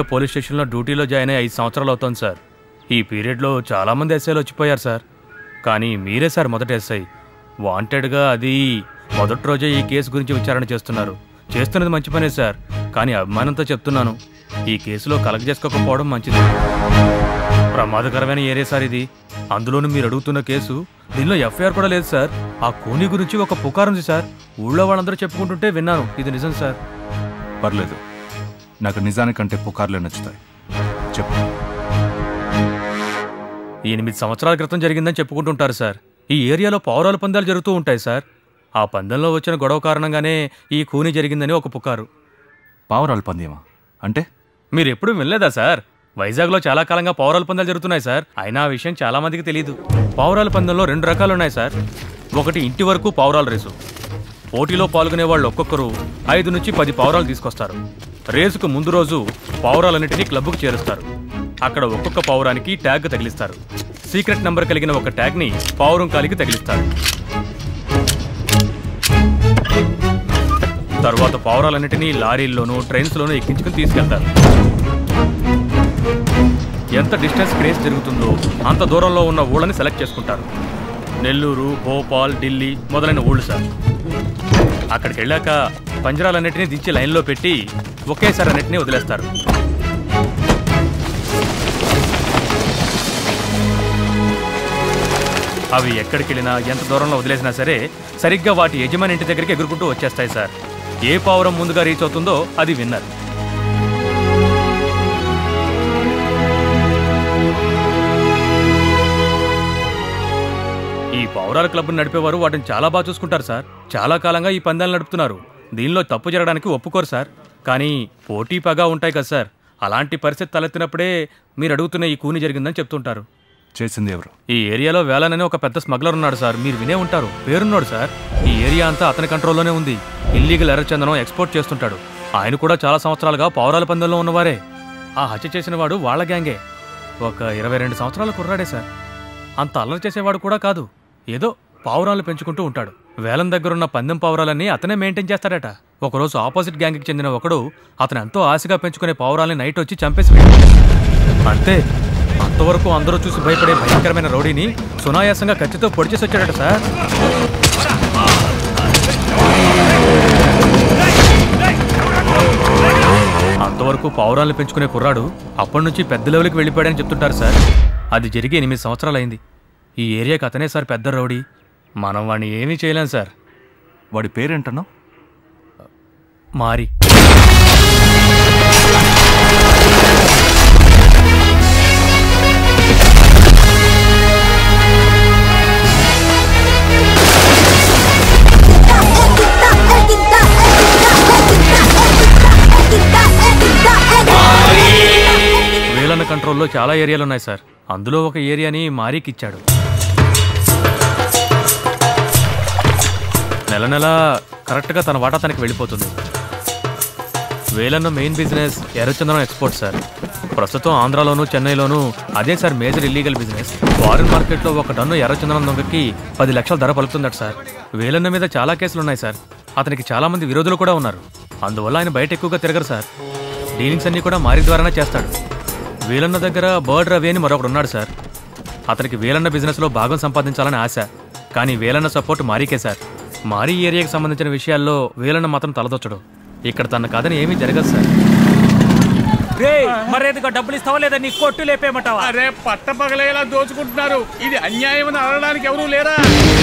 Area police స్టేషన్లో డ్యూటీలో join అయ్యి ఐదు సంవత్సరాలు అవుతోంది సార్ ఈ పీరియడ్లో చాలామంది ఎస్ఐలు వచ్చిపోయారు సార్ కానీ మీరే సార్ మొదటి ఎస్ఐ వాంటెడ్గా అది మొదటి రోజే ఈ కేసు గురించి విచారణ చేస్తున్నారు చేస్తున్నది మంచి పనే సార్ కానీ అభిమానంతో చెప్తున్నాను ఈ కేసులో కలెక్ట్ చేసుకోకపోవడం మంచిది ప్రమాదకరమైన ఏరియా సార్ ఇది అందులోనూ మీరు అడుగుతున్న కేసు దీనిలో ఎఫ్ఐఆర్ కూడా లేదు సార్ ఆ కూని గురించి ఒక పుకారు ఉంది సార్ ఊళ్ళో వాళ్ళందరూ చెప్పుకుంటుంటే విన్నాను ఇది నిజం సార్ పర్లేదు నాకు నిజానికంటే పుకార్లే నచ్చుతాయి చెప్పు ఎనిమిది సంవత్సరాల క్రితం జరిగిందని చెప్పుకుంటుంటారు సార్ ఈ ఏరియాలో పౌరాల పందాలు జరుగుతూ ఉంటాయి సార్ ఆ పందెంలో వచ్చిన గొడవ కారణంగానే ఈ కూని జరిగిందని ఒక పుకారు పావురాలు పందేమా అంటే మీరు ఎప్పుడు వినలేదా సార్ వైజాగ్లో చాలా కాలంగా పౌరాల పందాలు జరుగుతున్నాయి సార్ అయినా ఆ విషయం చాలా మందికి తెలియదు పౌరాల పందెంలో రెండు రకాలు ఉన్నాయి సార్ ఒకటి ఇంటి వరకు పౌరాల రేసు పోటీలో పాల్గొనే వాళ్ళు ఒక్కొక్కరు ఐదు నుంచి పది పౌరాలు తీసుకొస్తారు రేసుకు ముందు రోజు పౌరాలన్నిటినీ క్లబ్కు చేరుస్తారు అక్కడ ఒక్కొక్క పౌరానికి ట్యాగ్ తగిలిస్తారు సీక్రెట్ నంబర్ కలిగిన ఒక ట్యాగ్ని పౌరం కాలికి తగిలిస్తారు తర్వాత పౌరాలన్నిటినీ లారీల్లోనూ ట్రైన్స్లోనూ ఎక్కించుకుని తీసుకెళ్తారు ఎంత డిస్టెన్స్ క్రేజ్ జరుగుతుందో అంత దూరంలో ఉన్న ఊళ్ళని సెలెక్ట్ చేసుకుంటారు నెల్లూరు భోపాల్ ఢిల్లీ మొదలైన ఊళ్ళు సార్ అక్కడికి వెళ్ళాక పంజరాలన్నిటినీ దించి లైన్లో పెట్టి ఒకేసారి అన్నిటినీ వదిలేస్తారు అవి ఎక్కడికి వెళ్ళినా ఎంత దూరంలో వదిలేసినా సరే సరిగ్గా వాటి యజమాని ఇంటి దగ్గరికి ఎగురుకుంటూ వచ్చేస్తాయి సార్ ఏ పావురం ముందుగా రీచ్ అవుతుందో అది విన్నర్ ఈ పౌరాల క్లబ్ను నడిపేవారు వాటిని చాలా బాగా చూసుకుంటారు సార్ చాలా కాలంగా ఈ పందాలు నడుపుతున్నారు దీనిలో తప్పు జరగడానికి ఒప్పుకోరు సార్ కానీ పోటీ పగా ఉంటాయి కదా సార్ అలాంటి పరిస్థితి తలెత్తినప్పుడే మీరు అడుగుతున్న ఈ కూని జరిగిందని చెప్తుంటారు చేసింది ఎవరు ఈ ఏరియాలో వేలన్ అనే ఒక పెద్ద స్మగ్లర్ ఉన్నాడు సార్ మీరు వినే ఉంటారు పేరున్నాడు సార్ ఈ ఏరియా అంతా అతని కంట్రోల్లోనే ఉంది ఇల్లీగల్ ఎర్రచందనం ఎక్స్పోర్ట్ చేస్తుంటాడు ఆయన కూడా చాలా సంవత్సరాలుగా పౌరాల పందెంలో ఉన్నవారే ఆ హత్య చేసిన వాడు వాళ్ళ గ్యాంగే ఒక ఇరవై రెండు సంవత్సరాల కుర్రాడే సార్ అంత అల్లరి చేసేవాడు కూడా కాదు ఏదో పావురాలు పెంచుకుంటూ ఉంటాడు వేలం దగ్గరున్న పందెం పావురాలన్నీ అతనే మెయింటైన్ చేస్తాడట ఒకరోజు ఆపోజిట్ గ్యాంగ్కి చెందిన ఒకడు అతను ఎంతో ఆశగా పెంచుకునే పావురాల్ని నైట్ వచ్చి చంపేసి వెళ్ళాడు. అంతే అంతవరకు అందరూ చూసి భయపడే భయంకరమైన రౌడీని సునాయాసంగా కత్తితో పొడిచేసి వచ్చాడట సార్ అంతవరకు పావురాలను పెంచుకునే కుర్రాడు అప్పటి నుంచి పెద్ద లెవెల్కి వెళ్ళిపోయాడని చెప్తుంటారు సార్ అది జరిగి ఎనిమిది సంవత్సరాలైంది ఈ ఏరియాకి అతనే సార్ పెద్ద రౌడీ మనం వాడిని ఏమీ చేయలేం సార్ వాడి పేరేంటన్నావు మారి వేలన్న కంట్రోల్లో చాలా ఏరియాలు ఉన్నాయి సార్ అందులో ఒక ఏరియాని మారీకి ఇచ్చాడు నెల నెల కరెక్ట్గా తన వాటా తనకి వెళ్ళిపోతుంది వేలన్న మెయిన్ బిజినెస్ ఎర్రచందనం ఎక్స్పోర్ట్ సార్ ప్రస్తుతం ఆంధ్రాలోను చెన్నైలోను అదే sir major illegal business foreign మార్కెట్లో ఒక టన్ను ఎర్రచందనం దొంగకి పది లక్షల ధర పలుకుతుందట సార్ వేలన్న మీద చాలా కేసులు ఉన్నాయి సార్ అతనికి చాలా మంది విరోధులు కూడా ఉన్నారు అందువల్ల ఆయన బయట ఎక్కువగా తిరగరు సార్ డీలింగ్స్ అన్ని కూడా మారి ద్వారానే చేస్తాడు వేలన్న దగ్గర బర్డ్ రవి అని మరొకడు ఉన్నాడు సార్ అతనికి వేలన్న బిజినెస్లో భాగం సంపాదించాలని ఆశ కానీ వేలన్న సపోర్ట్ మారీకే సార్ మారీ ఏరియాకి సంబంధించిన విషయాల్లో వేలన్న మాత్రం తలదొచ్చడు ఇక్కడ తన కథని ఏమీ జరగదు సార్ రే మరేదిగా డబ్బులు ఇస్తావా లేదా నీ కొట్టు లేపేయమంటావా అరే పట్టపగలేలా దోచుకుంటున్నారు ఇది అన్యాయం అని అనడానికి ఎవరూ లేరా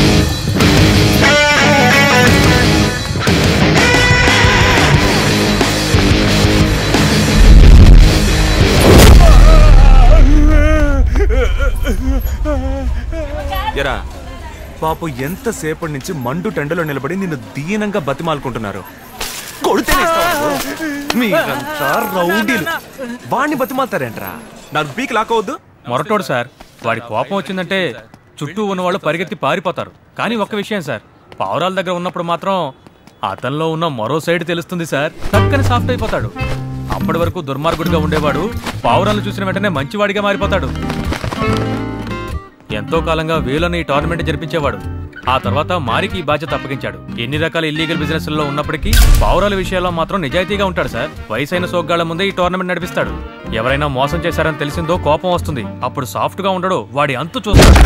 ఎరా పాపు ఎంతసేపటి నుంచి మండు టెండలో నిలబడి నిన్ను దీనంగా బతిమాలుకుంటున్నారు కొడితేనే ఇస్తావా నువ్వు? మీరంతా రౌడీలు వాణ్ణి బతిమాలుతారేంట్రా నాకు పీక్ లాక్కవద్దు మొరటోడు సార్ వాడి కోపం వచ్చిందంటే చుట్టూ ఉన్న వాళ్ళు పరిగెత్తి పారిపోతారు కానీ ఒక్క విషయం సార్ పావురాల దగ్గర ఉన్నప్పుడు మాత్రం అతనిలో ఉన్న మరో సైడ్ తెలుస్తుంది సార్ తక్కని సాఫ్ట్ అయిపోతాడు అప్పటి వరకు దుర్మార్గుడిగా ఉండేవాడు పావురాలను చూసిన వెంటనే మంచివాడిగా మారిపోతాడు ఎంతో కాలంగా వేలను ఈ టోర్నమెంట్ జరిపించేవాడు ఆ తర్వాత మారికి ఈ బాధ్యత అప్పగించాడు ఎన్ని రకాల ఇల్లీగల్ బిజినెస్ లో ఉన్నప్పటికీ పావురాల విషయాల్లో మాత్రం నిజాయితీగా ఉంటాడు సార్ వయసైన సోగ్గాళ్ల ముందే ఈ టోర్నమెంట్ నడిపిస్తాడు ఎవరైనా మోసం చేశారని తెలిసిందో కోపం వస్తుంది అప్పుడు సాఫ్ట్ గా ఉండడు వాడి అంతు చూస్తాడు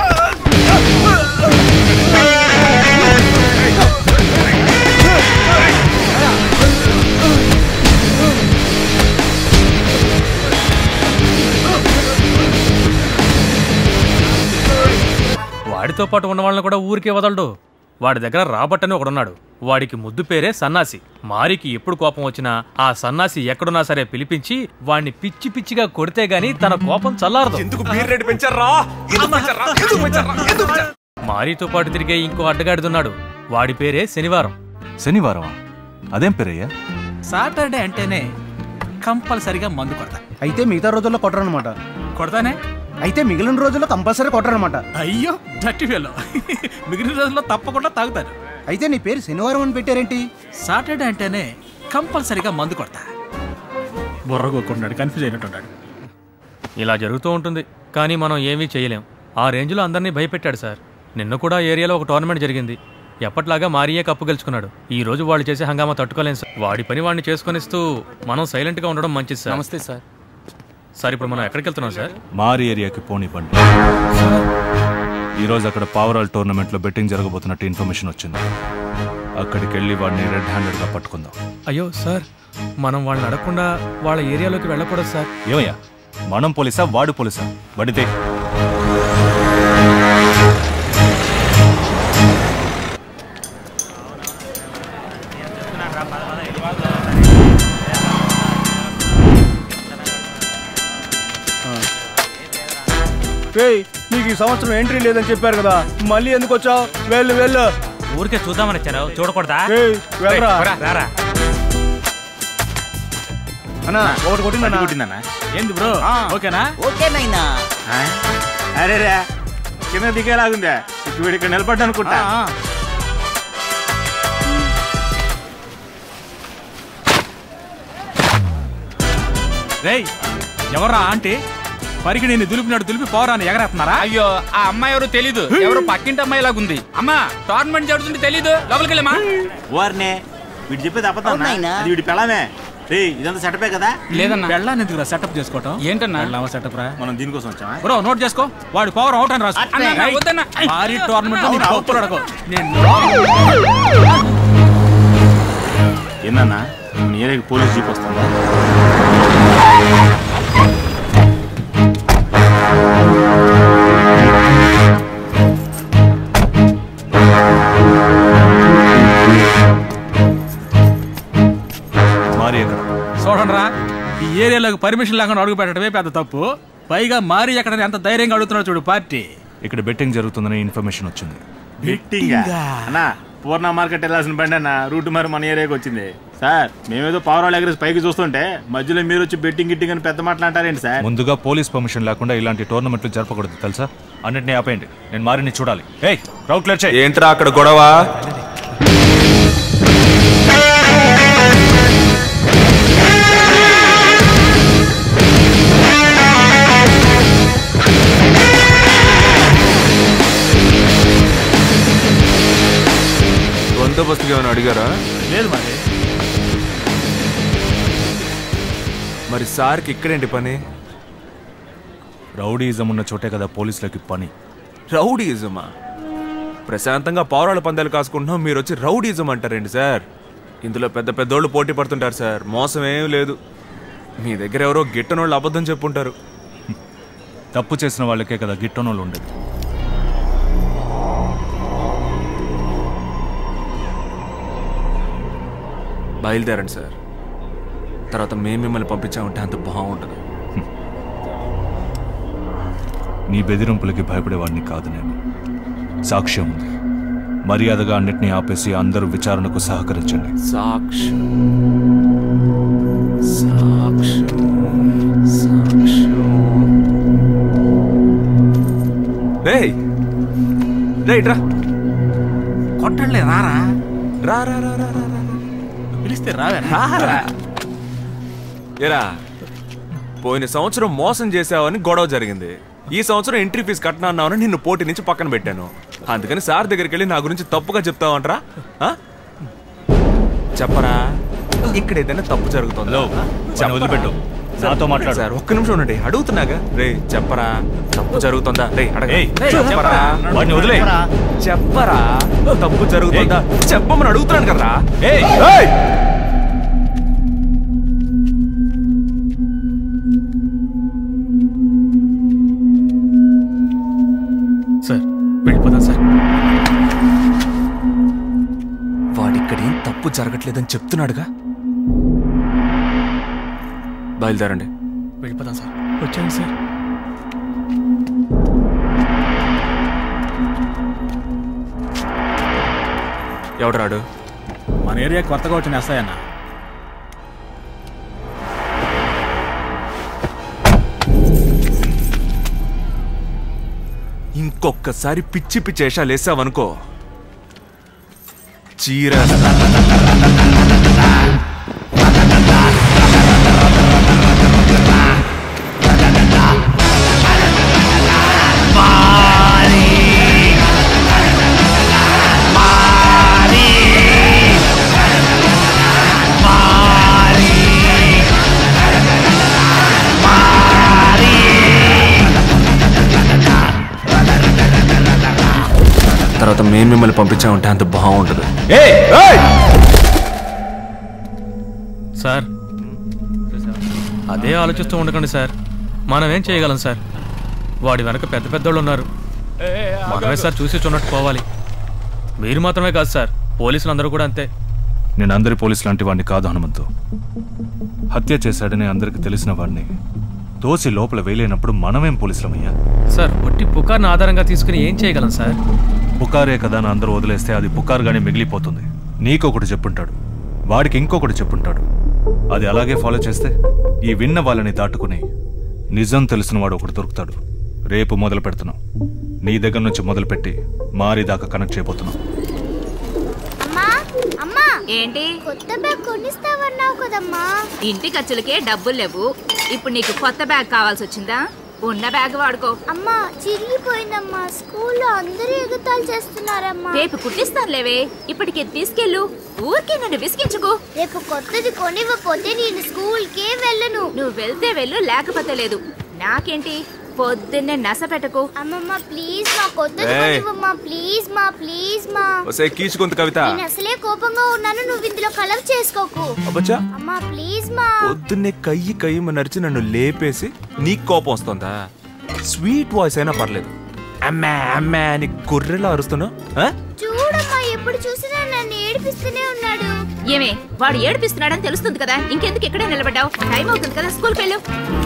వాడితో పాటు ఉన్న వాళ్ళని కూడా ఊరికే వదలడు వాడి దగ్గర రాబర్ట్ అని ఒకడున్నాడు వాడికి ముద్దు పేరే సన్నాసి మారికి ఎప్పుడు కోపం వచ్చినా ఆ సన్నాసి ఎక్కడున్నా సరే పిలిపించి వాడిని పిచ్చి పిచ్చిగా కొడితే గాని తన కోపం చల్లారదు ఎందుకు బీర్ రేటు పెంచారా ఎందుకు పెంచారా ఎందుకు పెంచారా ఎందుకు పెంచారా మారితో పాటు తిరిగే ఇంకో అడ్డగాడిదున్నాడు వాడి పేరే శనివారం శనివారమా అదేం పేరయ్యా సాటర్డే అంటేనే కంపల్సరిగా మందు కొడతా అయితే మిగతా రోజుల్లో కొట్టరనమాట కొడతానే అయితే మిగిలిన రోజుల్లో కంపల్సరీ కొట్టరనమాట అయ్యో డట్టి వేలో మిగిలిన రోజుల్లో తప్పకుండా తాగుతాను అయితే నీ పేరు శనివారం అని పెట్టారేంటి సాటర్డే అంటేనే కంపల్సరిగా మందు కొడతా బుర్రగోకున్నాడు కన్ఫ్యూజ్ అయినట్టున్నాడు ఇలా జరుగుతూ ఉంటుంది కానీ మనం ఏమీ చేయలేం ఆ రేంజ్లో అందరినీ భయపెట్టాడు సార్ నిన్న కూడా ఏరియాలో ఒక టోర్నమెంట్ జరిగింది ఎప్పట్లాగా మారియే కప్పు గెలుచుకున్నాడు ఈ రోజు వాళ్ళు చేసే హంగామా తట్టుకోలేం సార్ వాడి పని వాడిని చేసుకొనిస్తూ మనం సైలెంట్గా ఉండడం మంచిది సార్ నమస్తే సార్ సార్ ఇప్పుడు మనం ఎక్కడికి వెళ్తున్నాం సార్ మారి ఏరియాకి పోనివ్వండి ఈరోజు అక్కడ పావురాల్ టోర్నమెంట్లో బెట్టింగ్ జరగబోతున్నట్టు ఇన్ఫర్మేషన్ వచ్చింది అక్కడికి వెళ్ళి వాడిని రెడ్ హ్యాండెడ్గా పట్టుకుందాం అయ్యో సార్ మనం వాళ్ళని అడగకుండా వాళ్ళ ఏరియాలోకి వెళ్ళకూడదు సార్ ఏమయ్యా మనం పోలీసా వాడు పోలీసా వడితే ఏయ్ నీకు ఈ సంవత్సరం ఎంట్రీ లేదని చెప్పారు కదా మళ్ళీ ఎందుకు వచ్చావు వెళ్ళు వెళ్ళు ఊరికే చూద్దామని వచ్చాను చూడకూడదా ఏయ్ వెళ్ళరా రారా అన్నా ఒకటి కొట్టిందన్నా ఏంది బ్రో ఓకేనా ఓకేనైనా అరే రే కింద దిగేలాగుందే ఇప్పుడు వీడు ఇక్కడ నిలబడ్డా అనుకుంటా రేయ్ ఎవర్రా ఆంటీ పరికి నేను దులిపినాడు దులిపి పోరాని ఎగరేస్తున్నారా అయ్యో ఆ అమ్మాయి ఎవరు తెలీదు ఎవరు పక్కింటి అమ్మాయి లాగుంది అమ్మా టోర్నమెంట్ జరుగుతుంటే తెలీదు లోపలికి వెళ్ళమ్మా వారినే వీడు చెప్పేది అబద్ధం అవునాయనా? అది వీడి పెళ్ళామే రే ఇదంతా సెటపే కదా లేదన్నా పెళ్ళాన్ని ఎందుకురా సెటప్ చేసుకోవటం ఏంటన్నా? పెళ్ళామా సెటప్ రా మనం దీనికోసం వచ్చామా బ్రో నోట్ చేసుకో వాడు పవర్ అవుట్ అని రాసు అన్నా, అన్నా, వద్దన్నా. భారీ టోర్నమెంట్ లో పప్పులు అడగో నేను ఏందన్నా మన ఏరియాకి పోలీస్ జీప్ వస్తుందా మారి ఎక్కడ చూడండి రా ఈ ఏరియాలోకి పర్మిషన్ లేకుండా అడుగు పెట్టడమే పెద్ద తప్పు పైగా మారి ఎక్కడ ఎంత ధైర్యంగా అడుగుతున్నాడు చూడు పార్టీ ఇక్కడ బెట్టింగ్ జరుగుతుందని ఇన్ఫర్మేషన్ వచ్చింది బెట్టింగ్ అన్నా పూర్ణ మార్కెట్ వెళ్ళాల్సిన బండి అన్న రూట్ మరి మన ఏరియాకి వచ్చింది సార్ మేమేదో పవర్ ఎగరేసి పైకి చూస్తుంటే మధ్యలో మీరు వచ్చి బెట్టింగ్ గిట్టింగ్ అని పెద్ద మాటలు అంటారేంటి సార్ ముందుగా పోలీస్ పర్మిషన్ లేకుండా ఇలాంటి టోర్నమెంట్లు జరపకూడదు తెలుసా అన్నిటిని ఆపేయండి నేను మారిని చూడాలి ఏయ్ క్రౌడ్ క్లియర్ చేయి ఏంట్రా అక్కడ గొడవ బందోబస్తుకి ఏమైనా అడిగారా లేదు మరి మరి సార్కి ఇక్కడేంటి పని రౌడీయిజం ఉన్న చోటే కదా పోలీసులకి పని రౌడీయిజమా ప్రశాంతంగా పౌరాల పందాలు కాసుకుంటున్నాం మీరు వచ్చి రౌడీయిజం అంటారండి సార్ ఇందులో పెద్ద పెద్దోళ్ళు పోటీ పడుతుంటారు సార్ మోసం ఏం లేదు మీ దగ్గర ఎవరో గిట్టనోళ్ళు అబద్ధం చెప్పుంటారు తప్పు చేసిన వాళ్ళకే కదా గిట్టనోళ్ళు ఉండేది బయలుదేరండి సార్ తర్వాత మేము మిమ్మల్ని పంపించామంటే అంత బాగుంటుంది నీ బెదిరింపులకి భయపడేవాడిని కాదు నేను సాక్ష్యం ఉంది మర్యాదగా అన్నిటినీ ఆపేసి అందరూ విచారణకు సహకరించండి సాక్ష్యం సాక్ష్యం సాక్ష్యం రేయ్ రేయ్ రా కొట్టండి రారా రా రా రా రా రా రా. పిలిస్తే రావే రారా. ఏరా పోయిన సంవత్సరం మోసం చేసావని గొడవ జరిగింది ఈ సంవత్సరం ఎంట్రీ ఫీజు కట్టినా అన్నావని నిన్ను పోటీ నుంచి పక్కన పెట్టాను అందుకని సార్ దగ్గరికి వెళ్ళి నా గురించి తప్పుగా చెప్తావంటరా ఆ? చెప్పరా ఇక్కడ ఏదైనా తప్పు జరుగుతుందో హలో వాడిని వదిలిపెట్టు నాతో మాట్లాడు సార్ ఒక్క నిమిషం ఉండండి అడుగుతున్నాగా రే చెప్పరా తప్పు జరుగుతుందా రే అడగ ఏయ్, చెప్పరా వాడిని వదిలే చెప్పరా తప్పు జరుగుతుందా చెప్పమని అడుగుతున్నాను కదరా ఏయ్ సార్ వెళ్ళిపోదాం సార్ వాడిక్కడేం తప్పు జరగట్లేదని చెప్తున్నాడుగా బయలుదేరండి వెళ్ళిపోదాం సార్ వచ్చాను సార్ ఎవడరాడు మన ఏరియా కొత్తగా వచ్చిన ఎస్ఐ అన్న ఇంకొక్కసారి పిచ్చి పిచ్చి వేషాలు వేసావనుకో చీర తర్వాత మేము మిమ్మల్ని పంపించామంటే అంత బాగుంటుంది సార్ అదే ఆలోచిస్తూ ఉండకండి సార్ మనం ఏం చేయగలం సార్ వాడి వెనక పెద్ద పెద్దోళ్ళు ఉన్నారు మనమే సార్ చూసి చూన్నట్టు పోవాలి మీరు మాత్రమే కాదు సార్ పోలీసులు అందరూ కూడా అంతే నేను అందరి పోలీసు లాంటి వాడిని కాదు హనుమంతు హత్య చేశాడని అందరికి తెలిసిన వాడిని తోసి లోపల వేలేనప్పుడు మనమేం పోలీసులమయ్యా సార్ ఒట్టి పుకార్ని ఆధారంగా తీసుకుని ఏం చేయగలం సార్ పుకారే కదా అని అందరూ వదిలేస్తే అది పుకారుగానే మిగిలిపోతుంది నీకొకటి చెప్పుంటాడు వాడికి ఇంకొకటి చెప్పుంటాడు అది అలాగే ఫాలో చేస్తే ఈ విన్న వాళ్ళని దాటుకుని నిజం తెలిసిన వాడు ఒకటి దొరుకుతాడు రేపు మొదలు పెడుతున్నాం నీ దగ్గర నుంచి మొదలుపెట్టి మారి దాకా కనెక్ట్ చేయబోతున్నాం అమ్మా అమ్మా ఏంటి కొత్త బ్యాగ్ కొనిస్తావన్నావు కదమ్మా ఇంటి ఖర్చులకే డబ్బులు లేవు ఇప్పుడు నీకు కొత్త బ్యాగ్ కావాల్సి వచ్చిందా ఉన్న బ్యాగ్ వాడుకో అమ్మా చిరిగిపోయిందమ్మా స్కూల్లో అందరూ ఎగతాలు చేస్తున్నారమ్మా రేపు కుట్టిస్తానులేవే ఇప్పటికి తీసుకెళ్ళు ఊరికే నన్ను విసిగించుకో రేపు కొత్తది కొనివ్వకపోతే నేను స్కూల్కే వెళ్ళను నువ్వు వెళ్తే వెళ్ళు లేకపోతే లేదు నాకేంటి పొద్దున్నే నస పెట్టకు అమ్మమ్మ ప్లీజ్ మా కొత్తది ఏయ్. కొనివ్వమ్మా ప్లీజ్ మా ప్లీజ్ మా వసే కీచుకొంత కవిత నేను అసలే కోపంగా ఉన్నాను నువ్వు ఇందులో కలర్ చేసుకోకు అబ్బచ్చా అమ్మా ప్లీజ్ మా పొద్దున్నే కయ్యి కయ్యి నరిచి నన్ను లేపేసి నీకు కోపం వస్తుందా స్వీట్ వాయిస్ అయినా పర్లేదు అమ్మా అమ్మా అని గొర్రెలా అరుస్తున్నావు ఆ? చూడమ్మా ఎప్పుడు చూసినా నన్ను ఏడిపిస్తూనే ఉన్నాడు ఏమే వాడు ఏడిపిస్తున్నాడని తెలుస్తుంది కదా ఇంకెందుకు ఇక్కడే నిలబడ్డావు టైం అవుతుంది కదా స్కూల్కి వెళ్ళు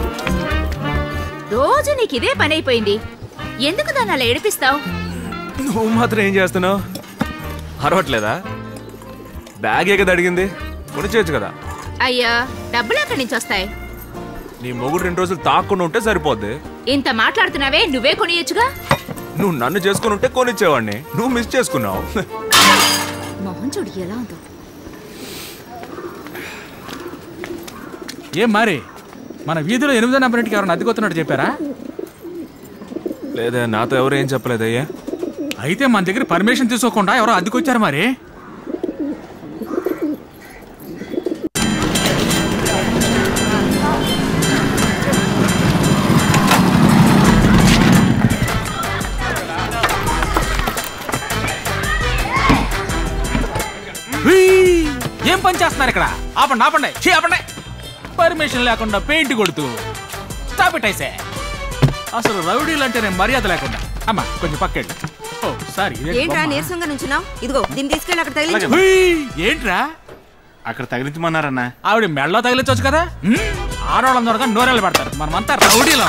రోజు నీకు ఇదే పని అయిపోయింది ఎందుకు దాన్ని అలా ఏడిపిస్తావు నువ్వు మాత్రం ఏం చేస్తున్నావు అరవట్లేదా బ్యాగ్ ఏ కదా అడిగింది కొనిచేయచ్చు కదా అయ్యా డబ్బులు ఎక్కడి నుంచి వస్తాయి నీ మొగుడు రెండు రోజులు తాకుండా ఉంటే సరిపోద్ది ఇంత మాట్లాడుతున్నావే నువ్వే కొనియొచ్చుగా నువ్వు నన్ను చేసుకుని ఉంటే కొనిచ్చేవాడిని నువ్వు మిస్ చేసుకున్నావు మొహం చూడు ఎలా ఉందో ఏం మరి మన వీధిలో ఎనిమిదో నెంబర్ ఇంటికి ఎవరైనా అద్దెకొస్తున్నట్టు చెప్పారా లేదా నాతో ఎవరు ఏం చెప్పలేదయ్యా అయితే మన దగ్గర పర్మిషన్ తీసుకోకుండా ఎవరో అద్దెకొచ్చారు మరి హుయ్! ఏం పని చేస్తున్నారు ఇక్కడ ఆపండి ఆపండి ఛీ, ఆపండి పర్మిషన్ లేకుండా పెయింట్ కొడుతూ స్టాప్ ఇట్ ఐసే అసలు రౌడీలు అంటేనే మర్యాద లేకుండా అమ్మా కొంచెం పక్కెళ్ళి ఓ సారీ ఇదేంటి ఏంట్రా బొమ్మ? నీరసంగా నుంచున్నావు ఇదిగో దీన్ని తీసుకెళ్ళి అక్కడ తగిలించు హుయ్! ఏంట్రా అక్కడ తగిలించమన్నారన్నా ఆవిడ మెడలో తగిలించవచ్చు కదా హ్మ్? ఆడవాళ్ళందరూ నోరెళ్ళు పెడతారు మనమంతా రౌడీలో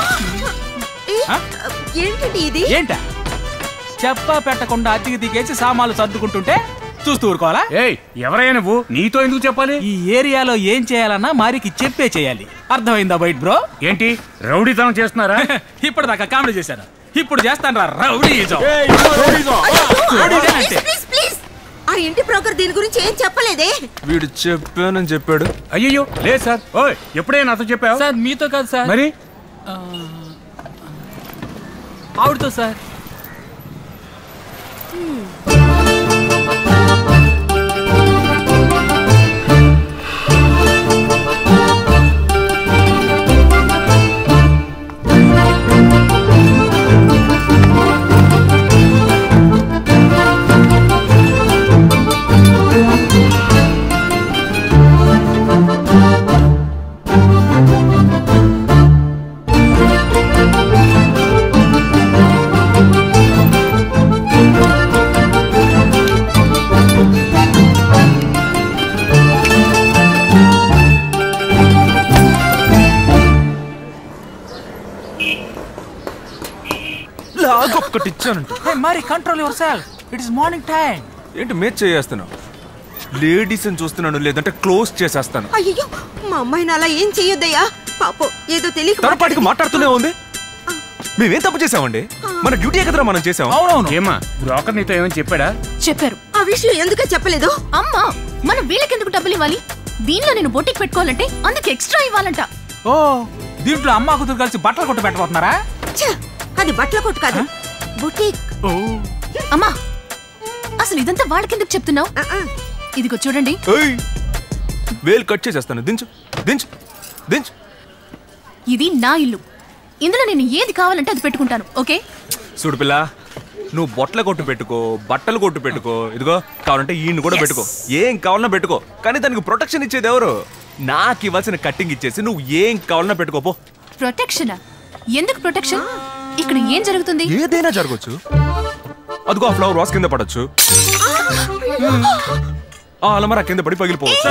ఏంటండి ఇది ఏంటా చెప్పా పెట్టకుండా అతికి దిగేసి సామాన్లు సర్దుకుంటుంటే చూస్తూ ఊరుకోవాలా ఏయ్ ఎవరయ్యా నువ్వు నీతో ఎందుకు చెప్పాలి ఈ ఏరియాలో ఏం చేయాలన్నా మారికి చెప్పే చేయాలి అర్థమైందా బయట బ్రో ఏంటి రౌడీతనం చేస్తున్నారా ఇప్పుడు దాకా కామెడీ చేశాను ఇప్పుడు చేస్తాను రా రౌడీజం రౌడీజం అంటే ప్లీజ్ ప్లీజ్ ఆ ఇంటి బ్రోకర్ దీని గురించి ఏం చెప్పలేదే వీడు చెప్పానని చెప్పాడు అయ్యయ్యో లేదు సార్ ఓయ్ ఎప్పుడైనా నాతో చెప్పావు సార్ మీతో కాదు సార్ మరి ఆవిడతో సార్ లాగొక్కటి ఇచ్చానంట హే మరి control yourself it is morning time ఏంటి మేచ్ చేయేస్తున్నావు లేడీస్ అని చూస్తున్నాను లేదంటే క్లోజ్ చేసేస్తాను అయ్యో మా అమ్మాయిని అలా ఏం చెయ్యొద్దయ్యా పాపం ఏదో తెలియక తనపాటికి మాట్లాడుతూనే ఉంది మేమేం తప్పు చేసామండి మన డ్యూటీ కదరా మనం చేసాం అవునవును ఏమా బ్రోకర్ నీతో ఏమైనా చెప్పాడా చెప్పారు ఆ విషయం ఎందుకు చెప్పలేదు అమ్మా మనం వీళ్ళకెందుకు డబ్బులు ఇవ్వాలి దీనిలో నేను బొట్టికి పెట్టుకోవాలంటే అందుకు ఎక్స్ట్రా ఇవ్వాలంట ఓ దీంట్లో అమ్మ కూతురు కలిసి బట్టలు కొట్టు పెట్టబోతున్నారా ఛ, అది బట్టల కొట్టు కాదు బుటీక్ అమ్మా అసలు ఇదంతా వాళ్ళకెందుకు చెప్తున్నావు ఆ, ఆ. ఇదిగో చూడండి ఏయ్! వేలు కట్ చేసేస్తాను దించు దించు దించు ఇది నా ఇల్లు ఇందులో నేను ఏది కావాలంటే అది పెట్టుకుంటాను ఓకే చూడు పిల్ల నువ్వు బొట్టల కొట్టు పెట్టుకో బట్టలు కొట్టు పెట్టుకో ఇదిగో కావాలంటే ఈయన్ని కూడా పెట్టుకో ఏం కావాలన్నా పెట్టుకో కానీ దానికి ప్రొటెక్షన్ ఇచ్చేది ఎవరు నాకు ఇవ్వాల్సిన కట్టింగ్ ఇచ్చేసి నువ్వు ఏం కావాలన్నా పెట్టుకో పో ప్రొటెక్షనా ఎందుకు ప్రొటెక్షన్ ఇక్కడ ఏం జరుగుతుంది ఏదైనా జరగచ్చు అదిగో ఆ ఫ్లవర్ వాస్ కింద పడచ్చు ఆ అలమరా కింద పడి పగిలిపోవచ్చు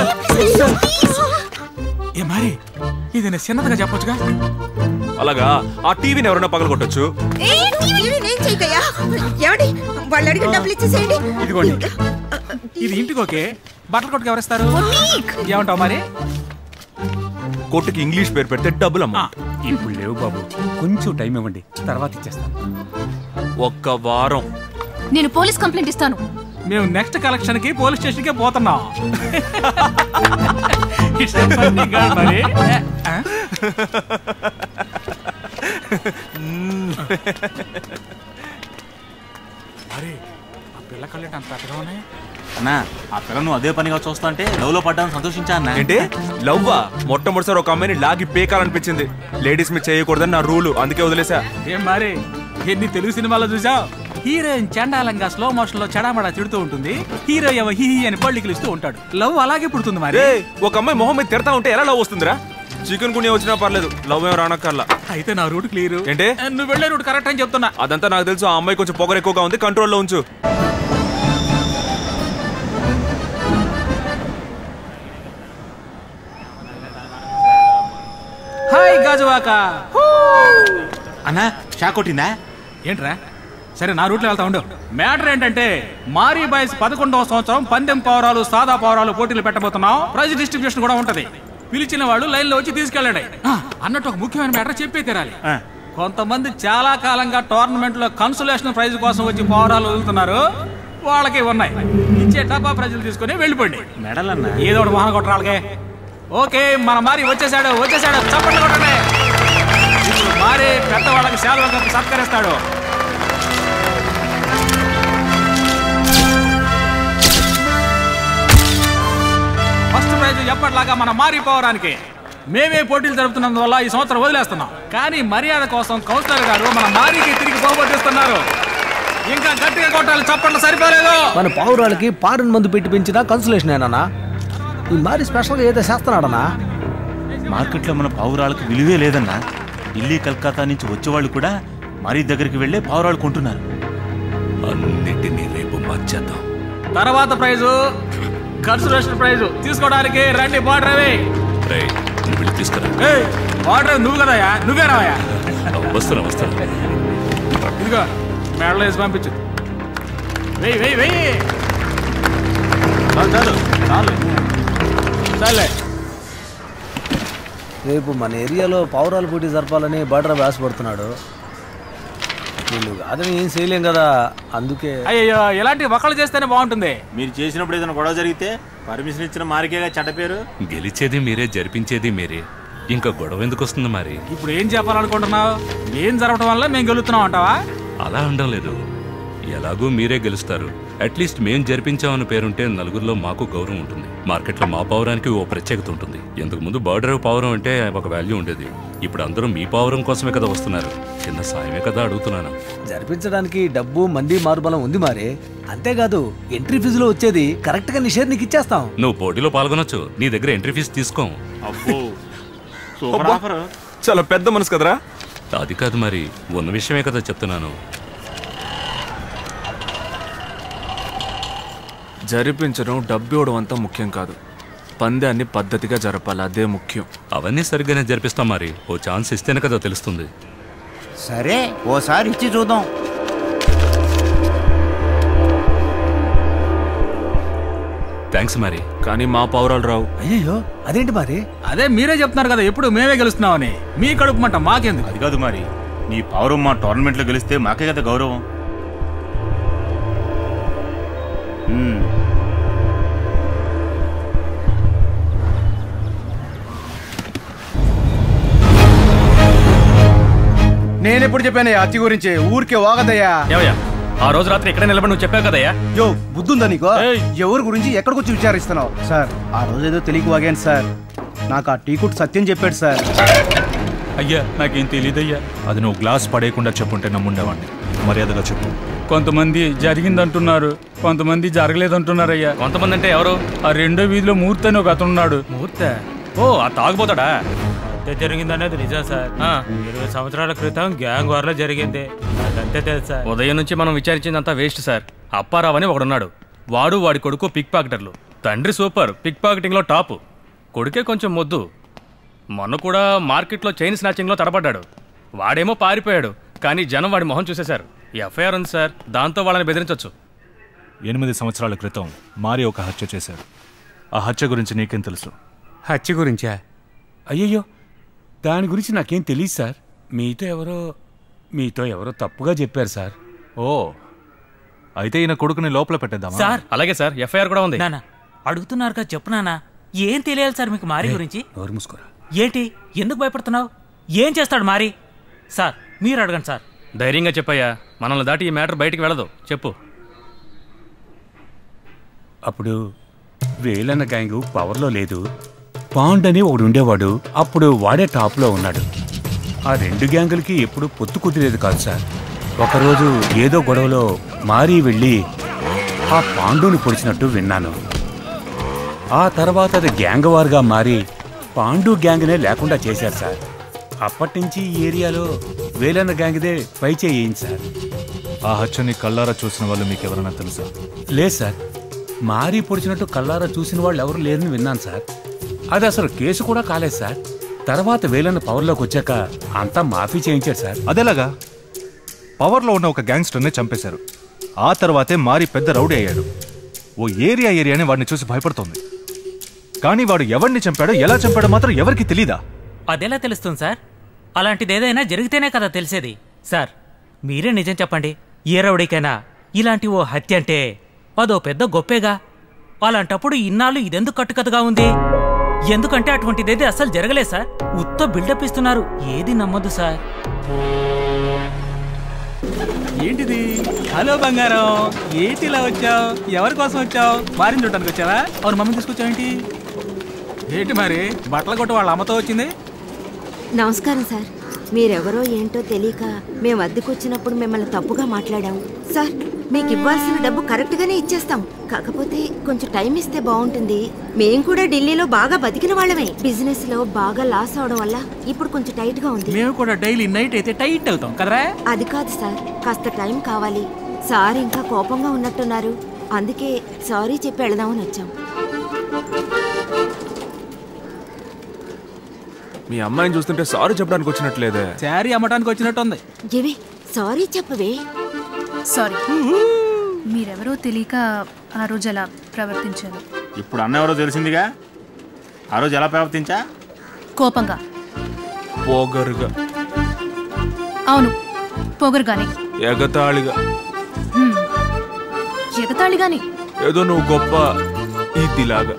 ఏ మరి ఇది నేను చిన్నదిగా చెప్పొచ్చుగా అలాగా ఆ టీవీని ఎవరైనా పగలగొట్టచ్చు ఏ, టీవీ నేను చేయకయ్యా ఏమండి వాళ్ళు అడిగిన డబ్బులు ఇచ్చేసేయండి ఇదిగోండి ఇది ఇంటికి ఓకే బట్టలు కొట్టుకు ఎవరిస్తారు ఏమంటావు మరి కొట్టుకి ఇంగ్లీష్ పేరు పెడితే డబ్బులు అమ్మ ఇప్పుడు లేవు బాబు కొంచెం టైం ఇవ్వండి తర్వాత ఇచ్చేస్తాను ఒక్క వారం నేను పోలీస్ కంప్లైంట్ ఇస్తాను మేము నెక్స్ట్ కలెక్షన్ కి పోలీస్ స్టేషన్ కి పోతున్నాం It's a funny girl, మరి. ఆ? మరి ఆ పిల్ల కళ్ళేంటి అంత పెద్దగా ఉన్నాయి అన్నా ఆ పిల్ల నువ్వు అదే పనిగా చూస్తా అంటే లవ్ లో పడ్డాను సంతోషించా అన్న ఏంటి లవ్వా మొట్టమొదటిసారి ఒక అమ్మాయిని లాగి పేకాలనిపించింది లేడీస్ మీద చేయకూడదని నా రూలు అందుకే వదిలేసా ఏం మరి ఎన్ని తెలుగు సినిమాలో చూసావు హీరోయిన్ చండాలంగా స్లో మోషన్ లో చెడామడా తిడుతూ ఉంటుంది హీరో ఏమో హీ హీ అని పళ్ళికలు ఇస్తూ ఉంటాడు లవ్ అలాగే పుడుతుంది మరి రే ఒక అమ్మాయి మొహం మీద తిడతా ఉంటే ఎలా లవ్ వస్తుందిరా చికెన్ గుణి వచ్చినా పర్లేదు లవ్ ఏం రానక్కర్లా అయితే నా రూట్ క్లియర్ ఏంటి? నువ్వు వెళ్ళే రూట్ కరెక్ట్ అని చెప్తున్నా అదంతా నాకు తెలుసు ఆ అమ్మాయి కొంచెం పొగరు ఎక్కువగా ఉంది కంట్రోల్లో ఉంచు హాయ్ గాజువాక అన్నా షాక్ కొట్టిందా ఏంట్రా సరే నా రూట్లో వెళ్తా ఉండు మ్యాటర్ ఏంటంటే మారీ బాయ్స్ పదకొండవ సంవత్సరం పందెం పౌరాలు సాదా పౌరాలు పోటీలు పెట్టబోతున్నాం ప్రైజ్ డిస్ట్రిబ్యూషన్ కూడా ఉంటది పిలిచిన వాళ్ళు లైన్ లో వచ్చి తీసుకెళ్ళండి ఆ, అన్నట్టు ఒక ముఖ్యమైన మ్యాటర్ చెప్పే తీరాలి ఆ. కొంతమంది చాలా కాలంగా టోర్నమెంట్ లో కన్సులేషన్ ప్రైజ్ కోసం వచ్చి పౌరాలు వదులుతున్నారు వాళ్ళకి ఉన్నాయి ఇచ్చే టపా ప్రైజులు తీసుకొని వెళ్ళిపోండి మెడలన్నా ఏదో ఒకటి వాహన కొట్టరాలకే ఓకే మన మారి వచ్చేసాడు వచ్చేసాడు చప్పట్లు కొట్టండి ఇప్పుడు మారి పెద్దవాళ్ళకి సేవలు కప్పి సత్కరిస్తాడు ఫస్ట్ ప్రైజ్ ఎప్పటిలాగా మన మారి పోవడానికి మేమే పోటీలు జరుపుతున్నందువల్ల ఈ సంవత్సరం వదిలేస్తున్నాం కానీ మర్యాద కోసం కౌన్సిలర్ గారు మన మారికి తిరిగి పోగొట్టిస్తున్నారు ఇంకా గట్టిగా కొట్టాలి చప్పట్లు సరిపోలేదు మన పావురాలకి పారన్ మందు పెట్టి పెంచిన కన్సులేషన్ ఏనా ఈ మరి స్పెషల్గా ఏదో చేస్తున్నాడనా మార్కెట్లో మన పావురాలకు విలువే లేదన్నా ఢిల్లీ కల్కత్తా నుంచి వచ్చేవాళ్ళు కూడా మరీ దగ్గరికి వెళ్ళే పావురాలు కొంటున్నారు అన్నిటినీ రేపు మర్చేద్దాం తర్వాత ప్రైజు కన్సలేషన్ ప్రైజు తీసుకోవడానికి రండి బార్డర్ అవి వెళ్ళి తీసుకురా ఏయ్ బార్డర్ నువ్వు కదయా నువ్వే రావయా వస్తున్నా వస్తున్నా ఇదిగో మెడలో వేసి పంపించు వెయ్యి వెయ్యి వెయ్యి చాలు చాలు చాలు సర్లే రేపు మన ఏరియాలో పావురాల పోటీ జరపాలని బార్డర్ ఆశపడుతున్నాడు వీళ్ళు కాదని ఏం చేయలేం కదా అందుకే అయ్యో ఇలాంటి ఒకళ్ళు చేస్తేనే బాగుంటుంది మీరు చేసినప్పుడు ఏదైనా గొడవ జరిగితే పర్మిషన్ ఇచ్చిన మారికేగా చెడ్డ పేరు గెలిచేది మీరే జరిపించేది మీరే ఇంకా గొడవ ఎందుకు వస్తుంది మరి ఇప్పుడు ఏం చెప్పాలనుకుంటున్నావు ఏం జరగటం వల్ల మేము గెలుస్తున్నాం అంటావా అలా ఉండడం లేదు ఎలాగూ మీరే గెలుస్తారు అట్లీస్ట్ మేం జరిపించామని పేరుంటే నలుగురిలో మాకు గౌరవం ఉంటుంది మార్కెట్లో మా పౌరానికి ఓ ప్రత్యేకత ఉంటుంది ఇంతకు ముందు బార్డర్ పౌరం అంటే ఒక వాల్యూ ఉండేది ఇప్పుడు అందరూ మీ పౌరం కోసమే కదా వస్తున్నారు చిన్న సాయమే కదా అడుగుతున్నాను జరిపించడానికి డబ్బు మంది మారుబలం ఉంది మారే అంతేకాదు ఎంట్రీ ఫీజులో వచ్చేది కరెక్ట్ గా నీ షేర్ నీకు ఇచ్చేస్తాం నువ్వు పోటీలో పాల్గొనొచ్చు నీ దగ్గర ఎంట్రీ ఫీజు తీసుకోం అబ్బో సూపర్ అబ్బా. ఆఫర్ చాలా పెద్ద మనసు కదరా అది కాదు మరి ఉన్న విషయమే కదా చెప్తున్నాను జరిపించడం డబ్బు ఇవ్వడం అంతా ముఖ్యం కాదు పందాన్ని పద్ధతిగా జరపాలి అదే ముఖ్యం అవన్నీ సరిగ్గానే జరిపిస్తాం మరి ఓ ఛాన్స్ ఇస్తేనే కదా తెలుస్తుంది సరే ఓసారి ఇచ్చి చూద్దాం థ్యాంక్స్ మరి కానీ మా పౌరాలు రావు అయ్యో అదేంటి మరి అదే మీరే చెప్తున్నారు కదా ఎప్పుడు మేమే గెలుస్తున్నామని మీ కడుపు మంట మాకెందుకు అది కాదు మరి నీ పౌరం మా టోర్నమెంట్లో గెలిస్తే మాకే కదా గౌరవం మ్మ్. నేనెప్పుడు చెప్పాను అచ్చి గురించి ఊరికే వాగదయ్యా ఏవయ్యా ఆ రోజు రాత్రి ఇక్కడే నిలబడి నువ్వు చెప్పావు కదయ్యా యో బుద్ధుందా నీకు ఎవరి గురించి ఎక్కడికొచ్చి విచారిస్తున్నావు సార్ ఆ రోజు ఏదో తెలియక వాగాను సార్ నాకు ఆ టీ కుట్ సత్యం చెప్పాడు సార్ అయ్యా నాకేం తెలియదయ్యా అది నువ్వు గ్లాస్ పడేయకుండా చెప్పుంటే నమ్ముండేవాడిని మర్యాదగా చెప్పు కొంతమంది జరిగిందంటున్నారు కొంతమంది జరగలేదంటున్నారయ్యా కొంతమంది అంటే ఎవరు ఆ రెండో వీధిలో మూర్తి అని ఒక అతను ఉన్నాడు మూర్త ఓ ఆ తాగుపోతాడా అంతే జరిగిందనేది నిజం సార్ ఇరవై సంవత్సరాల క్రితం గ్యాంగ్ వార్లో జరిగింది అదంతే తెలుసు సార్ ఉదయం నుంచి మనం విచారించిందంతా వేస్ట్ సార్ అప్పారావు అని ఒకడున్నాడు వాడు వాడి కొడుకు పిక్ పాకెటర్లు తండ్రి సూపర్ పిక్ పాకెటింగ్లో టాప్ కొడుకే కొంచెం మొద్దు మొన్న కూడా మార్కెట్లో చైన్ స్నాచింగ్లో తడబడ్డాడు వాడేమో పారిపోయాడు కానీ జనం వాడి మొహం చూసేశారు ఎఫ్ఐఆర్ ఉంది సార్ దాంతో వాళ్ళని బెదిరించవచ్చు ఎనిమిది సంవత్సరాల క్రితం మారి ఒక హత్య చేశాడు ఆ హత్య గురించి నీకేం తెలుసు హత్య గురించా అయ్యయ్యో దాని గురించి నాకేం తెలియదు సార్ మీతో ఎవరో మీతో ఎవరో తప్పుగా చెప్పారు సార్ ఓ అయితే ఈయన కొడుకుని లోపల పెట్టేద్దామా సార్ అలాగే సార్ ఎఫ్ఐఆర్ కూడా ఉంది నానా అడుగుతున్నారు కదా చెప్పు నానా ఏం తెలియాలి సార్ మీకు మారి గురించి నోరు మూసుకోరా ఏంటి ఎందుకు భయపడుతున్నావు ఏం చేస్తాడు మారి సార్ మీరు అడగండి సార్ ధైర్యంగా చెప్పయ్యా మనల్ని దాటి ఈ మ్యాటర్ బయటికి వెళ్ళదు చెప్పు అప్పుడు వేలన్న గ్యాంగ్ పవర్లో లేదు పాండ్ అని ఒకడు ఉండేవాడు అప్పుడు వాడే టాప్లో ఉన్నాడు ఆ రెండు గ్యాంగులకి ఎప్పుడు పొత్తు కుదిరేది కాదు సార్ ఒకరోజు ఏదో గొడవలో మారి వెళ్ళి ఆ పాండుని పొడిచినట్టు విన్నాను ఆ తర్వాత అది గ్యాంగ్ వార్గా మారి పాండు గ్యాంగ్నే లేకుండా చేశారు సార్ అప్పటి నుంచి ఈ ఏరియాలో వేలన్న గ్యాంగ్దే పై చేయింది సార్ ఆ హత్యని కళ్ళారా చూసిన వాళ్ళు మీకు ఎవరైనా తెలుసా లేదు సార్ మారి పొడిచినట్టు కల్లారా చూసిన వాళ్ళు ఎవరు లేరని విన్నాను సార్ అది అసలు కేసు కూడా కాలేదు సార్ తర్వాత వేలన్న పవర్లోకి వచ్చాక అంతా మాఫీ చేయించాడు సార్ అదేలాగా పవర్లో ఉన్న ఒక గ్యాంగ్స్టర్ని చంపేశారు ఆ తర్వాతే మారి పెద్ద రౌడీ అయ్యాడు ఓ ఏరియా ఏరియాని వాడిని చూసి భయపడుతోంది కానీ వాడు ఎవరిని చంపాడో ఎలా చంపాడో మాత్రం ఎవరికి తెలీదా అదెలా తెలుస్తుంది సార్ అలాంటిది ఏదైనా జరిగితేనే కదా తెలిసేది సార్ మీరే నిజం చెప్పండి ఏ రౌడీకైనా ఇలాంటి ఓ హత్య అంటే అదో పెద్ద గొప్పేగా అలాంటప్పుడు ఇన్నాళ్ళు ఇదెందుకు కట్టుకథగా ఉంది ఎందుకంటే అటువంటిదేది అసలు జరగలేదు సార్ ఉత్త బిల్డప్ ఇస్తున్నారు ఏది నమ్మదు సార్ ఏంటిది హలో బంగారం ఏంటి ఇలా వచ్చావు ఎవరి కోసం వచ్చావు మారిని చూడటానికి వచ్చావా అవును మమ్మీ తీసుకొచ్చావు ఏంటి ఏంటి మరి బట్టల కొట్టు వాళ్ళ అమ్మతో వచ్చింది నమస్కారం సార్ మీరెవరో ఏంటో తెలియక మేము అద్దెకొచ్చినప్పుడు మిమ్మల్ని తప్పుగా మాట్లాడాం సార్ మీకు ఇవ్వాల్సిన డబ్బు కరెక్ట్ గానే ఇచ్చేస్తాం కాకపోతే కొంచెం టైం ఇస్తే బాగుంటుంది మేం కూడా ఢిల్లీలో బాగా బతికిన వాళ్ళమే బిజినెస్ లో బాగా లాస్ అవడం వల్ల ఇప్పుడు కొంచెం టైట్ గా ఉంది మేము కూడా డైలీ నైట్ అయితే టైట్ అవుతాం కదరా అది కాదు సార్ కాస్త టైం కావాలి సార్ ఇంకా కోపంగా ఉన్నట్టున్నారు అందుకే సారీ చెప్పి వెళదామని వచ్చాం మీ అమ్మాయిని చూస్తుంటే సారీ చెప్పడానికి వచ్చినట్లేదే శారీ అమ్మటానికి వచ్చినట్టు ఉంది ఏవి సారీ చెప్పవే సారీ మీరెవరో తెలియక ఆ రోజు అలా ప్రవర్తించాను ఇప్పుడు అన్న ఎవరో తెలిసిందిగా ఆ రోజు ఎలా ప్రవర్తించా కోపంగా పోగరుగా అవును పొగరుగానే ఎగతాళిగా హ్మ్. ఎగతాళిగానే ఏదో నువ్వు గొప్ప ఇదిలాగా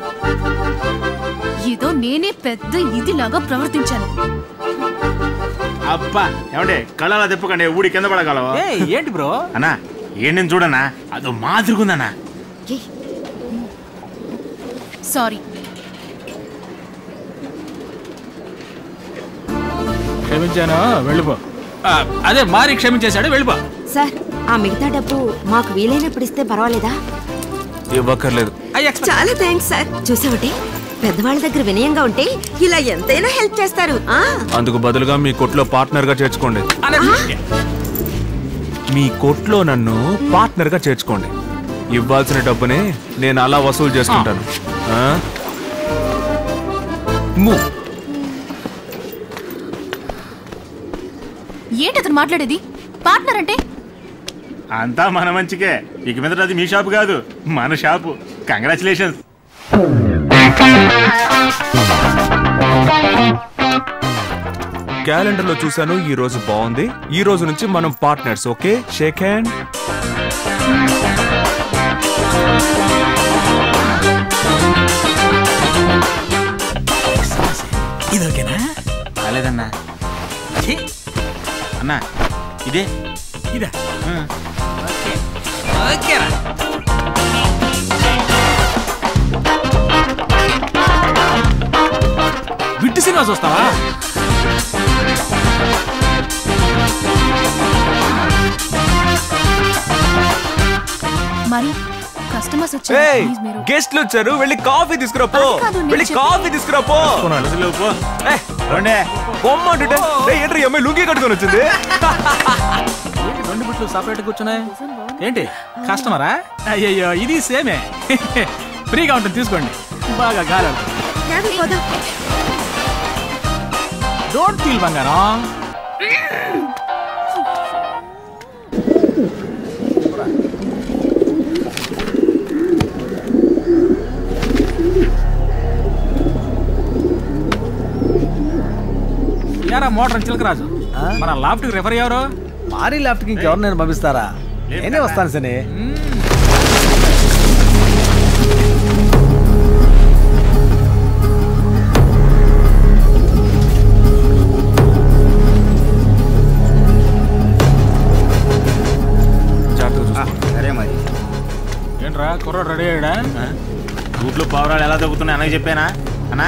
ఏదో నేనే పెద్ద ఇదిలాగా ప్రవర్తించాను అబ్బా ఏమండి కళ్ళలా తిప్పకండి ఊడి కింద పడగలవా ఏంటి బ్రో అన్నా ఏంటి చూడనా అదో మాదిరిగుందన్నా సారీ క్షమించాను వెళ్ళిపో ఆ, అదే మారి క్షమించేశాడు వెళ్ళిపో సార్ ఆ మిగతా డబ్బు మాకు వీలైనప్పుడు ఇస్తే పర్వాలేదా ఇవ్వక్కర్లేదు చాలా థ్యాంక్స్ సార్ చూసావటే పెద్దవాళ్ళ దగ్గర వినయంగా ఉంటే ఇలా ఎంతైనా హెల్ప్ చేస్తారు ఆ అందుకు బదులుగా మీ కొట్లో పార్ట్నర్ గా చేర్చుకోండి మీ కొట్లో నన్ను పార్ట్నర్ గా చేర్చుకోండి ఇవ్వాల్సిన డబ్బుని నేను అలా వసూలు చేసుకుంటాను ఆ? ము. ఏంటి అతను మాట్లాడేది పార్ట్నర్ అంటే అంతా మన మంచికే ఇక మీద అది మీ షాపు కాదు మన షాపు కంగ్రాచులేషన్స్ క్యాలెండర్ లో చూశాను ఈ రోజు బాగుంది ఈ రోజు నుంచి మనం పార్ట్నర్స్ ఓకే షేక్ హ్యాండ్ ఇది ఓకేనా కాలేదన్నా ఛీ. అన్నా ఇదే ఇదా ఓకేరా విట్టు సినిమా చూస్తావా మరి కస్టమర్స్ వచ్చారు ఏయ్ ప్లీజ్ మీరు గెస్ట్లు వచ్చారు వెళ్ళి కాఫీ తీసుకురా పో అది కాదు, నేను వెళ్ళి చెప్పేది. కాఫీ తీసుకురా పో ఏయ్, పొమ్మంటుంటే ఏయ్, ఏంట్రా ఈ అమ్మాయి లుంగి కట్టుకొని వచ్చింది ఏంటి రెండు బిట్లు సపరేట్ కూర్చున్నాయి ఏంటి కస్టమరా అయ్యయ్యో ఇది సేమే ఫ్రీగా ఉంటుంది తీసుకోండి బాగా గాలి డోంట్ ఫీల్ బంగారం యారా మోటార్ చిలకరాజు మన లాఫ్ట్ రెఫర్ ఎవరు మారీ లెఫ్ట్కి ఇంకెవరు నేను పంపిస్తారా నేనే వస్తాను సని సరే మరి ఏంట్రా కుర్రాడు రెడీ అయ్యాడా రూట్లో పావురాలు ఎలా తగ్గుతున్నాయి అనగా చెప్పానా అన్నా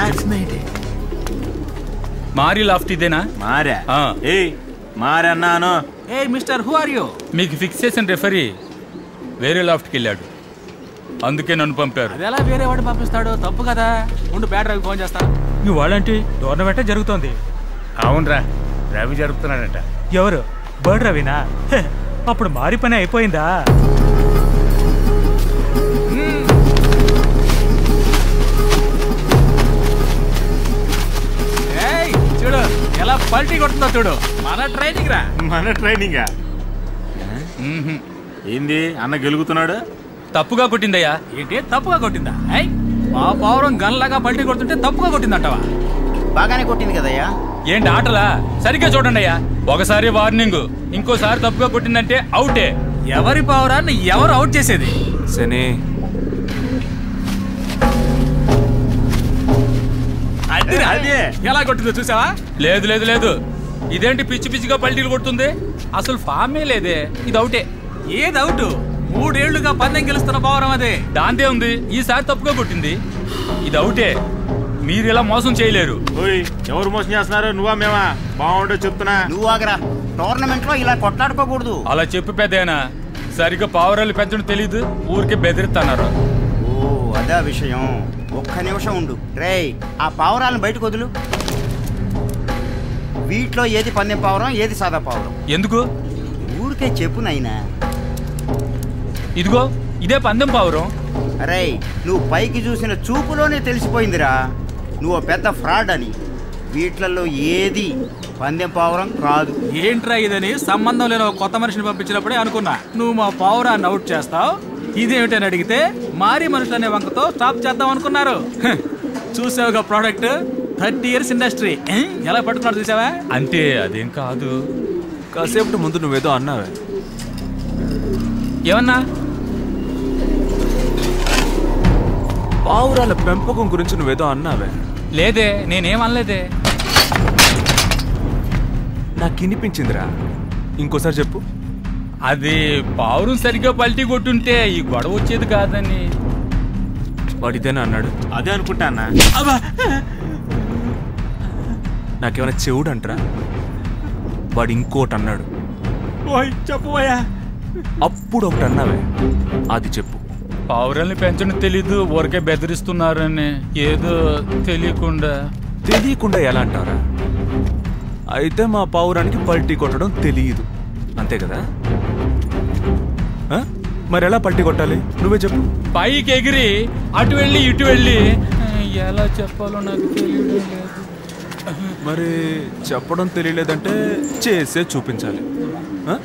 మారి లాఫ్ట్ ఇదేనా మారా ఏయ్ మారా అన్నాను ఏ మిస్టర్ హూ ఆర్ యూ మీకు ఫిక్స్ చేసిన రెఫరీ వేరే లాఫ్ట్కి వెళ్ళాడు అందుకే నన్ను పంపారు అది ఎలా వేరే వాడు పంపిస్తాడు తప్పు కదా ఉండు బ్యాటరీకి ఫోన్ చేస్తా నువ్వు వాళ్ళంటి టోర్నమెంటే జరుగుతోంది అవునరా రవి జరుపుతున్నాడట ఎవరు బర్డ్ రవినా హె, అప్పుడు మారి పని అయిపోయిందా ఏయ్ చూడు ఎలా పల్టీ కొడుతుందో చూడు మన ట్రైనింగ్ రా మన ట్రైనింగ్ ఏంది అన్న గెలుగుతున్నాడు తప్పుగా కొట్టిందయ్యా ఏంటి తప్పుగా కొట్టిందా ఏయ్ మా పౌరం గన్లాగా పల్టీ కొడుతుంటే తప్పుగా కొట్టిందంటవా బాగానే కొట్టింది కదయ్యా ఏంటి ఆటలా సరిగ్గా చూడండి అయ్యా ఒకసారి వార్నింగ్ ఇంకోసారి తప్పుగా కొట్టిందంటే అవుటే ఎవరి పౌరాన్ని ఎవరు అవుట్ చేసేది శని అది అదే ఎలా కొట్టిందో చూసావా లేదు లేదు లేదు ఇదేంటి పిచ్చి పిచ్చిగా పల్టీలు కొడుతుంది అసలు ఫామే లేదే ఇది అవుటే ఏది అవుట్ మూడేళ్లుగా పందెం గెలుస్తున్న పౌరం అదే దాంతే ఉంది ఈసారి తప్పుగా కొట్టింది ఇది అవుటే మీరు ఇలా మోసం చేయలేరు ఓయ్ ఎవరు మోసం చేస్తున్నారు నువ్వా మేమా బాగుండో చెప్తున్నా నువ్వు ఆగరా టోర్నమెంట్ లో ఇలా కొట్లాడుకోకూడదు అలా చెప్పు పెద్దయినా సరిగ్గా పావురాలు పెంచడం తెలీదు ఊరికే బెదిరిస్తున్నారు ఓ అదా విషయం ఒక్క నిమిషం ఉండు రేయ్ ఆ పావురాలను బయటకు వదులు వీటిలో ఏది పందెం పావురం ఏది సాదా పావురం ఎందుకు ఊరికే చెప్పు నాయనా ఇదిగో ఇదే పందెం పావురం అరే నువ్వు పైకి చూసిన చూపులోనే తెలిసిపోయిందిరా నువ్వు పెద్ద ఫ్రాడ్ అని వీటిలలో ఏది పందెం పావురం కాదు ఏంట్రా ఇదని సంబంధం లేని ఒక కొత్త మనిషిని పంపించినప్పుడే అనుకున్నా నువ్వు మా పౌరాన్ని అవుట్ చేస్తావు ఇదేమిటని అడిగితే మారి మనుషులు అనే వంకతో స్టాప్ చేద్దాం అనుకున్నారు హ, చూసావుగా ప్రోడక్ట్ థర్టీ ఇయర్స్ ఇండస్ట్రీ ఎలా పట్టుకున్నాడు చూసావా అంటే అదేం కాదు కాసేపటి ముందు నువ్వేదో అన్నావే ఏమన్నా పావురాల పెంపకం గురించి నువ్వేదో అన్నావే లేదే నేనేం అనలేదే నాకు వినిపించిందిరా ఇంకోసారి చెప్పు అది పావురం సరిగ్గా పల్టీ కొట్టుంటే ఈ గొడవ వచ్చేది కాదని వాడు ఇదేనా అన్నాడు అదే అనుకుంటా అన్న నాకేమైనా చెవుడు అంటరా వాడు ఇంకోటి అన్నాడు ఓయ్ చెప్పబోయా అప్పుడు ఒకటి అన్నావే అది చెప్పు పావురాల్ని పెంచడం తెలీదు ఊరికే బెదిరిస్తున్నారని ఏదో తెలియకుండా తెలియకుండా ఎలా అంటారా అయితే మా పావురానికి పల్టీ కొట్టడం తెలియదు అంతే కదా ఆ? మరి ఎలా పల్టీ కొట్టాలి నువ్వే చెప్పు పైకి ఎగిరి అటు వెళ్ళి ఇటు వెళ్ళి ఎలా చెప్పాలో నాకు తెలియడం లేదు మరి చెప్పడం తెలియలేదంటే చేసే చూపించాలి ఆ?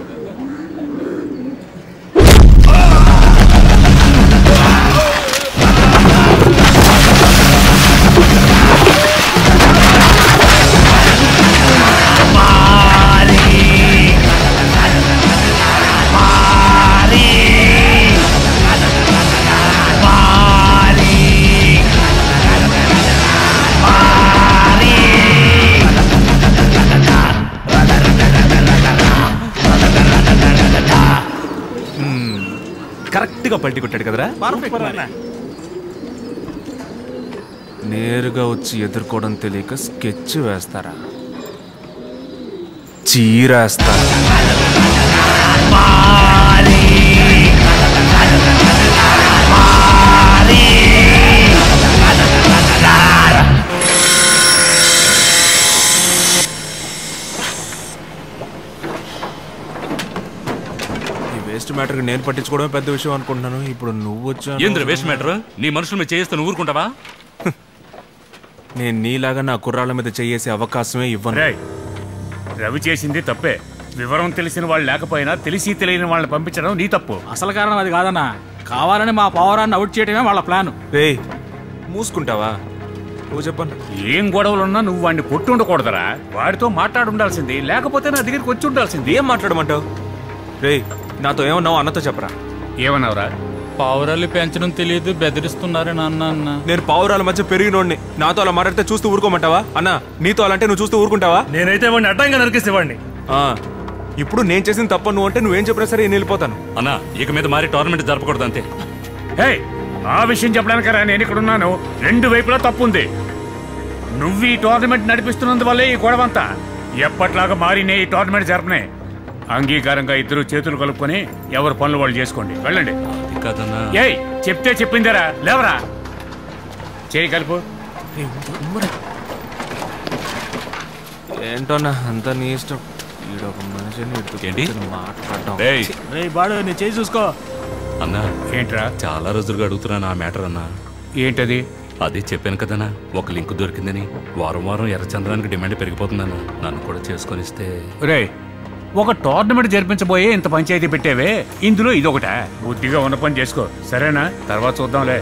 మ్మ్. కరెక్ట్గా పల్టీ కొట్టాడు కదరా నేరుగా వచ్చి ఎదుర్కోవడం తెలియక స్కెచ్ వేస్తారా చీరేస్తారా ఈ వేస్ట్ మ్యాటర్ నేను పట్టించుకోవడమే పెద్ద విషయం అనుకుంటున్నాను ఇప్పుడు నువ్వు వచ్చా ఏంద్ర వేస్ట్ మ్యాటర్ నీ మనుషుల మీద చేస్తే ఊరుకుంటావా నేను నీలాగా నా కుర్రాళ్ళ మీద చేసే అవకాశమే ఇవ్వను రేయ్, రవి చేసింది తప్పే వివరం తెలిసిన వాళ్ళు లేకపోయినా తెలిసి తెలియని వాళ్ళని పంపించడం నీ తప్పు అసలు కారణం అది కాదన్నా కావాలని మా పవరాన్ని అవుట్ చేయడమే వాళ్ళ ప్లాన్ రే మూసుకుంటావా నువ్వు చెప్పను ఏం గొడవలున్నా నువ్వు వాడిని పొట్టు ఉండకూడదరా వాడితో మాట్లాడి ఉండాల్సింది లేకపోతే నా దగ్గరికి వచ్చి ఉండాల్సింది ఏం మాట్లాడమంటావు రే నాతో ఏమన్నావు అన్నతో చెప్పరా ఏమన్నావురా పావురాలు పెంచడం తెలియదు బెదిరిస్తున్నారని అన్న అన్న నేను పావురాల మధ్య పెరిగినోడిని నాతో అలా మాట్లాడితే చూస్తూ ఊరుకోమంటావా అన్న నీతో అలాంటే నువ్వు చూస్తూ ఊరుకుంటావా నేనైతే వాడిని అడ్డంగా నరికేసేవాడిని ఆ, ఇప్పుడు నేను చేసిన తప్ప నువ్వు అంటే నువ్వేం చెప్పినా సరే నేను వెళ్ళిపోతాను అన్నా ఇక మీద మారి టోర్నమెంట్ జరపకూడదు అంతే హే ఆ విషయం చెప్పడానికరా నేను ఇక్కడ ఉన్నాను రెండు వైపులా తప్పుంది నువ్వు ఈ టోర్నమెంట్ నడిపిస్తున్నందువల్లే ఈ గొడవంతా ఎప్పట్లాగా మారినే ఈ టోర్నమెంట్ జరపనే అంగీకారంగా ఇద్దరు చేతులు కలుపుకొని ఎవరు పనులు వాళ్ళు చేసుకోండి వెళ్ళండి కదన్నా ఏయ్ చెప్తే చెప్పిందరా లేవరా చేయి కలుపు ఏంటోనా అంతా నీ ఇష్టం ఈడొక మనిషిని ఏంటి? మాట్లాడడం ఏయ్, రే బాడు నీ చేయి చూసుకో అన్నా ఏంట్రా చాలా రోజులుగా అడుగుతున్నాను ఆ మ్యాటర్ అన్నా ఏంటది అదే చెప్పాను కదన్నా ఒక లింక్ దొరికిందని వారం వారం ఎర్రచంద్రానికి డిమాండ్ పెరిగిపోతుందన్న నన్ను కూడా చేసుకొని ఇస్తే రే ఒక టోర్నమెంట్ జరిపించబోయే ఇంత పంచాయతీ పెట్టేవే ఇందులో ఇదొకట బుద్ధిగా ఉన్న పని చేసుకో సరేనా తర్వాత చూద్దాంలే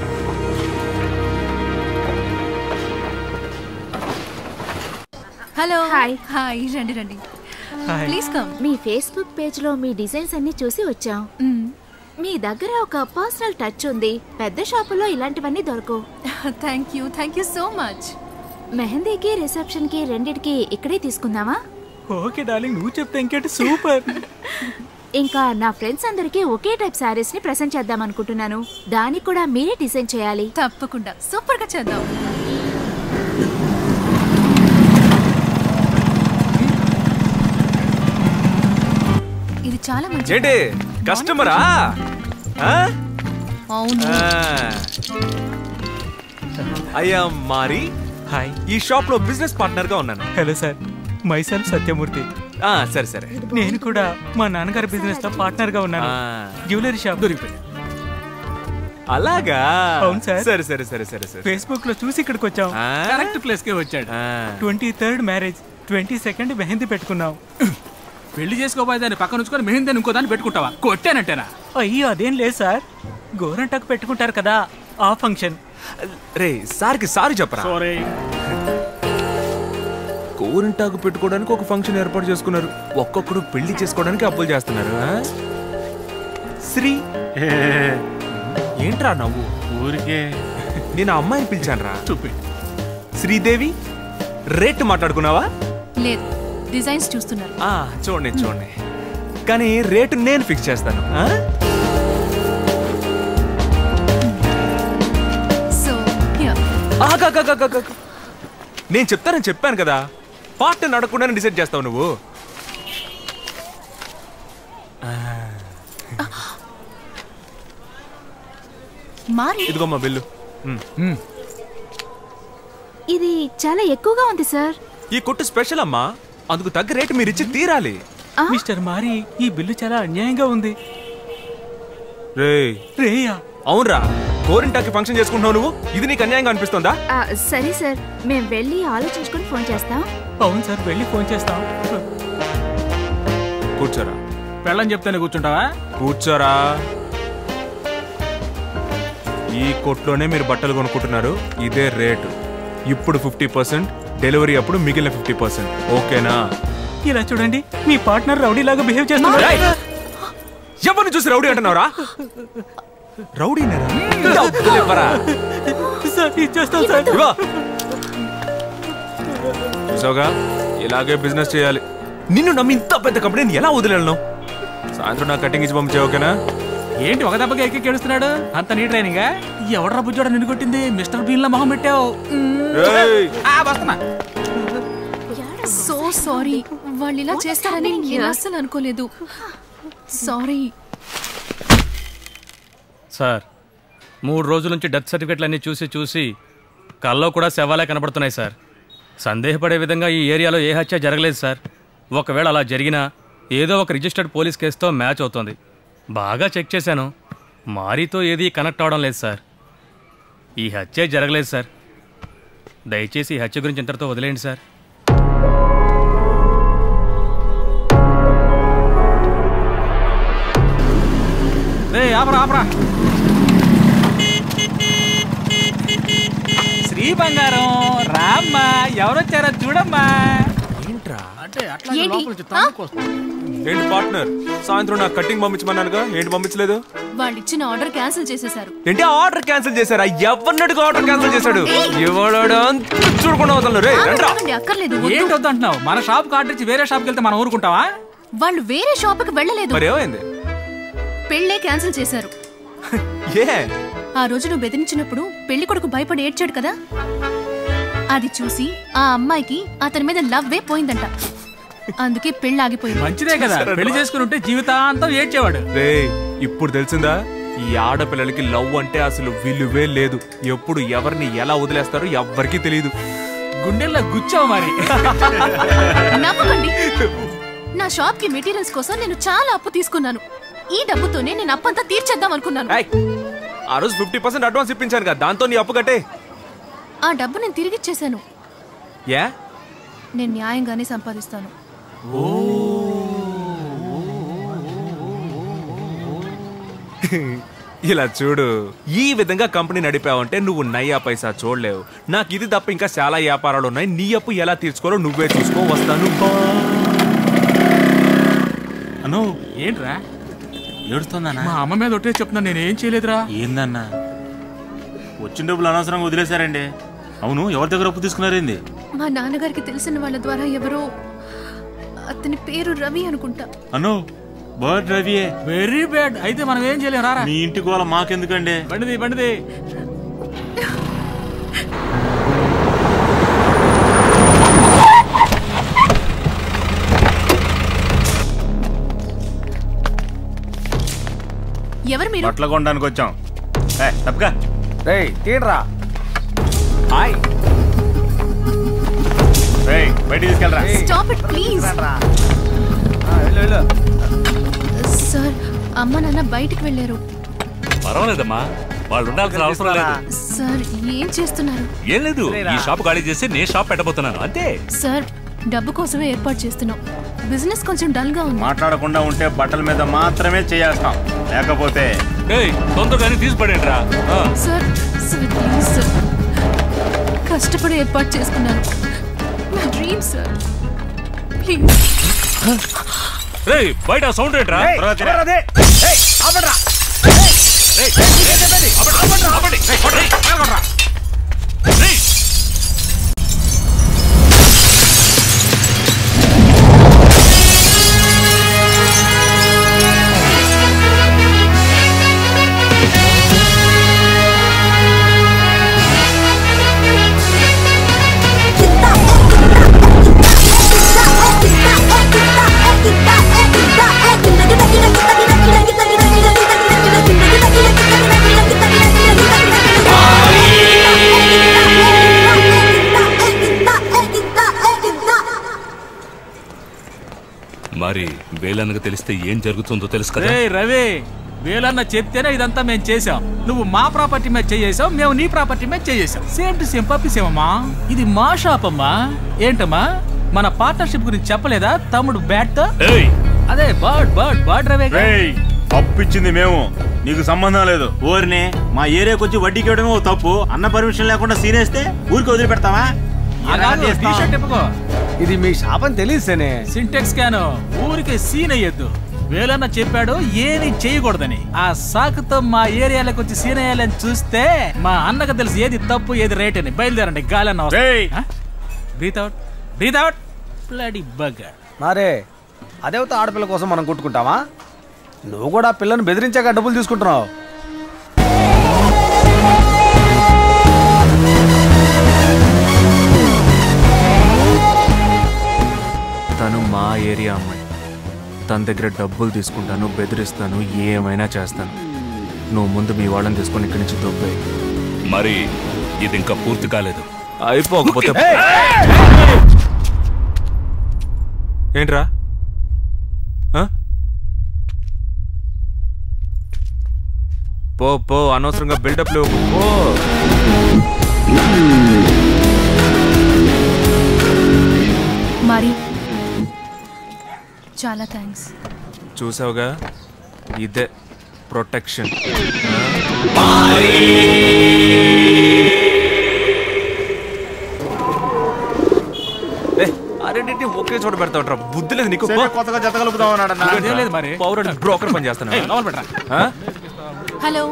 హలో హాయ్ హాయ్ రండి రండి ప్లీజ్ కమ్ మీ ఫేస్బుక్ పేజ్లో మీ డిజైన్స్ అన్ని చూసి వచ్చాం మీ దగ్గర ఒక పర్సనల్ టచ్ ఉంది పెద్ద షాపుల్లో ఇలాంటివన్నీ దొరకవు thank you thank you so much మెహందీకి రిసెప్షన్ కి రెండిటికి ఇక్కడే తీసుకుందామా ఓకే డార్లింగ్ నువ్వు చెప్తే ఇంకేంటి సూపర్ ఇంకా నా ఫ్రెండ్స్ అందరికీ ఒకే టైప్ శారీస్ ని ప్రెసెంట్ చేద్దాం అనుకుంటున్నాను దానికి కూడా మీరే డిజైన్ చేయాలి తప్పకుండా సూపర్ గా చేద్దాం ఇది చాలా మంచి ఏంటి కస్టమరా ఆ? అవును ఆ. అయ్యా మారి హాయ్ ఈ షాప్ లో బిజినెస్ పార్ట్నర్ గా ఉన్నాను హలో సార్ మైసెల్ఫ్ సత్యమూర్తి ఆ, సరే సరే నేను కూడా మా నాన్నగారి బిజినెస్ లో పార్ట్నర్ గా ఉన్నాను ఆ. జ్యువెలరీ షాప్ దొరికిపోయింది అలాగా అవును సార్. సరే సరే సరే సరే సరే ఫేస్బుక్ లో చూసి ఇక్కడికి వచ్చాం ఆ? కరెక్ట్ ప్లేస్ కే వచ్చాడు twenty third marriage twenty second mehndi పెట్టుకున్నాం పెళ్లి చేసుకోబోయే దాన్ని పక్కన ఉంచుకొని మెహిందని ఇంకో దాన్ని పెట్టుకుంటావా కొట్టానంటేనా అయ్యో అదేం లేదు సార్ గోరంటాకు పెట్టుకుంటారు కదా ఆ ఫంక్షన్ రే సార్కి సారీ చెప్పరా సారీ గోరింటాకు పెట్టుకోవడానికి ఒక ఫంక్షన్ ఏర్పాటు చేసుకున్నారు ఒక్కొక్కడు పెళ్లి చేసుకోవడానికి అప్పులు చేస్తున్నారు ఆ? శ్రీ ఏంట్రా నవ్వు ఊరికే నేను ఆ అమ్మాయిని పిలిచాను రా శ్రీదేవి రేట్ మాట్లాడుకున్నావా లేదు డిజైన్స్ చూస్తున్నారు ఆ, చూడండి చూడండి కానీ రేటు నేను ఫిక్స్ చేస్తాను ఆ? సో యా ఆగు, ఆగు, ఆగు, ఆగు, ఆగు. నేను చెప్తానని చెప్పాను కదా పార్ట్నర్ అడగకుండానే డిసైడ్ చేస్తావు నువ్వు మారి ఇదిగోమ్మా బిల్లు ఉమ్. ఇది చాలా ఎక్కువగా ఉంది సార్ ఈ కొట్టు స్పెషల్ అమ్మా అందుకు తగ్గ రేటు మీరు ఇచ్చి తీరాలి మిస్టర్ మారి ఈ బిల్లు చాలా అన్యాయంగా ఉంది రే రేయా అవునరా గోరింటాకి ఫంక్షన్ చేసుకుంటున్నావు నువ్వు ఇది నీకు అన్యాయంగా అనిపిస్తుందా ఆ, సరే సార్ మేము వెళ్ళి ఆలోచించుకొని ఫోన్ చేస్తాం అవును సార్ వెళ్ళి ఫోన్ చేస్తాం కూర్చోరా పెళ్ళని చెప్తానే కూర్చుంటావా కూర్చోరా ఈ కొట్లోనే మీరు బట్టలు కొనుక్కుంటున్నారు ఇదే రేటు ఇప్పుడు ఫిఫ్టీ పర్సెంట్ డెలివరీ అప్పుడు మిగిలిన ఫిఫ్టీ పర్సెంట్ ఓకేనా ఇలా చూడండి మీ పార్ట్నర్ రౌడీ లాగా బిహేవ్ చేస్తున్నాడు ఏయ్! ఎవరిని చూసి రౌడీ అంటున్నావురా రౌడీ సార్ ఇచ్చేస్తాం సార్ చూసావుగా ఇలాగే బిజినెస్ చేయాలి నిన్ను నమ్మి ఇంత పెద్ద కంపెనీని ఎలా వదిలేను సాయంత్రం నా కటింగ్ ఇచ్చి పంపించే ఓకేనా ఏంటి ఒక దెబ్బకి ఎక్కి కేడుస్తున్నాడు అంత నీ ట్రైనింగ్ ఎవడ్రా బుజ్జోడ నిన్ను కొట్టింది మిస్టర్ బీన్ లా మొహం పెట్టావు ఏయ్! ఆ, వస్తున్నా సో సారీ వాళ్ళు ఇలా చేస్తారని నేను అస్సలు అనుకోలేదు సారీ సార్ మూడు రోజుల నుంచి డెత్ సర్టిఫికెట్లు అన్నీ చూసి చూసి కల్లో కూడా శవాలే కనబడుతున్నాయి సార్ సందేహపడే విధంగా ఈ ఏరియాలో ఏ హత్య జరగలేదు సార్ ఒకవేళ అలా జరిగినా ఏదో ఒక రిజిస్టర్డ్ పోలీస్ కేసుతో మ్యాచ్ అవుతుంది బాగా చెక్ చేశాను మారీతో ఏది కనెక్ట్ అవడం లేదు సార్ ఈ హత్య జరగలేదు సార్ దయచేసి ఈ హత్య గురించి ఇంతటితో వదిలేయండి సార్ రే ఆపరా ఆపరా శ్రీ బంగారం రామ్మా ఎవరొచ్చారో చూడమ్మా ఏంట్రా అంటే అట్లా ఏంటి? లోపల నుంచి తన్నుకొస్తా. ఏంటి పార్ట్నర్ సాయంత్రం నా కటింగ్ పంపించమన్నానుగా ఏంటి పంపించలేదు వాళ్ళు ఇచ్చిన ఆర్డర్ క్యాన్సిల్ చేసేశారు ఏంటి ఆర్డర్ క్యాన్సిల్ చేశారా ఎవరినడికి ఆర్డర్ క్యాన్సిల్ చేశాడు ఎవడాడు అంత చూడకుండా వదలను రే రండ్రా ఆగండి, అక్కర్లేదు వద్దు. ఏంటి వద్దు అంటున్నావు మన షాప్ ఆర్డర్ ఇచ్చి వేరే షాప్కి వెళ్తే మనం ఊరుకుంటావా వాళ్ళు వేరే షాప్కి వెళ్ళలేదు మరి ఏమైంది పెళ్ళే క్యాన్సిల్ చేశారు ఏ ఆ రోజు నువ్వు బెదిరించినప్పుడు పెళ్లి కొడుకు భయపడి ఏడ్చాడు కదా అది చూసి ఆ అమ్మాయికి అతని మీద లవ్వే పోయిందంట అందుకే పెళ్లి ఆగిపోయింది మంచిదే కదా పెళ్లి చేసుకుని ఉంటే జీవితాంతం ఏడ్చేవాడు రే ఇప్పుడు తెలిసిందా ఈ ఆడపిల్లలకి లవ్ అంటే అసలు విలువే లేదు ఎప్పుడు ఎవరిని ఎలా వదిలేస్తారో ఎవ్వరికీ తెలియదు గుండెల్లో గుచ్చావు మరి నవ్వకండి నా షాప్ కి మెటీరియల్స్ కోసం నేను చాలా అప్పు తీసుకున్నాను ఈ డబ్బుతోనే నేను అప్పంతా తీర్చేద్దాం అనుకున్నాను ఆ రోజు ఫిఫ్టీ పర్సెంట్ అడ్వాన్స్ ఇప్పించాను కదా దాంతో నీ అప్పు కట్టే ఆ డబ్బు నేను తిరిగిచ్చేశాను ఏ నేను న్యాయంగానే సంపాదిస్తాను ఇలా చూడు ఈ విధంగా కంపెనీ నడిపావంటే నువ్వు నయ్యా పైసా చూడలేవు నాకు ఇది తప్ప ఇంకా చాలా వ్యాపారాలు ఉన్నాయి నీ అప్పు ఎలా తీర్చుకోవాలో నువ్వే చూసుకో వస్తాను అను ఏంట్రా ఏడుస్తుందన్నా మా అమ్మ మీద ఒట్టే చెప్తున్నా నేను ఏం చేయలేదురా ఏందన్నా వచ్చిన డబ్బులు అనవసరంగా వదిలేశారండి అవును ఎవరి దగ్గర అప్పు తీసుకున్నారేంది మా నాన్నగారికి తెలిసిన వాళ్ళ ద్వారా ఎవరో అతని పేరు రవి అనుకుంటా అను బర్డ్ రవియే వెరీ బ్యాడ్ అయితే మనం ఏం చేయలేం రారా మీ ఇంటి గోల మాకెందుకండి బండిది బండిది ఎవరు మీరు బట్టలు కొనడానికి వచ్చాం ఏ, తప్పగా రేయ్ తీడ్రా హాయ్ రేయ్ బయటికి తీసుకెళ్ళరా స్టాప్ ఇట్ ప్లీజ్ సార్ అమ్మ నాన్న బయటికి వెళ్ళారు పర్వాలేదమ్మా వాళ్ళు ఉండాల్సిన అవసరం లేదు సార్ ఏం చేస్తున్నారు ఏం లేదు ఈ షాప్ ఖాళీ చేసి నేను షాప్ పెట్టబోతున్నాను అంతే సార్ డబ్బు కోసమే ఏర్పాటు చేస్తున్నాం బిజినెస్ కొంచెం డల్ గా ఉంది మాట్లాడకుండా ఉంటే బట్టల మీద మాత్రమే చేయాల్సాం లేకపోతే ఏయ్ తొందరగానే తీసిపడేండి రా సార్ సార్ ప్లీజ్ సార్ కష్టపడి ఏర్పాటు చేసుకున్నాను నా డ్రీమ్ సార్ ప్లీజ్ రేయ్ బయట సౌండ్ ఏంట్రా త్వరగా తినే. రేయ్, రేయ్, ఆపండి, ఆపండి, ఆపండి. రేయ్, కొట్టు, రేయ్, కొట్టురా. రేయ్. వేలన్నకు తెలిస్తే ఏం జరుగుతుందో తెలుసు కదా రేయ్ రవి వేలన్న చెప్తేనే ఇదంతా మేము చేసాం నువ్వు మా ప్రాపర్టీ మీద చేసావు మేము నీ ప్రాపర్టీ మీద చేసాం సేమ్ టు సేమ్ పంపిసేమమ్మా ఇది మా షాప్ అమ్మా ఏంటమ్మా మన పార్ట్నర్షిప్ గురించి చెప్పలేదా తమ్ముడు బ్యాట్ తో అదే బర్డ్ బర్డ్ బర్డ్ రవి రేయ్ అప్పిచ్చింది మేము నీకు సంబంధం లేదు ఊరిని మా ఏరియాకి వచ్చి వడ్డీకి ఇవ్వడమే ఓ తప్పు అన్న పర్మిషన్ లేకుండా సీనేస్తే ఊరికి వదిలిపెడతావా టీషర్ట్ ఇప్పుకో ఇది మీ షాప్ అని తెలియసేనే సింటెక్స్ క్యాను ఊరికి సీన్ అయ్యొద్దు వేలన్న చెప్పాడు ఏమి చేయకూడదని ఆ సాకుతో మా ఏరియాలోకి వచ్చి సీన్ అయ్యాలని చూస్తే మా అన్నకు తెలుసు ఏది తప్పు ఏది రైట్ అని బయలుదేరండి గాలన్న breathe out breathe out bloody bugger మరే అదేవతో ఆడపిల్ల కోసం మనం కొట్టుకుంటామా నువ్వు కూడా ఆ పిల్లని బెదిరించాక డబ్బులు తీసుకుంటున్నావు తను మా ఏరియా అమ్మాయి తన దగ్గర డబ్బులు తీసుకుంటాను బెదిరిస్తాను ఏమైనా చేస్తాను నువ్వు ముందు మీ వాళ్ళని తీసుకొని ఇక్కడి నుంచి దొబ్బే మరి ఇది ఇంకా పూర్తి కాలేదు అయిపోకపోతే ఏంట్రా ఆ? పో పో అనవసరంగా బిల్డప్ లేవు పో మరి చాలా థ్యాంక్స్ చూసావుగా ఇదే ప్రొటెక్షన్ అరెంటి ఒకే చోట పెడతా ఉంటారా బుద్ధి లేదు నీకు సరే, కొత్తగా జత కలుపుదాం అన్నాడన్నా. అదేం లేదు మరి పౌరుడు బ్రోకర్ పని చేస్తాను ఏయ్, లోపల పెట్టరా. హలో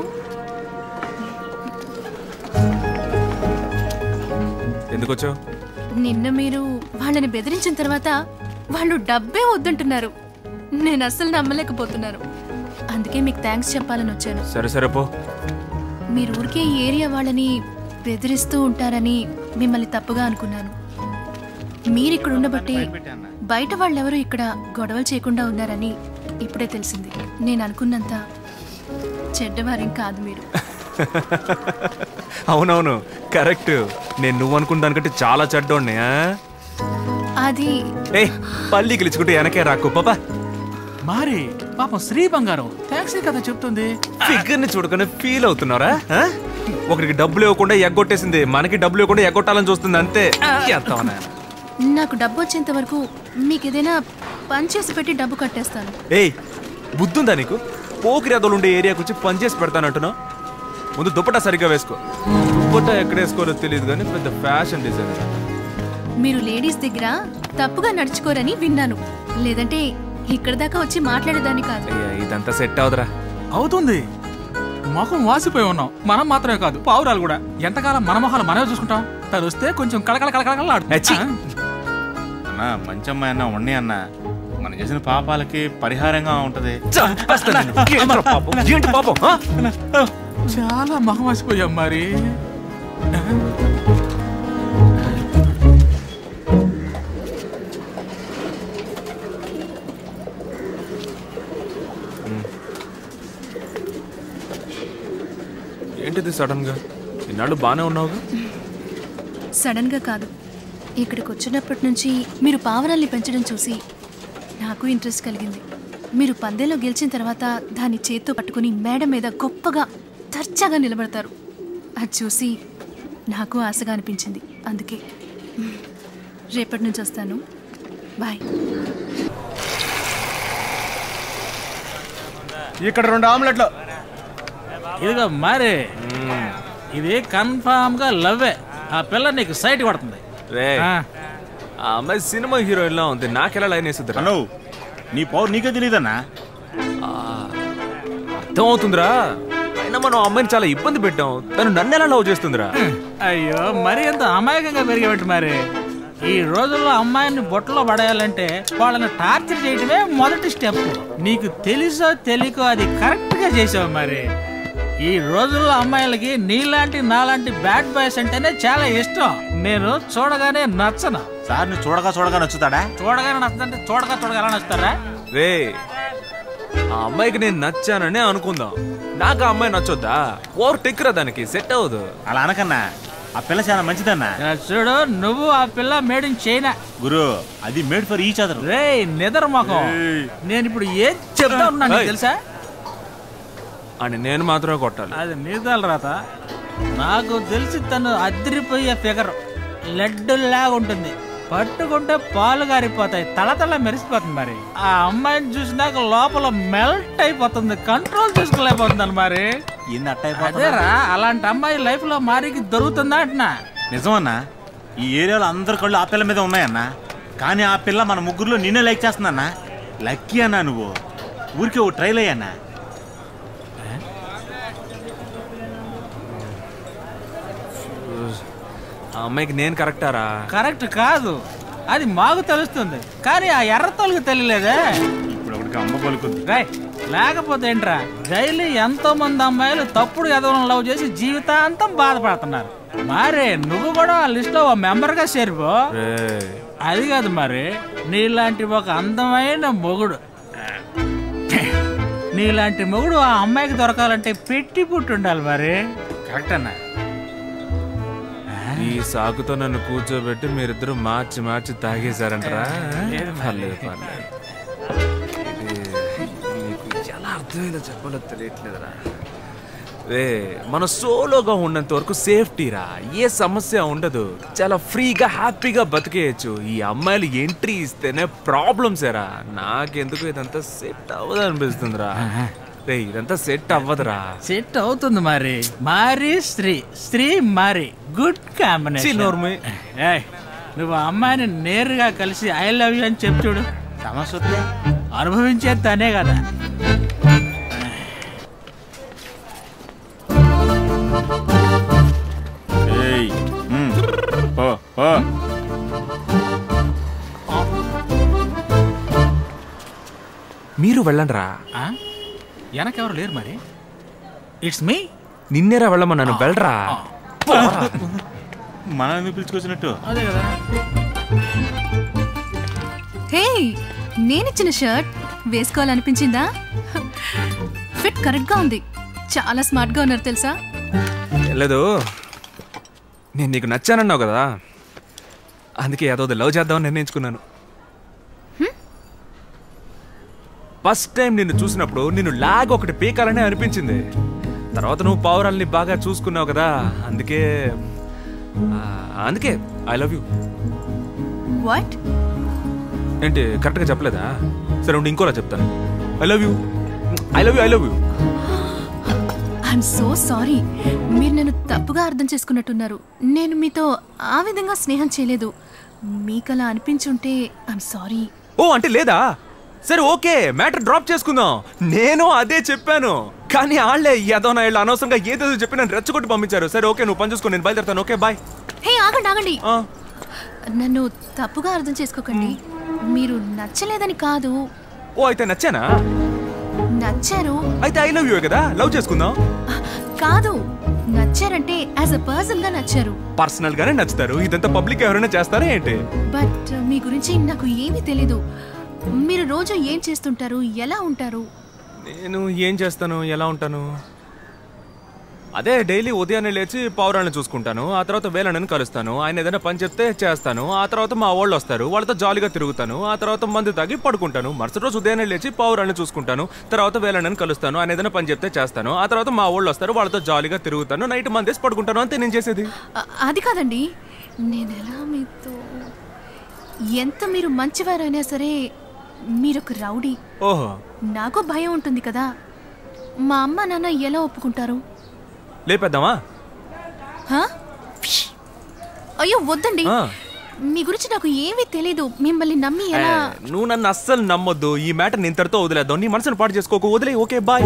ఎందుకు వచ్చావు నిన్న మీరు వాళ్ళని బెదిరించిన తర్వాత వాళ్ళు డబ్బే వద్దంటున్నారు నేను అస్సలు నమ్మలేకపోతున్నాను అందుకే మీకు థ్యాంక్స్ చెప్పాలని వచ్చాను సరే సరే పో మీరు ఊరికే ఈ ఏరియా వాళ్ళని బెదిరిస్తూ ఉంటారని మిమ్మల్ని తప్పుగా అనుకున్నాను మీరు ఇక్కడ ఉండబట్టి బయట వాళ్ళెవరూ ఇక్కడ గొడవలు చేయకుండా ఉన్నారని ఇప్పుడే తెలిసింది నేను అనుకున్నంత చెడ్డవారేం కాదు మీరు అవునవును కరెక్ట్ నేను నువ్వు అనుకున్న దానికంటే చాలా చెడ్డోడిని ఆ? అది ఏ పల్లి గెలుచుకుంటే వెనకే రాకు పాపా మరి పాపం శ్రీ బంగారం టాక్సీ కదా చెప్తుంది ఫిగర్ ని చూడగానే ఫీల్ అవుతున్నారా ఆ? ఒకరికి డబ్బులు ఇవ్వకుండా ఎగ్గొట్టేసింది మనకి డబ్బులు ఇవ్వకుండా ఎగ్గొట్టాలని చూస్తుంది అంతే ఎంతవనా? నాకు డబ్బు వచ్చేంత వరకు మీకు ఏదైనా పని చేసి పెట్టి డబ్బు కట్టేస్తాను ఏయ్ బుద్ధుందా నీకు పోకిరి అదలు ఉండే ఏరియాకి వచ్చి పని చేసి పెడతానంటున్నావు ముందు దుప్పటా సరిగ్గా వేసుకో దుప్పటా ఎక్కడ వేసుకోవాలో తెలియదు కానీ పెద్ద ఫ్యాషన్ డిజైనర్ మీరు లేడీస్ దగ్గర తప్పుగా నడుచుకోరని విన్నాను లేదంటే ఇక్కడ దాకా వచ్చి మాట్లాడేదాన్ని కాదు అయ్యా ఇదంతా సెట్ అవదురా అవుతుంది మొఖం వాసిపోయి ఉన్నాం మనం మాత్రమే కాదు పావురాలు కూడా ఎంతకాలం మన మొహాలు మనమే చూసుకుంటాం తను వస్తే కొంచెం కళకళ కళకళ అన్నా మంచి అమ్మాయి అన్న ఉండి అన్న మనం చేసిన పాపాలకి పరిహారంగా ఉంటది ఏంట్రా పాపం? ఏంటి పాపం ఆ? చాలా మొహం వాసిపోయాం మరి ఏంటిది సడన్ గా ఇన్నాళ్ళు బానే ఉన్నావుగా సడన్ గా కాదు ఇక్కడికి వచ్చినప్పటి నుంచి మీరు పావురాల్ని పెంచడం చూసి నాకు ఇంట్రెస్ట్ కలిగింది మీరు పందెంలో గెలిచిన తర్వాత దాన్ని చేత్తో పట్టుకుని మేడ మీద గొప్పగా తర్చాగా నిలబడతారు అది చూసి నాకు ఆశగా అనిపించింది అందుకే రేపటి నుంచి వస్తాను బాయ్ ఇక్కడ రెండు ఆమ్లెట్లు ఇదిగో మరి ఇది కన్ఫామ్ గా లవ్వే ఆ పిల్ల నీకు సైట్ కొడుతుంది రే ఆ. ఆ అమ్మాయి సినిమా హీరోయిన్ లా ఉంది నాకెలా లైన్ వేసుద్ది అను నీ పౌరు నీకే తెలియదన్నా అర్థం అవుతుందిరా అయినా మనం ఆ అమ్మాయిని చాలా ఇబ్బంది పెట్టాం తను నన్ను ఎలా లవ్ చేస్తుందిరా అయ్యో మరి ఎంత అమాయకంగా పెరిగేవాటి మరి ఈ రోజుల్లో అమ్మాయిని బొట్టలో పడేయాలంటే వాళ్ళని టార్చర్ చేయడమే మొదటి స్టెప్ నీకు తెలుసో తెలియకో అది కరెక్ట్ గా చేసావు మరి ఈ రోజుల్లో అమ్మాయిలకి నీలాంటి నాలాంటి బ్యాడ్ బాయ్స్ అంటేనే చాలా ఇష్టం నేను చూడగానే నచ్చను సార్ నువ్వు చూడగా చూడగా నచ్చుతాడా చూడగానే నచ్చదంటే చూడగా చూడగా ఎలా నచ్చుతారా రే ఆ అమ్మాయికి నేను నచ్చాననే అనుకుందాం నాకు ఆ అమ్మాయి నచ్చొద్దా ఓవర్ టెక్రా దానికి సెట్ అవ్వదు అలా అనకన్నా ఆ పిల్ల చాలా మంచిదన్నా చూడు నువ్వు ఆ పిల్ల మేడ్ ఇన్ చైనా గురు అది మేడ్ ఫర్ ఈచ్ అదర్ రే నిద్ర మొఖం నేను ఇప్పుడు ఏం చెప్తా ఉన్నాను నీకు ఏయ్. తెలుసా అని నేను మాత్రమే కొట్టాలి అది నీదాల రాత నాకు తెలిసి తను అదిరిపోయే ఫిగర్ లడ్డు లాగా ఉంటుంది పట్టుకుంటే పాలు గారిపోతాయి తలతల మెరిసిపోతుంది మరి ఆ అమ్మాయిని చూసినాక లోపల మెల్ట్ అయిపోతుంది కంట్రోల్ చేసుకోలేకపోతున్నాను మరి ఏంది అట్ట అదేరా అలాంటి అమ్మాయి లైఫ్ లో మారికి దొరుకుతుందా అంటున్నా నిజమన్నా ఈ ఏరియాలో అందరి కళ్ళు ఆ పిల్ల మీద ఉన్నాయన్నా కానీ ఆ పిల్ల మన ముగ్గురులో నిన్నే లైక్ చేస్తుందన్నా లక్కీ అన్నా నువ్వు ఊరికే ఓ ట్రైల్ అయ్యన్నా ఆ అమ్మాయికి నేను కరెక్టారా కరెక్ట్ కాదు అది మాకు తెలుస్తుంది కానీ ఆ ఎర్ర తొలగి తెలియలేదే ఇప్పుడు ఒకటికి అమ్మ పలుకుంది రై లేకపోతే ఏంట్రా డైలీ ఎంతో మంది అమ్మాయిలు తప్పుడు ఎదవలను లవ్ చేసి జీవితాంతం బాధపడుతున్నారు మరే నువ్వు కూడా ఆ లిస్ట్ లో ఓ మెంబర్ గా చేరిపో అది కాదు మరి నీలాంటి ఒక అందమైన మొగుడు నీలాంటి మొగుడు ఆ అమ్మాయికి దొరకాలంటే పెట్టి పుట్టి ఉండాలి మరి కరెక్ట్ అన్నా ఈ సాకుతో నన్ను కూర్చోబెట్టి మీరిద్దరు మార్చి మార్చి తాగేశారంటరా లేదు మరి. పర్లేదు పర్లేదు ఇది మీకు ఎలా అర్థమైందో చెప్పాలో తెలియట్లేదురా రే మన సోలోగా ఉన్నంత వరకు సేఫ్టీ రా ఏ సమస్య ఉండదు చాలా ఫ్రీగా హ్యాపీగా బతికేయచ్చు ఈ అమ్మాయిలు ఎంట్రీ ఇస్తేనే ప్రాబ్లమ్స్ ఏరా నాకెందుకు ఇదంతా సెట్ అవ్వదు అనిపిస్తుందిరా రే ఇదంతా సెట్ అవ్వదురా సెట్ అవుతుంది మరి మారి స్త్రీ స్త్రీ మారి గుడ్ ఛీ, కాంబినేషన్ నోర్మి. ఏయ్, నువ్వు ఆ అమ్మాయిని నేరుగా కలిసి ఐ లవ్ యూ అని చెప్పి చూడు సమస్య అనుభవించేది తనే కదా ఏయ్ మ్, పో పో మీరు వెళ్ళండి రా ఆ? వెనకెవరు లేరు మరి ఇట్స్ మీ నిన్నేరా వెళ్ళమన్నాను వెళ్ళరా మనం ఎందుకు పిలుచుకొచ్చినట్టు అదే కదా హే నేనిచ్చిన షర్ట్ వేసుకోవాలనిపించిందా ఫిట్ కరెక్ట్గా ఉంది చాలా స్మార్ట్గా ఉన్నారు తెలుసా లేదు నేను నీకు నచ్చానన్నావు కదా అందుకే ఏదో లవ్ చేద్దామని నిర్ణయించుకున్నాను ఫస్ట్ టైం నిన్ను చూసినప్పుడు నిన్ను లాగ్ ఒకటి పీకాలనే అనిపించింది తర్వాత నువ్వు పావురాల్ని బాగా చూసుకున్నావు కదా అందుకే ఆ, అందుకే ఐ లవ్ యూ వాట్ ఏంటి కరెక్ట్గా చెప్పలేదా సరే ఉండి ఇంకోలా చెప్తాను I love you I love you I love you I'm so sorry మీరు నన్ను తప్పుగా అర్థం చేసుకున్నట్టున్నారు నేను మీతో ఆ విధంగా స్నేహం చేయలేదు మీకు అలా అనిపించుంటే ఐఎమ్ సారీ ఓ అంటే లేదా సరే ఓకే మ్యాటర్ డ్రాప్ చేసుకుందాం నేను అదే చెప్పాను కానీ వాళ్ళే ఏదో నా వీళ్ళు అనవసరంగా ఏదేదో చెప్పి నన్ను రెచ్చగొట్టి పంపించారు సరే ఓకే నువ్వు పని చూసుకో నేను బయలుదేరుతాను ఓకే బాయ్ హే ఆగండి ఆగండి నన్ను తప్పుగా అర్థం చేసుకోకండి మీరు నచ్చలేదని కాదు ఓ అయితే నచ్చానా నచ్చారు అయితే ఐ లవ్ యూ కదా లవ్ చేసుకుందాం కాదు నచ్చారంటే యాజ్ అ పర్సన్ గా నచ్చారు పర్సనల్ గానే నచ్చుతారు ఇదంతా పబ్లిక్ ఎవరైనా చేస్తారా ఏంటి బట్ మీ గురించి నాకు ఏమీ తెలీదు మీరు రోజు ఏం చేస్తుంటారు ఎలా ఉంటారు నేను ఏం చేస్తాను ఎలా ఉంటాను అదే డైలీ ఉదయాన్నే లేచి పౌరాలను చూసుకుంటాను ఆ తర్వాత వేలనని కలుస్తాను ఆయన ఏదైనా పని చెప్తే చేస్తాను ఆ తర్వాత మా వాళ్ళు వస్తారు వాళ్ళతో జాలీగా తిరుగుతాను ఆ తర్వాత మందు తాగి పడుకుంటాను మరుసటి రోజు ఉదయాన్నే లేచి పౌరాలను చూసుకుంటాను తర్వాత వేలనని కలుస్తాను ఆయన ఏదైనా పని చెప్తే చేస్తాను ఆ తర్వాత మా వాళ్ళు వస్తారు వాళ్ళతో జాలీగా తిరుగుతాను నైట్ మందేసి పడుకుంటాను అంతే నేను చేసేది అ- అది కాదండి నేను ఎలా మీతో ఎంత మీరు మంచివారైనా సరే మీరొక రౌడీ ఓహో నాకు భయం ఉంటుంది కదా మా అమ్మ నాన్న ఎలా ఒప్పుకుంటారు లేపేద్దామా హా? అయ్యో వద్దండి ఆ. మీ గురించి నాకు ఏమీ తెలీదు మిమ్మల్ని నమ్మి ఎలా ఏ, నువ్వు నన్ను అస్సలు నమ్మొద్దు ఈ మ్యాటర్ ఇంతటితో వదిలేద్దాం నీ మనసును పాటు చేసుకోకు వదిలే ఓకే బాయ్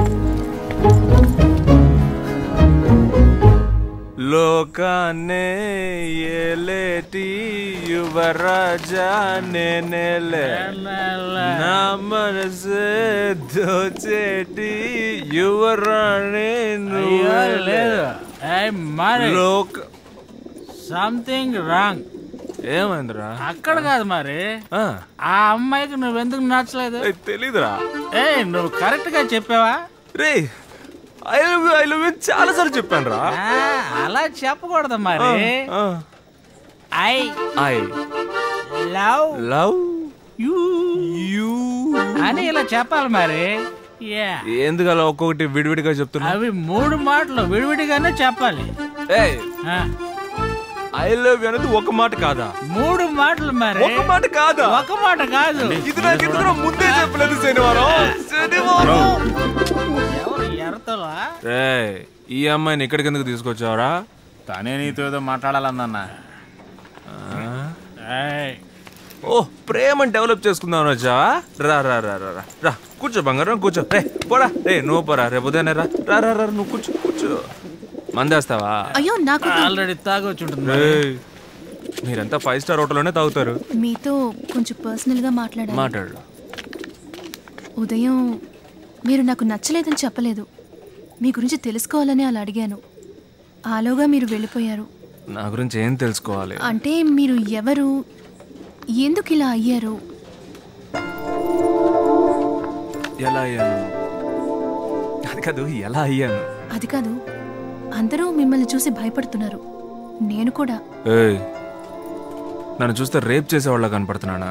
లోకానే ఏలేటి యువరాజా నేనేలే నా మనసే దోచేటి యువరాణి అయ్యో, లేదు ఏయ్, మరి లోక సంథింగ్ రాంగ్ ఏమైందిరా అక్కడ కాదు మరి ఆ, ఆ అమ్మాయికి నువ్వెందుకు నచ్చలేదు తెలీదురా ఏ నువ్వు కరెక్ట్ గా చెప్పావా రే I love you I love you చాలా సార్లు చెప్పాను రా ఆ, అలా చెప్పకూడదు మరి I I love love you you అని ఇలా చెప్పాలి మరి యా ఎందుకు అలా ఒక్కొక్కటి విడివిడిగా చెప్తున్నా అవి మూడు మాటలు విడివిడిగానే చెప్పాలి ఆ, ఐ లవ్ యూ అనేది ఒక మాట కాదా మూడు మాటలు మరి ఒక మాట కాదా ఒక మాట కాదు ఇది నాకు ఎందుకు ముందే చెప్పలేదు శనివారం శనివారం ఎవరు ఎరతలా రేయ్, ఈ అమ్మాయిని ఇక్కడికి ఎందుకు తీసుకొచ్చావరా తనే నీతో ఏదో మాట్లాడాలన్నా ఓ ప్రేమ డెవలప్ చేసుకుందాం వచ్చావా రా రా రా రా రా రా కూర్చో బంగారం కూర్చో రే పోరా రే నువ్వు పోరా రేపు ఉదయాన్నే రా రా రా రా నువ్వు కూర్చో కూర్చో మందేస్తావా అయ్యో నాకు ఆల్రెడీ తాగొచ్చి ఉంటుంది రేయ్, మీరంతా ఫైవ్ స్టార్ హోటల్లోనే తాగుతారు మీతో కొంచెం పర్సనల్గా మాట్లాడాలి మాట్లాడు ఉదయం మీరు నాకు నచ్చలేదని చెప్పలేదు మీ గురించి తెలుసుకోవాలని అలా అడిగాను ఆలోగా మీరు వెళ్ళిపోయారు నా గురించి ఏం తెలుసుకోవాలి అంటే మీరు ఎవరు ఎందుకు ఇలా అయ్యారు ఎలా అయ్యాను అది కాదు ఎలా అయ్యాను అది కాదు అందరూ మిమ్మల్ని చూసి భయపడుతున్నారు నేను కూడా ఏయ్ నన్ను చూస్తే రేప్ చేసేవాళ్ళ కనపడుతున్నానా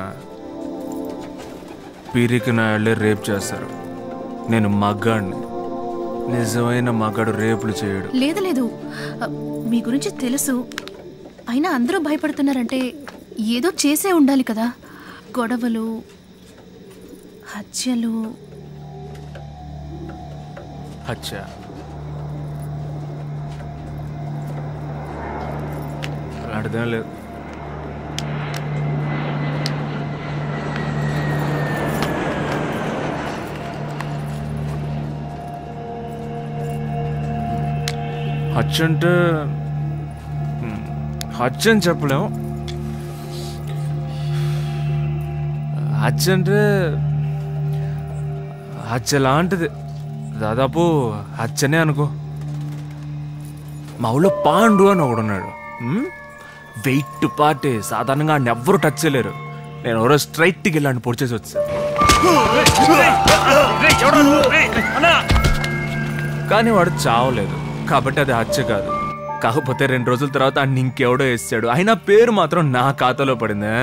పీరికి నాళ్ళే రేప్ చేస్తారు నేను మగ్గాడిని నిజమైన మగాడు రేపులు చేయడు లేదు లేదు అ, మీ గురించి తెలుసు అయినా అందరూ భయపడుతున్నారంటే ఏదో చేసే ఉండాలి కదా గొడవలు హత్యలు అచ్చా అలాంటిదేం లేదు హచ్ అంటే మ్, హచ్ అని చెప్పలేం హచ్ అంటే హత్య లాంటిది దాదాపు హత్యనే అనుకో మా ఊళ్ళో పాండు అని ఒకడున్నాడు మ్? వెయిట్ పార్టీ సాధారణంగా ఆయన ఎవ్వరు టచ్ చేయలేరు నేను ఎవరో స్ట్రైట్కి వెళ్ళాను పొడి చేసి వచ్చా కానీ వాడు చావలేదు కాబట్టి అది హత్య కాదు కాకపోతే రెండు రోజుల తర్వాత ఆయన ఇంకెవడో వేసాడు అయినా పేరు మాత్రం నా ఖాతాలో పడిందే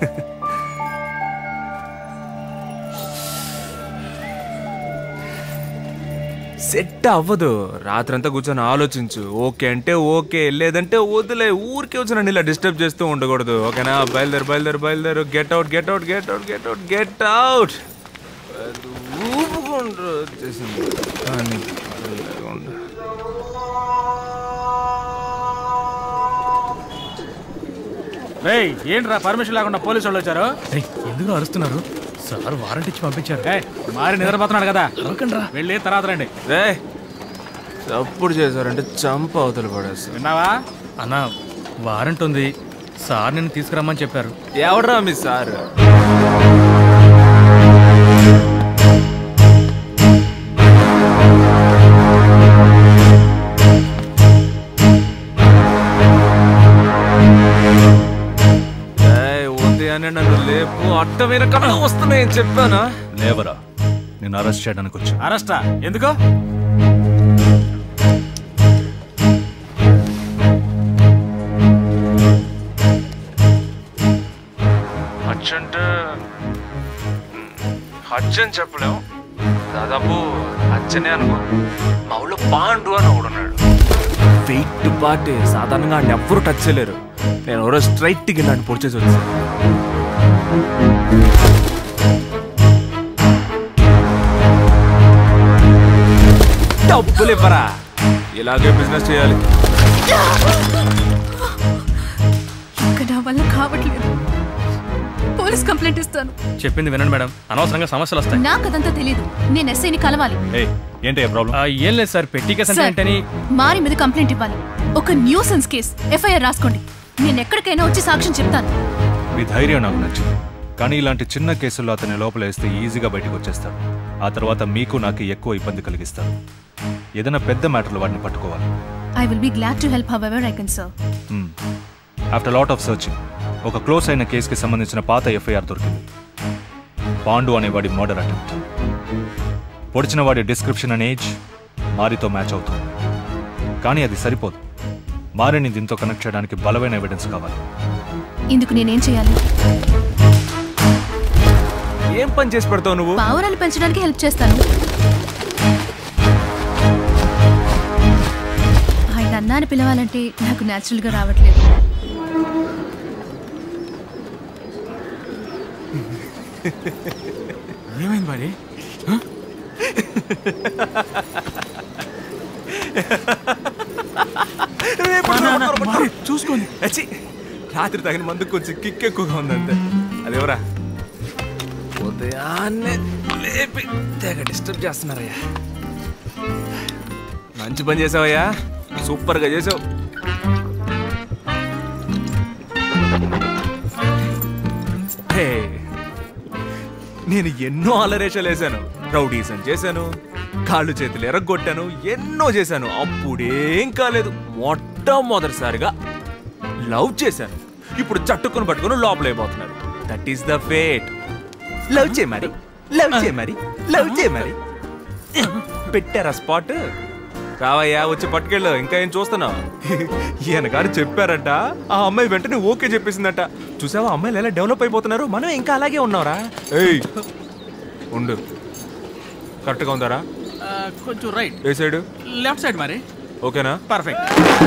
సెట్ అవ్వదు రాత్రంతా కూర్చొని ఆలోచించు ఓకే అంటే ఓకే లేదంటే వదిలే ఊరికే వచ్చి నన్ను ఇలా డిస్టర్బ్ చేస్తూ ఉండకూడదు ఓకేనా బయలుదేరు బయలుదేరు బయలుదేరు get out get out get out get out get out ఊపుకుంటూ వచ్చేసింది కానీ లేకుండా. రేయ్ ఏంట్రా పర్మిషన్ లేకుండా పోలీసు వాళ్ళు వచ్చారు ఎందుకు అరుస్తున్నారు సార్ వారంట్ ఇచ్చి పంపించారు ఏయ్, మారి నిద్రపోతున్నాడు కదా వెళ్ళి తర్వాత రండి రే తప్పుడు చేశారంటే చంప అవతల పడేస్తారు విన్నావా అన్న వారంట్ ఉంది సార్ నిన్ను తీసుకురమ్మని చెప్పారు ఎవడ్రా మీ సార్ ఏయ్, ఉదయాన్నే నన్ను లేపు అడ్డమైన కళ్ళు వస్తున్నాయని చెప్పానా లేవరా నేను అరెస్ట్ చేయడానికి వచ్చా అరెస్టా ఎందుకు హచ్ అంటే హచ్ అని చెప్పలేం దాదాపు హచ్చనే అనుకో మా ఊళ్ళో పాండు అని ఒకడున్నాడు వెయిట్ పార్టీ సాధారణంగా ఆయన ఎవ్వరు టచ్ చేయలేరు నేను ఎవరో స్ట్రైట్కి వెళ్ళాను పొడి చేసి వచ్చాను డబ్బులు ఇవ్వరా ఇలాగే బిజినెస్ చేయాలి ఇంకా నా వల్ల కావట్లేదు పోలీస్ కంప్లైంట్ ఇస్తాను చెప్పింది వినండి మేడం అనవసరంగా సమస్యలు వస్తాయి నాకు అదంతా తెలియదు నేను ఎస్ఐని కలవాలి ఏంటి ప్రాబ్లం ఏం లేదు సార్ పెట్టి కేసు అంటే సార్, ఏంటని మారి మీద కంప్లైంట్ ఇవ్వాలి ఒక న్యూసెన్స్ కేస్ ఎఫ్ఐఆర్ రాసుకోండి నేను ఎక్కడికైనా వచ్చి సాక్ష్యం చెప్తాను మీ ధైర్యం నాకు నచ్చింది కానీ ఇలాంటి చిన్న కేసుల్లో అతని లోపల వేస్తే ఈజీగా బయటకు వచ్చేస్తాడు ఆ తర్వాత మీకు నాకు ఎక్కువ ఇబ్బంది కలిగిస్తాడు ఏదైనా పెద్ద మ్యాటర్లో వాడిని పట్టుకోవాలి I will be glad to help however I can sir after lot of searching ఒక క్లోజ్ అయిన కేసుకి సంబంధించిన పాత ఎఫ్ఐఆర్ దొరికింది పాండు అనేవాడి మర్డర్ అటెంప్ట్ పొడిచిన వాడి డిస్క్రిప్షన్ అండ్ ఏజ్ మారితో మ్యాచ్ అవుతుంది కానీ అది సరిపోదు మారిని దీంతో కనెక్ట్ చేయడానికి బలమైన ఎవిడెన్స్ కావాలి ఇందుకు నేనేం చేయాలి ఏం పని చేసి పెడతావు నువ్వు పావురాలు పెంచడానికి హెల్ప్ చేస్తాను ఆయన అన్న అని పిలవాలంటే నాకు న్యాచురల్ గా రావట్లేదు ఏమైంది మరి చూసుకోండి అచ్చి రాత్రి తగిన మందు కొంచెం కిక్ ఎక్కువగా ఉందంతే అదేవరా ఉదయాన్నే లేపి తెగ డిస్టర్బ్ చేస్తున్నారయ్యా మంచి పని చేసావయ్యా సూపర్గా చేసావు హే, నేను ఎన్నో అలరేషాలు వేశాను రౌడీసం చేశాను కాళ్ళు చేతులు ఎరగొట్టాను ఎన్నో చేశాను అప్పుడేం కాలేదు మొట్టమొదటిసారిగా లవ్ చేశాను ఇప్పుడు చట్టుకుని పట్టుకుని లోపలైపోతున్నారు that is the fate love చే మరి లవ్ చే మరి లవ్ చే మరి పెట్టారా స్పాట్ రావయ్యా వచ్చి పట్టుకెళ్ళు ఇంకా ఏం చూస్తున్నావు ఈయన గారు చెప్పారంట ఆ అమ్మాయి వెంటనే ఓకే చెప్పేసిందట చూసావా అమ్మాయిలు ఎలా డెవలప్ అయిపోతున్నారు మనం ఇంకా అలాగే ఉన్నారా ఏయ్ ఉండు కరెక్ట్గా ఉందారా ఆ, కొంచెం రైట్ ఏ సైడ్ లెఫ్ట్ సైడ్ మరి ఓకేనా పర్ఫెక్ట్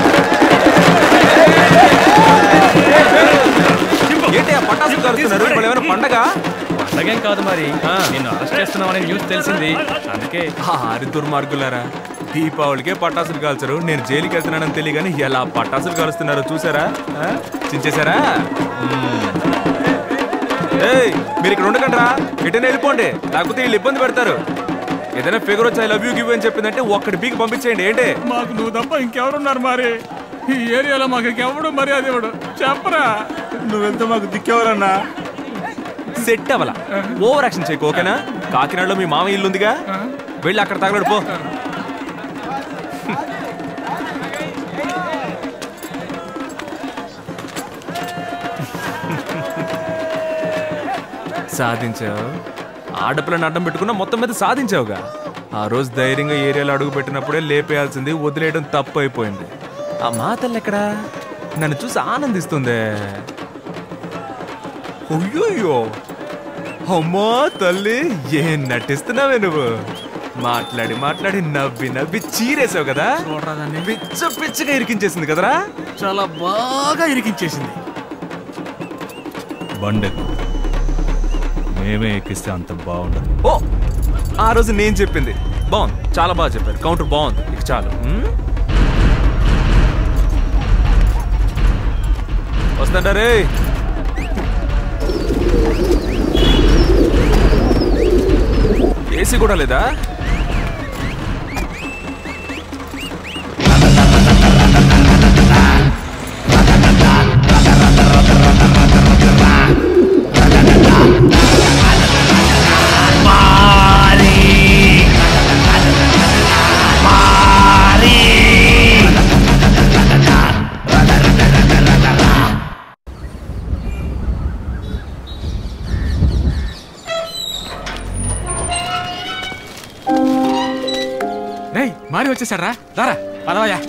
ఏంటి ఆ పటాసులు కలుస్తున్నారు ఇప్పుడు ఏమైనా పండగ పండగేం కాదు మరి నిన్ను అరెస్ట్ చేస్తున్నామని న్యూస్ తెలిసింది అందుకే ఆరి దుర్మార్గులారా దీపావళికే పటాసులు కాల్చరు నేను జైలుకి వెళ్తున్నానని తెలియగాని ఎలా పటాసులు కాలుస్తున్నారో చూసారా ఆ? చించేశారా మ్మ్. ఏయ్ మీరు ఇక్కడ ఉండకండి రా ఎటైనా వెళ్ళిపోండి లేకపోతే వీళ్ళు ఇబ్బంది పెడతారు ఏదైనా ఫిగర్ వచ్చి ఐ లవ్ యూ గివ్ అని చెప్పిందంటే ఒక్కటి బీకి పంపించేయండి ఏంటి మాకు నువ్వు తప్ప ఇంకెవరున్నారు మరి ఈ ఏరియాలో మాకు ఇంకెవడు మర్యాద ఇవ్వడు చెప్పరా నువ్వెంత మాకు దిక్కేవరన్నా సెట్ అవ్వాల ఓవర్ యాక్షన్ చేయకు ఓకేనా కాకినాడలో మీ మామ ఇల్లు ఉందిగా వెళ్ళి అక్కడ తగలడు పో సాధించావు ఆడపిల్లని అడ్డం పెట్టుకున్నా మొత్తం మీద సాధించావుగా ఆ రోజు ధైర్యంగా ఏరియాలో అడుగు పెట్టినప్పుడే లేపేయాల్సింది వదిలేయడం తప్పు అయిపోయింది ఆ మాతల్ని ఎక్కడా నన్ను చూసి ఆనందిస్తుందే అయ్యోయ్యో అమ్మా తల్లి ఏం నటిస్తున్నావే నువ్వు మాట్లాడి మాట్లాడి నవ్వి నవ్వి చీరేసావు కదా పిచ్చ పిచ్చగా ఇరికించేసింది కదరా చాలా బాగా ఇరికించేసింది బండెక్కు మేమే ఎక్కిస్తే అంత బాగుండదు ఓ ఆ రోజు నేను చెప్పింది బాగుంది చాలా బాగా చెప్పారు కౌంటర్ బాగుంది ఇక చాలు ఉమ్? వస్తుంటారే ఏసీ కూడా లేదా రేయ్ మారి వచ్చేసాడు రా దారా పదవయ్యా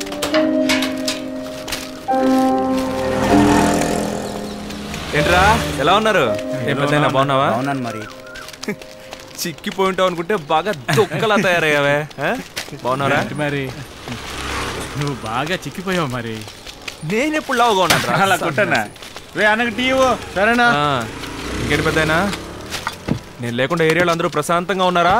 ఏంట్రా ఎలా ఉన్నారు ఏ పెద్దయినా బాగున్నావా అవునాను మరి చిక్కిపోయి ఉంటావు అనుకుంటే బాగా దుక్కలా తయారయ్యావే ఆ? బాగున్నారా ఏంటి మరి నువ్వు బాగా చిక్కిపోయావు మరి నేను ఎప్పుడు లావుగా ఉన్నాను అలా కొట్టనా రే అన్నకి టీ ఇవ్వు. సరేనా ఇంకేంటి పెద్దయినా నేను లేకుండా ఏరియాలో అందరూ ప్రశాంతంగా ఉన్నారా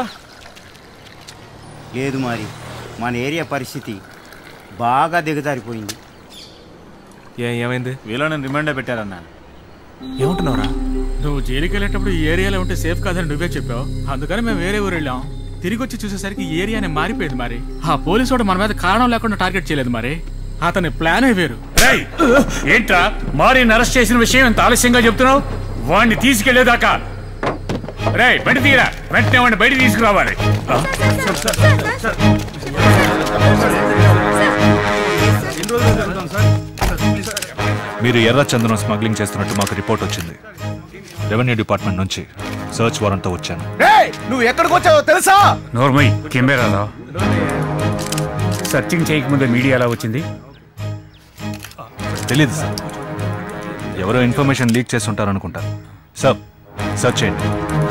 లేదు మరి మన ఏరియా పరిస్థితి బాగా దిగజారిపోయింది ఏ ఏమైంది వీళ్ళని రిమైండర్ పెట్టారన్నా ఏమంటున్నావురా నువ్వు జైలుకి వెళ్ళేటప్పుడు ఈ ఏరియాలో ఉంటే సేఫ్ కాదని నువ్వే చెప్పావు అందుకని మేము వేరే ఊరు వెళ్ళాం తిరిగి వచ్చి చూసేసరికి ఈ ఏరియానే మారిపోయింది మరి ఆ పోలీసు వాడు మన మీద కారణం లేకుండా టార్గెట్ చేయలేదు మరి అతని ప్లానే వేరు రేయ్, ఏంట్రా మారిని అరెస్ట్ చేసిన విషయం ఎంత ఆలస్యంగా చెప్తున్నావు వాడిని తీసుకెళ్లేదాకా రే బయట తీరా వెంటనే వాడిని బయట తీసుకురావాలి ఆ? మీరు ఎర్ర చందనం స్మగ్లింగ్ చేస్తున్నట్టు మాకు రిపోర్ట్ వచ్చింది రెవెన్యూ డిపార్ట్మెంట్ నుంచి సర్చ్ వారెంట్తో వచ్చాను రేయ్, నువ్వు ఎక్కడికి వచ్చావో తెలుసా నోర్మయ్ కెమెరాలో సర్చింగ్ చేయకముందే మీడియా ఎలా వచ్చింది తెలీదు సార్ ఎవరో ఇన్ఫర్మేషన్ లీక్ చేసి ఉంటారనుకుంటారు సార్ సర్చ్ చేయండి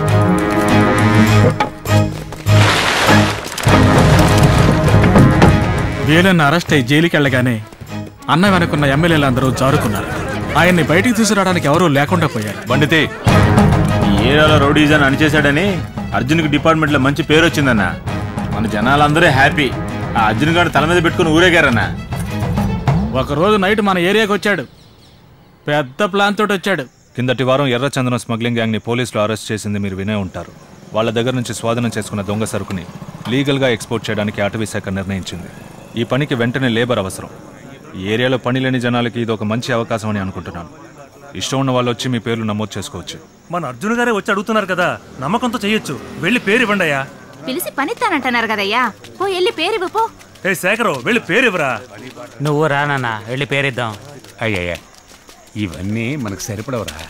వేలన్న అరెస్ట్ అయి జైలుకి వెళ్ళగానే అన్న వెనుకున్న ఎమ్మెల్యేలు అందరూ జారుకున్నారు ఆయన్ని బయటికి తీసుకురావడానికి ఎవరూ లేకుండా పోయారు బండితే ఈ ఏరియాలో రౌడీజన్ అనిచేశాడని అర్జున్కి డిపార్ట్మెంట్లో మంచి పేరు వచ్చిందన్న మన జనాలందరూ హ్యాపీ ఆ అర్జున్ గారిని తల మీద పెట్టుకుని ఊరేగారన్న ఒకరోజు నైట్ మన ఏరియాకి వచ్చాడు పెద్ద ప్లాన్ తోటి వచ్చాడు కిందటి వారం ఎర్రచందనం స్మగ్లింగ్ గ్యాంగ్ని పోలీసులు అరెస్ట్ చేసింది మీరు వినే ఉంటారు వాళ్ళ దగ్గర నుంచి స్వాధీనం చేసుకున్న దొంగ సరుకుని లీగల్గా ఎక్స్పోర్ట్ చేయడానికి అటవీ శాఖ నిర్ణయించింది ఈ పనికి వెంటనే లేబర్ అవసరం ఈ ఏరియాలో పని లేని జనాలకి ఇది ఒక మంచి అవకాశం అని అనుకుంటున్నాను ఇష్టం ఉన్న వాళ్ళు వచ్చి మీ పేర్లు నమోదు చేసుకోవచ్చు మన అర్జున్ గారే వచ్చి అడుగుతున్నారు కదా నమ్మకంతో చెయ్యొచ్చు వెళ్ళి పేరు ఇవ్వండి అయ్యా పిలిచి పనిస్తానంటున్నారు కదయ్యా పో వెళ్ళి పేరు పో ఏ శేఖరు వెళ్ళి పేరు ఇవ్వరా నువ్వు రానన్నా వెళ్ళి పేరిద్దాం అయ్యయ్యా ఇవన్నీ మనకు సరిపడవరా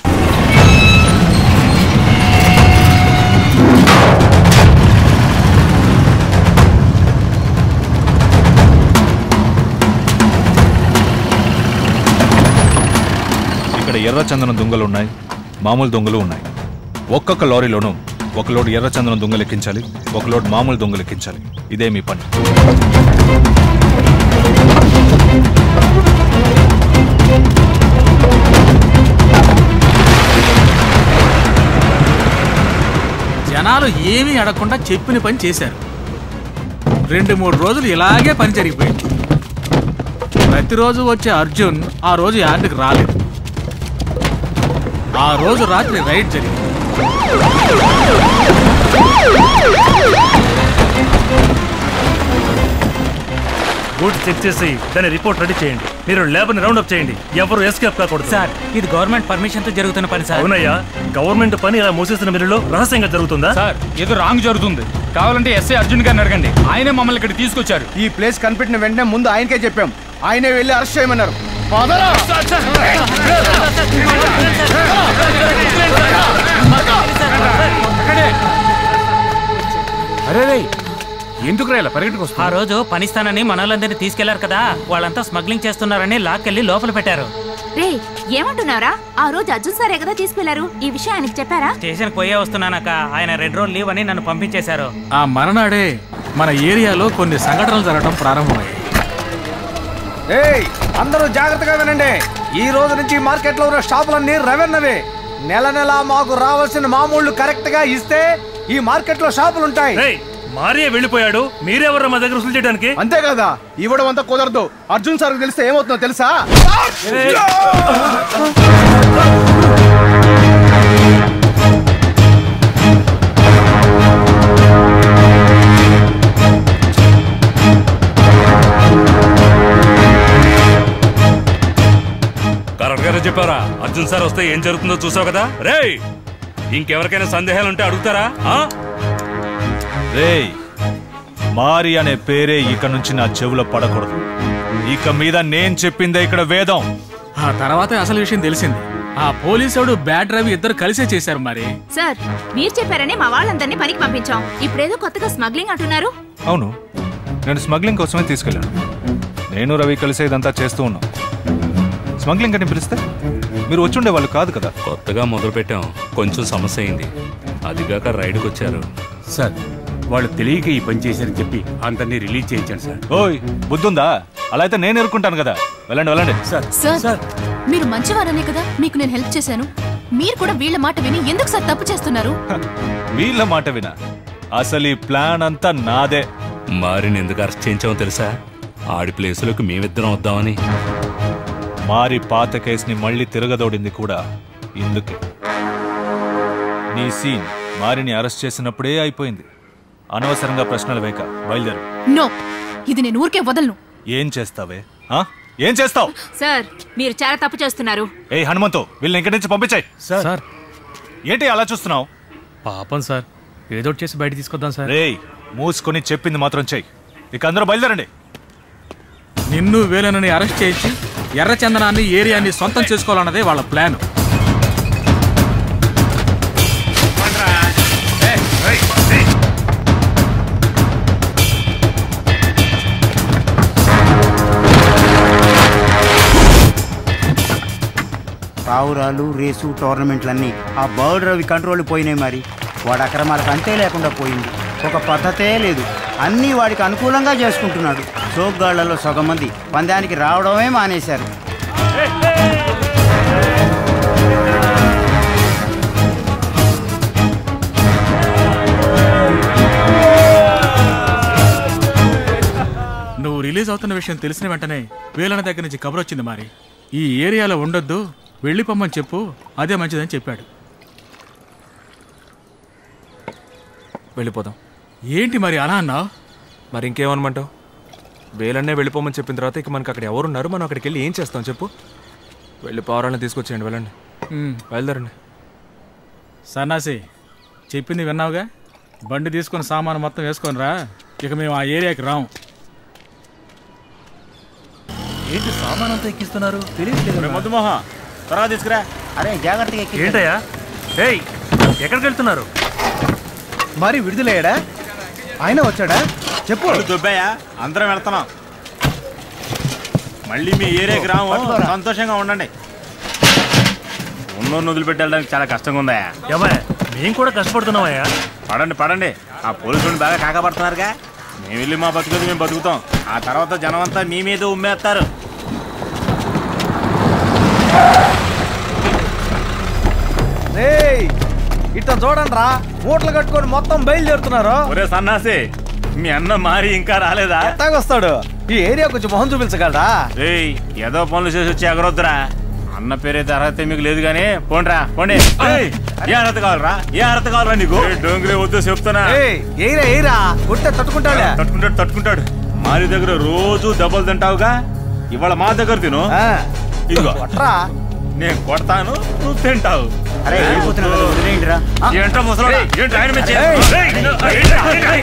ఇక్కడ ఎర్రచందనం దొంగలు ఉన్నాయి మామూలు దొంగలు ఉన్నాయి ఒక్కొక్క లారీలోనూ ఒక లోడ్ ఎర్రచందనం దొంగలు ఎక్కించాలి ఒక లోడ్ మామూలు దొంగలు ఎక్కించాలి ఇదే మీ పని జనాలు ఏమీ అడగకుండా చెప్పిన పని చేశారు రెండు మూడు రోజులు ఇలాగే పని జరిగిపోయింది ప్రతిరోజు వచ్చే అర్జున్ ఆ రోజు యార్డుకి రాలేదు ఆ రోజు రాత్రి రైడ్ జరిగింది గూడ్స్ చెక్ చేసి దాని రిపోర్ట్ రెడీ చేయండి మీరు లేబర్ని రౌండ్ అప్ చేయండి ఎవరు ఎస్కేప్ కాకూడదు సార్ ఇది గవర్నమెంట్ పర్మిషన్ తో జరుగుతున్న పని సార్ అవునయ్యా గవర్నమెంట్ పని ఇలా మూసేసిన మిల్లులో రహస్యంగా జరుగుతుందా సార్ ఏదో రాంగ్ జరుగుతుంది కావాలంటే ఎస్ఐ అర్జున్ గారిని అడగండి ఆయనే మమ్మల్ని ఇక్కడ తీసుకొచ్చారు ఈ ప్లేస్ కనిపెట్టిన వెంటనే ముందు ఆయనకే చెప్పాం ఆయనే వెళ్ళి అరెస్ట్ చేయమన్నారు అరే రే ఎందుకు రా పరిగెట్టుకు ఆ రోజు పనిస్తానని మనోళ్ళందరినీ తీసుకెళ్లారు కదా వాళ్ళంతా స్మగ్లింగ్ చేస్తున్నారని లాక్కెళ్లి లోపల పెట్టారు రే ఏమంటున్నారా ఆ రోజు అర్జున్ సారే కదా తీసుకెళ్లారు ఈ విషయం ఆయనకి చెప్పారా స్టేషన్ పోయే వస్తున్నానక్క ఆయన రెండు రోజులు లీవ్ అని నన్ను పంపించేశారు ఆ మరనాడే మన ఏరియాలో కొన్ని సంఘటనలు జరగడం ప్రారంభమయ్యాయి ఏయ్ అందరూ జాగ్రత్తగా వినండి ఈ రోజు నుంచి మార్కెట్లో ఉన్న షాపులన్నీ రెవెన్నవే నెల నెల మాకు రావాల్సిన మామూళ్ళు కరెక్ట్ గా ఇస్తే ఈ మార్కెట్ లో షాపులు ఉంటాయి మారియే వెళ్ళిపోయాడు మీరెవరు మా దగ్గర వసూలు చేయడానికి అంతే కదా ఇవ్వడం అంతా కుదరదు అర్జున్ సార్ తెలిస్తే ఏమవుతుందో తెలుసా కరెక్ట్ గానే చెప్పారా అర్జున్ సార్ వస్తే ఏం జరుగుతుందో చూసావు కదా రేయ్ ఇంకెవరికైనా సందేహాలు ఉంటే అడుగుతారా ఆ? రేయ్ మారి అనే పేరే ఇక నుంచి నా చెవులో పడకూడదు ఇక మీద నేను చెప్పిందే ఇక్కడ వేదం ఆ తర్వాత అసలు విషయం తెలిసింది ఆ పోలీసుడు బ్యాడ్ రవి ఇద్దరు కలిసే చేశారు మరి సార్ మీరు చెప్పారని మా వాళ్ళందరినీ పనికి పంపించాం ఇప్పుడేదో కొత్తగా స్మగ్లింగ్ అంటున్నారు అవును నేను స్మగ్లింగ్ కోసమే తీసుకెళ్ళాను నేను రవి కలిసి ఇదంతా చేస్తూ ఉన్నాం స్మగ్లింగ్ అని పిలిస్తే మీరు వచ్చుండే వాళ్ళు కాదు కదా కొత్తగా మొదలు పెట్టాం కొంచెం సమస్య అయింది అదిగాక రైడ్కి వచ్చారు సార్ వాళ్ళు తెలియక ఈ పని చేశారని చెప్పి అందరినీ రిలీజ్ చేయించాను సార్ ఓయ్ బుద్ధుందా అలా అయితే నేను ఎరుకుంటాను కదా వెళ్ళండి వెళ్ళండి సార్ సార్ మీరు మంచివారనే కదా మీకు నేను హెల్ప్ చేశాను మీరు కూడా వీళ్ళ మాట విని ఎందుకు సార్ తప్పు చేస్తున్నారు వీళ్ళ మాట వినా అసలు ఈ ప్లాన్ అంతా నాదే మారిని ఎందుకు అరెస్ట్ చేయించామో తెలుసా ఆడి ప్లేసులోకి మేమిద్దరం వద్దామని మారి పాత కేసుని మళ్ళీ తిరగదోడింది కూడా ఇందుకే నీ సీన్ మారిని అరెస్ట్ చేసినప్పుడే అయిపోయింది అనవసరంగా ప్రశ్నలు వేక బయలుదేరు నో ఇది నేను ఊరికే వదలను ఏం చేస్తావే ఆ? ఏం చేస్తావు సార్ మీరు చాలా తప్పు చేస్తున్నారు ఏ హనుమంతు వీళ్ళని ఇంటి నుంచి పంపించాయి సార్ ఏంటి అలా చూస్తున్నావు పాపం సార్ ఏదో ఒకటి చేసి బయట తీసుకొద్దాం సార్ రేయ్ మూసుకొని చెప్పింది మాత్రం చెయ్యి ఇక అందరూ బయలుదేరండి నిన్ను వేలనని అరెస్ట్ చేయించి ఎర్రచందనాన్ని ఏరియాని సొంతం చేసుకోవాలన్నదే వాళ్ళ ప్లాన్ పావురాలు రేసు టోర్నమెంట్లన్నీ ఆ బర్డ్ రవి కంట్రోల్ పోయినాయి మరి వాడి అక్రమాలకు అంతే లేకుండా పోయింది ఒక పద్ధతే లేదు అన్నీ వాడికి అనుకూలంగా చేసుకుంటున్నాడు సోగ్గాళ్లలో సగం మంది పందానికి రావడమే మానేశారు నువ్వు రిలీజ్ అవుతున్న విషయం తెలిసిన వెంటనే వీళ్ళని దగ్గర నుంచి కబర్ వచ్చింది మరి ఈ ఏరియాలో ఉండొద్దు వెళ్ళిపోమ్మని చెప్పు అదే మంచిదని చెప్పాడు వెళ్ళిపోదాం ఏంటి మరి అలా అన్నావు మరి ఇంకేమనమంటావు వేలన్నే వెళ్ళిపోమని చెప్పిన తర్వాత ఇక మనకి అక్కడ ఎవరున్నారు మనం అక్కడికి వెళ్ళి ఏం చేస్తాం చెప్పు వెళ్ళి పావురాలను తీసుకొచ్చేయండి వెళ్ళండి బయలుదేరండి సన్నాసి చెప్పింది విన్నావుగా బండి తీసుకొని సామాను మొత్తం వేసుకొని రా ఇక మేము ఆ ఏరియాకి రాం ఏంటి సామాన్ అంతా ఎక్కిస్తున్నారు తెలియట్లేదు మధుమోహ త్వరగా తీసుకురా అరే జాగ్రత్తగా ఏంటయ్యా ఏయ్ ఎక్కడికి వెళ్తున్నారు మరి విడుదలయ్యాడా ఆయన వచ్చాడా చెప్పు దుబ్బయ్యా అందరం వెళ్తున్నాం మళ్ళీ మీ ఏరియాకి రాము సంతోషంగా ఉండండి ఉన్నోళ్ళు వదిలిపెట్టి వెళ్ళడానికి చాలా కష్టంగా ఉందా ఏమయ్య మేము కూడా కష్టపడుతున్నామయ్యా పడండి పడండి ఆ పోలీసులు బాగా కాకపడుతున్నారుగా మేము వెళ్ళి మా బతుకుది మేము బతుకుతాం ఆ తర్వాత జనం అంతా మీ మీద ఉమ్మేస్తారు రేయ్ ఇట్లా చూడండి రా మూటలు కట్టుకొని మొత్తం బయలుదేరుతున్నారు ఒరే సన్నాసి మీ అన్న మారి ఇంకా రాలేదా ఎట్టాగొస్తాడు ఈ ఏరియా కొంచెం మొహం చూపించగలరా రేయ్ ఏదో పనులు చేసి వచ్చి ఎగరొద్దురా అన్న పేరైతే అర్హత మీకు లేదు కానీ పోండ్రా పోండి ఏయ్, ఏ అర్హత కావాలరా ఏ అర్హత కావాలరా నీకు డోంగిరే వద్దు చెప్తున్నా ఏయ్, ఏయిరా ఏయిరా కొట్టే తట్టుకుంటాడులే తట్టుకుంటాడు తట్టుకుంటాడు మారి దగ్గర రోజు దెబ్బలు తింటావుగా ఇవాళ మా దగ్గర తిను ఇదిగో కొట్రా నేను కొడతాను నువ్వు తింటావు అరే వెళ్ళిపోతున్నావు కదా, వదిలేయండిరా. ఏంటో ముసలోడా? ఏంటి ఆయన మీద చేయి? ఏయ్. ఏయ్.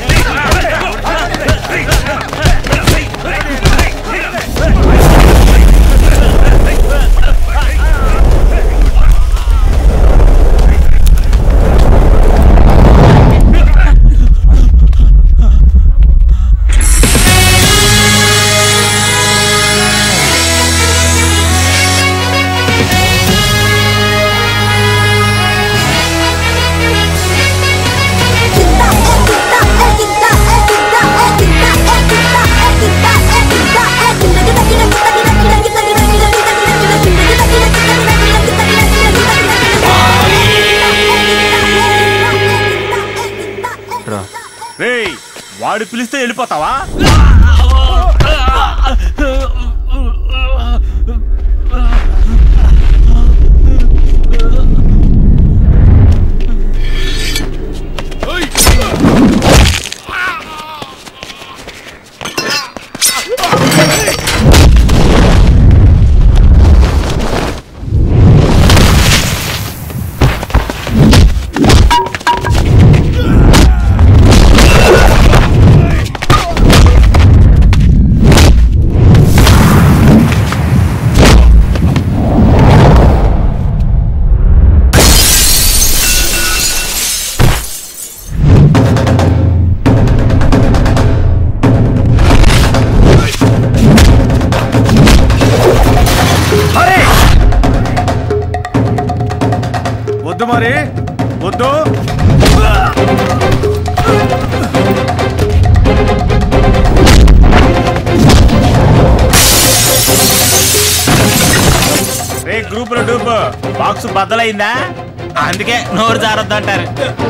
రేయ్ వాడు పిలిస్తే వెళ్ళిపోతావా అరే వద్దు మరి వద్దు రే గ్రూప్ లో డూప్ బాక్స్ బద్దలైందా అందుకే నోరు జారొద్దు అంటారు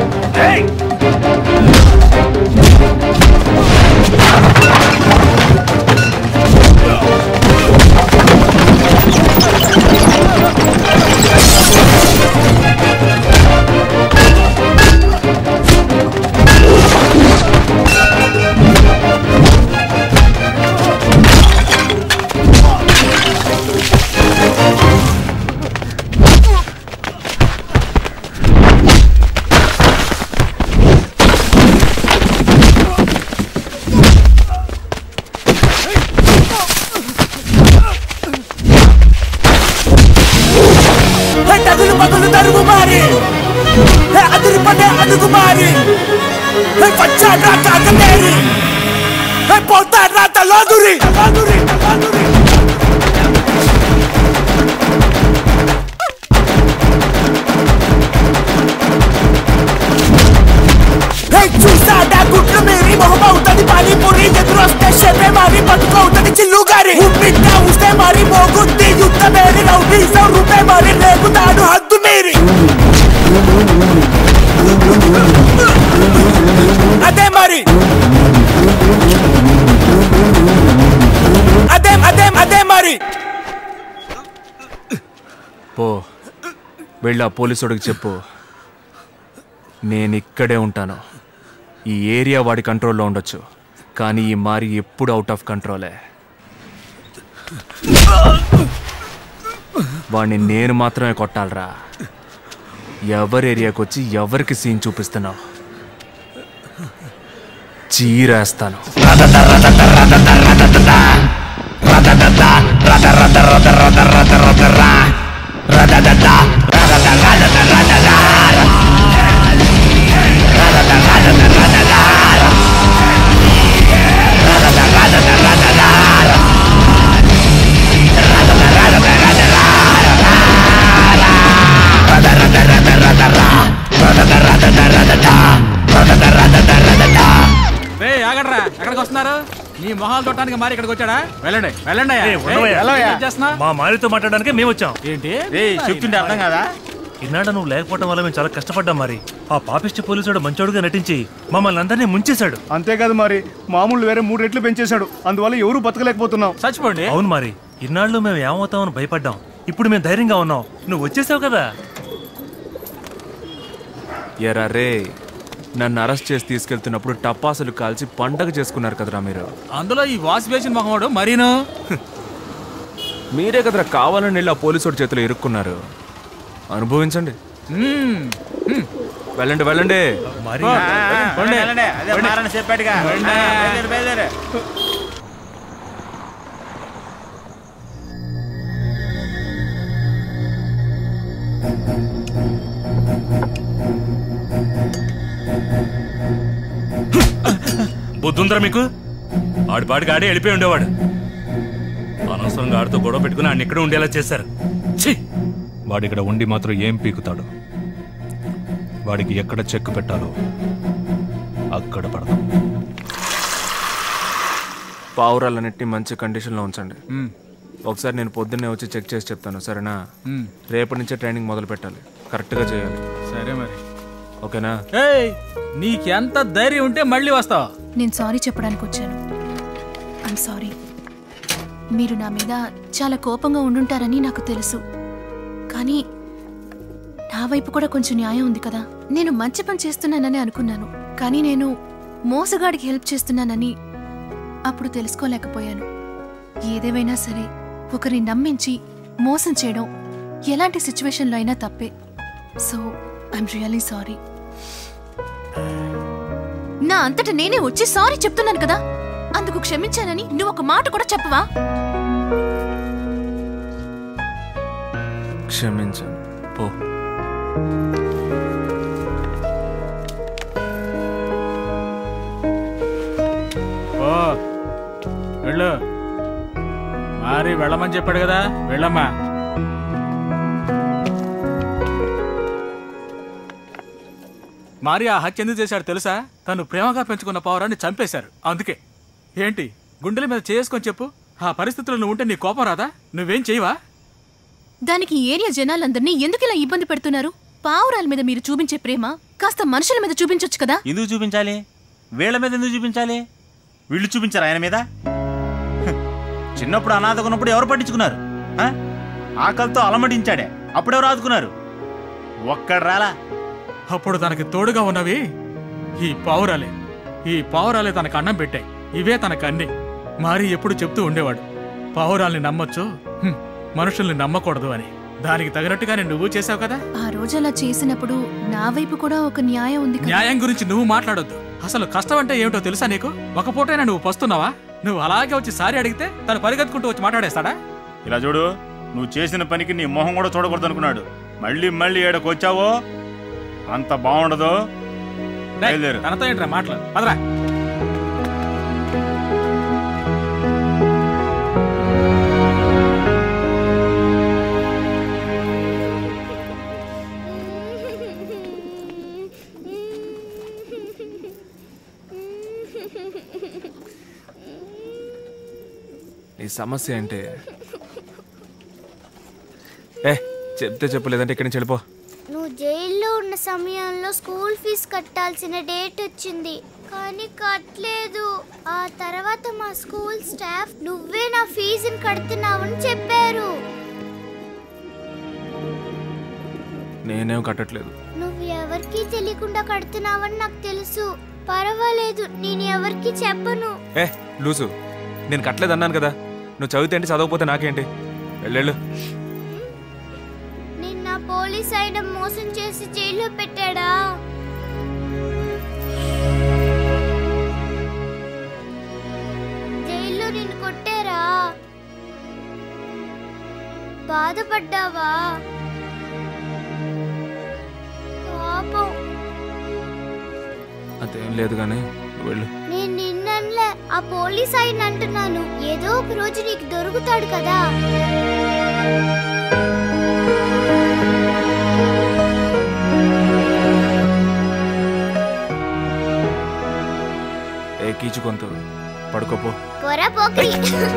తగులు పగులు తరుగు మారి అదురు పడే అదుగు మారి పచ్చాడ్రా తాగలేరి పోతాడ్రా తలోదురి తలోదురి తలోదురి ఆపుతాడు హద్దు మీరి అదే మరి అదే అదే అదే మరి పో వెళ్ళి ఆ పోలీసుడికి చెప్పు నేను ఇక్కడే ఉంటాను ఈ ఏరియా వాడి కంట్రోల్లో ఉండొచ్చు కానీ ఈ మారి ఎప్పుడు అవుట్ ఆఫ్ కంట్రోలే వాడిని నేను మాత్రమే కొట్టాలరా ఎవరి ఏరియాకి వచ్చి ఎవరికి సీన్ చూపిస్తున్నావు చీరేస్తాను రే ఆగడ్రా ఎక్కడికి వస్తున్నారు నీ మొహాలు చూడటానికి మరి ఇక్కడికి వచ్చాడా వెళ్ళండి వెళ్ళండి అయ్యా. ఏయ్, ఉండవయ్యా. ఏయ్, ఏం చేస్తున్నా మా మారితో మాట్లాడడానికి మేము వచ్చాం ఏంటి చెప్తుంటే అర్థం కదా ఇన్నాడ నువ్వు లేకపోవడం వల్ల మేము చాలా కష్టపడ్డాం మరి ఆ పాపిష్టి పోలీసుడు మంచోడుగా నటించి మమ్మల్ని అందరినీ ముంచేశాడు అంతేకాదు మరి మామూలు వేరే మూడు రెట్లు పెంచేశాడు అందువల్ల ఎవరు బతకలేకపోతున్నాం చచ్చిపోండి అవును మరి ఇన్నాళ్ళు మేము ఏమవుతామని భయపడ్డాం ఇప్పుడు మేము ధైర్యంగా ఉన్నాం నువ్వు వచ్చేసావు కదా ఎరా రే నన్ను అరెస్ట్ చేసి తీసుకెళ్తున్నప్పుడు టపాసులు కాల్చి పండగ చేసుకున్నారు కదరా మీరు అందులో ఈ వాష్ బేసిన్ మొహమాడు మరీను మీరే కదరా కావాలని వెళ్ళి ఆ పోలీసుడి చేతిలో ఇరుక్కున్నారు అనుభవించండి మ్మ్. మ్మ్. వెళ్ళండి వెళ్ళండి మరి ఆ, ఆ, వెళ్ళండి, వెళ్ళండి. అదే మారని చెప్పాడుగా ఆ, బయలుదేరు, బయలుదేరు. బుద్ధుందరా మీకు ఆడి పాడికి ఆడే వెళ్ళిపోయి ఉండేవాడు అనవసరంగా ఆడితో గొడవ పెట్టుకుని ఆయన ఇక్కడ ఉండేలా చేశారు ఛీ వాడిక్కడ ఉండి మాత్రం ఏం పీకుతాడు వాడికి ఎక్కడ చెక్ పెట్టాలో అక్కడ పడదాం పావురాలన్నింటినీ మంచి కండిషన్లో ఉంచండి మ్మ్. ఒకసారి నేను పొద్దున్నే వచ్చి చెక్ చేసి చెప్తాను సరేనా మ్మ్. రేపటి నుంచే ట్రైనింగ్ మొదలు పెట్టాలి కరెక్ట్గా చేయాలి సరే మరి ఓకేనా ఏయ్ నీకెంత ధైర్యం ఉంటే మళ్ళీ వస్తావు నేను సారీ చెప్పడానికి వచ్చాను ఐమ్ సారీ మీరు నా మీద చాలా కోపంగా ఉండుంటారని నాకు తెలుసు కానీ నా వైపు కూడా కొంచెం న్యాయం ఉంది కదా నేను మంచి పని చేస్తున్నానని అనుకున్నాను కానీ నేను మోసగాడికి హెల్ప్ చేస్తున్నానని అప్పుడు తెలుసుకోలేకపోయాను ఏదేవైనా సరే ఒకరిని నమ్మించి మోసం చేయడం ఎలాంటి సిచ్యువేషన్లో అయినా తప్పే సో ఐఎమ్ రియలీ సారీ నా అంతట నేనే వచ్చి సారీ చెప్తున్నాను కదా అందుకు క్షమించానని నువ్వు ఒక మాట కూడా చెప్పవా క్షమించండి పో ఓ వెళ్ళు మరి వెళ్ళమని చెప్పాడు కదా వెళ్ళమ్మా మరి ఆ హత్య ఎందుకు చేశాడు తెలుసా తను ప్రేమగా పెంచుకున్న పౌరాన్ని చంపేశారు అందుకే ఏంటి గుండెల మీద చేసుకొని చెప్పు ఆ పరిస్థితుల్లో నువ్వు ఉంటే నీ కోపం రాదా నువ్వేం చేయవా దానికి ఈ ఏరియా జనాలందరినీ ఎందుకు ఇలా ఇబ్బంది పెడుతున్నారు పావురాల మీద మీరు చూపించే ప్రేమ కాస్త మనుషుల మీద చూపించొచ్చు కదా ఎందుకు చూపించాలి వీళ్ళ మీద ఎందుకు చూపించాలి వీళ్ళు చూపించారు ఆయన మీద హ్, చిన్నప్పుడు అనాథగా ఉన్నప్పుడు ఎవరు పట్టించుకున్నారు ఆ? ఆకలితో అలమటించాడే అప్పుడెవరు ఆదుకున్నారు ఒక్కడు రాలా అప్పుడు తనకి తోడుగా ఉన్నవి ఈ పావురాలే ఈ పావురాలే తనకు అన్నం పెట్టాయి ఇవే తనకు అన్ని మారి ఎప్పుడు చెప్తూ ఉండేవాడు పావురాల్ని నమ్మొచ్చు హ్మ్, మనుషుల్ని నమ్మకూడదు అని దానికి తగినట్టుగానే నువ్వు చేసావు కదా ఆ రోజు అలా చేసినప్పుడు నా వైపు కూడా ఒక న్యాయం ఉంది కదా న్యాయం గురించి నువ్వు మాట్లాడొద్దు అసలు కష్టం అంటే ఏమిటో తెలుసా నీకు ఒక పూటైనా నువ్వు పస్తున్నావా నువ్వు అలాగే వచ్చి సారీ అడిగితే తను పరిగెత్తుకుంటూ వచ్చి మాట్లాడేస్తాడా ఇలా చూడు నువ్వు చేసిన పనికి నీ మొహం కూడా చూడకూడదు అనుకున్నాడు మళ్ళీ మళ్ళీ ఏడకు వచ్చావో అంత బాగుండదు బయలుదేరు తనతో ఏంట్రా మాట్లాడు పదరా నీ సమస్య అంటే ఏ చెప్తే చెప్పలేదంటే ఇక్కడి నుంచి వెళ్ళిపో నువ్వు జైల్లో ఉన్న సమయంలో స్కూల్ ఫీజు కట్టాల్సిన డేట్ వచ్చింది కానీ కట్టలేదు ఆ తర్వాత మా స్కూల్ స్టాఫ్ నువ్వే నా ఫీజుని కడుతున్నావని చెప్పారు నేనేం కట్టట్లేదు నువ్వు ఎవరికీ తెలియకుండా కడుతున్నావని నాకు తెలుసు పర్వాలేదు నేను ఎవరికి చెప్పను ఏ లూసు నేను కట్టలేదు అన్నాను కదా నువ్వు చదివితే ఏంటి చదవకపోతే నాకేంటి వెళ్ళు నిన్న పోలీస్ అయిన మోసం చేసి జైల్లో పెట్టాడా జైల్లో నిన్ను కొట్టారా బాధపడ్డావా పాపం అదేం లేదు కానీ నువ్వు వెళ్ళు నేను నిన్నలే ఆ పోలీస్ ఆయన అంటున్నాను ఏదో ఒక రోజు నీకు దొరుకుతాడు కదా ఏ కీచు కొంత పడుకోపో పొరా పోకి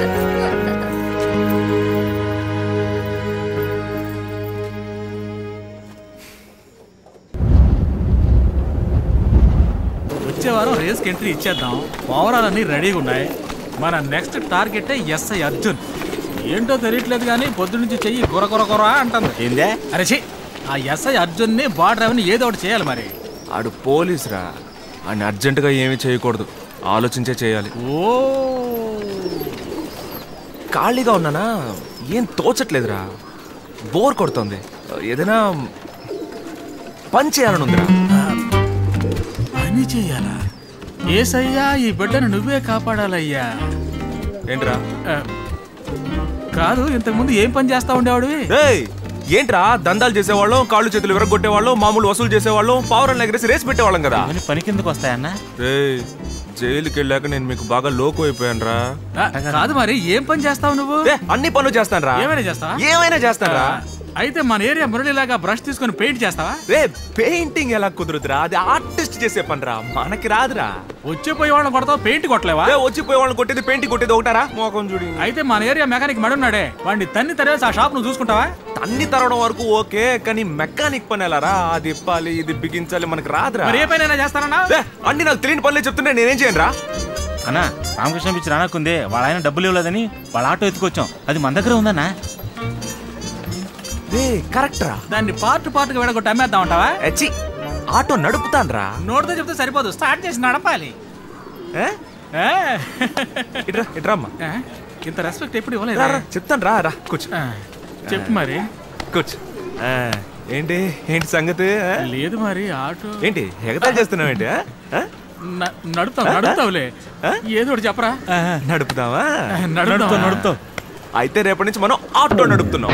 వచ్చే వారం రేస్కి ఎంట్రీ ఇచ్చేద్దాం పవరాలన్నీ రెడీగా ఉన్నాయి మన నెక్స్ట్ టార్గెట్ ఎస్ఐ అర్జున్ ఏంటో తెలియట్లేదు కానీ పొద్దు నుంచి చెయ్యి గుర గుర గుర అంటుంది ఏందే అరే ఛీ ఆ ఎస్ఐ అర్జున్ని బార్డర్ అవన్నీ ఏదో ఒకటి చేయాలి మరి ఆడు పోలీస్ రా ఆయన అర్జెంటుగా ఏమీ చేయకూడదు ఆలోచించే చేయాలి ఓ ఖాళీగా ఉన్నానా ఏం తోచట్లేదురా బోర్ కొడుతుంది ఏదైనా పని చేయాలని ఉందిరా పని చెయ్యాలా ఏసయ్యా ఈ బిడ్డను నువ్వే కాపాడాలయ్యా ఏంట్రా ఆ, కాదు ఇంతకుముందు ఏం పని చేస్తా ఉండేవాడు ఏయ్ ఏంట్రా దందాలు చేసేవాళ్ళం కాళ్ళు చేతులు విరగొట్టేవాళ్ళం మామూలు వసూలు చేసేవాళ్ళం పావురం ఎగరేసి రేసి పెట్టేవాళ్ళం కదా పని కిందకు వస్తాయన్నా ఏయ్ జైలుకి వెళ్ళాక నేను మీకు బాగా లోకు అయిపోయాను రా కాదు మరి ఏం పని చేస్తావు నువ్వు అన్ని పనులు చేస్తాను రా ఏమైనా చేస్తావా ఏమైనా చేస్తానురా. ఆ, అయితే మన ఏరియా మురళిలాగా బ్రష్ తీసుకొని పెయింట్ చేస్తావా రే పెయింటింగ్ ఎలా కుదురుతురా అది ఆర్టిస్ట్ చేసే పని రా మనకి రాదురా వచ్చిపోయే వాళ్ళని కొడతావు పెయింట్ కొట్టలేవా ఏ, వచ్చిపోయే వాళ్ళని కొట్టేది పెయింటింగ్ కొట్టేది ఒకటారా మోకం చూడి అయితే మన ఏరియా మెకానిక్ మడున్నాడే వాడిని తన్ని తరివేసి ఆ షాప్ నువ్వు చూసుకుంటావా అన్ని తరవడం వరకు ఓకే కానీ మెకానిక్ పని ఎలా రా అది ఇప్పాలి ఇది బిగించాలి మనకి రాదురా మరి ఏ పైన చేస్తానన్నా ఏ, అన్ని నాకు తెలియని పనులే చెప్తుంటే నేనేం చేయను రా అన్నా రామకృష్ణ పిచ్చి రానక్కుంది వాళ్ళ ఆయన డబ్బులు ఇవ్వలేదని వాళ్ళ ఆటో ఎత్తుకొచ్చాం అది మన దగ్గర ఉందన్నా కరెక్ట్ రా దాన్ని పార్ట్ పార్ట్ గా విడగొట్టి అమ్మేద్దాం అంటావా ఎచ్చి ఆటో నడుపుతాను రా నోటితో చెప్తే సరిపోదు స్టార్ట్ చేసి నడపాలి ఏ? ఏ? ఇట్రా ఇట్రా అమ్మా ఏ? ఇంత రెస్పెక్ట్ ఎప్పుడు రా, ఇవ్వలేదు రా, చెప్తాను రా రా కూర్చో చెప్పు మరి కూర్చో ఆ, ఏంటి ఏంటి సంగతి ఆ? లేదు మరి ఆటో ఏంటి ఎగతాలు చేస్తున్నావు ఏంటి ఆ? ఆ? న- నడుపుతావు నడుపుతావులే ఏదో ఒకటి చెప్పరా నడుపుదామా నడుపుతాం, నడుపుతాం. అయితే రేపటి నుంచి మనం ఆటో నడుపుతున్నాం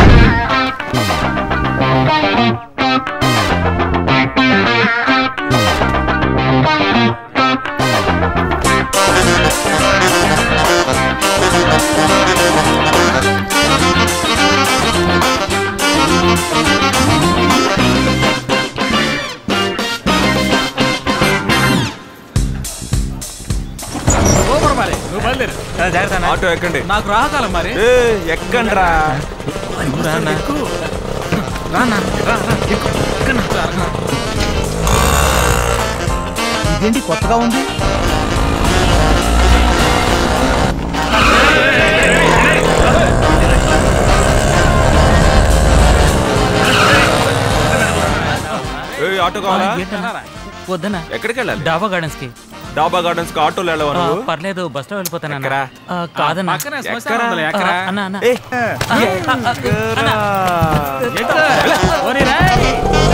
సూపర్ మరి నువ్వు బయలుదేరు జాగ్రత్త ఆటో ఎక్కండి నాకు రాకాలం మరి ఏ, ఎక్కండి రా ఎక్కు. రానా రా, రా, ఎక్కు. ఎక్కన్నా? రా, రా. ఇదేంటి కొత్తగా ఉంది ఏ, ఆటో కావాలా వద్దనా ఎక్కడికి వెళ్ళాలి డాబా గార్డెన్స్ కి డాబా గార్డెన్స్ కి ఆటోలో వెళ్ళవా ఆ, నువ్వు పర్లేదు బస్ లో వెళ్ళిపోతాను అన్న. ఎక్కరా? ఆ, కాదన్నా పక్కనే శ్మశానం ఎక్కరా? ఉందిలే, ఎక్కరా? ఆ, అన్న అన్న ఏ, ఎక్కరా? ఓరి రేయ్.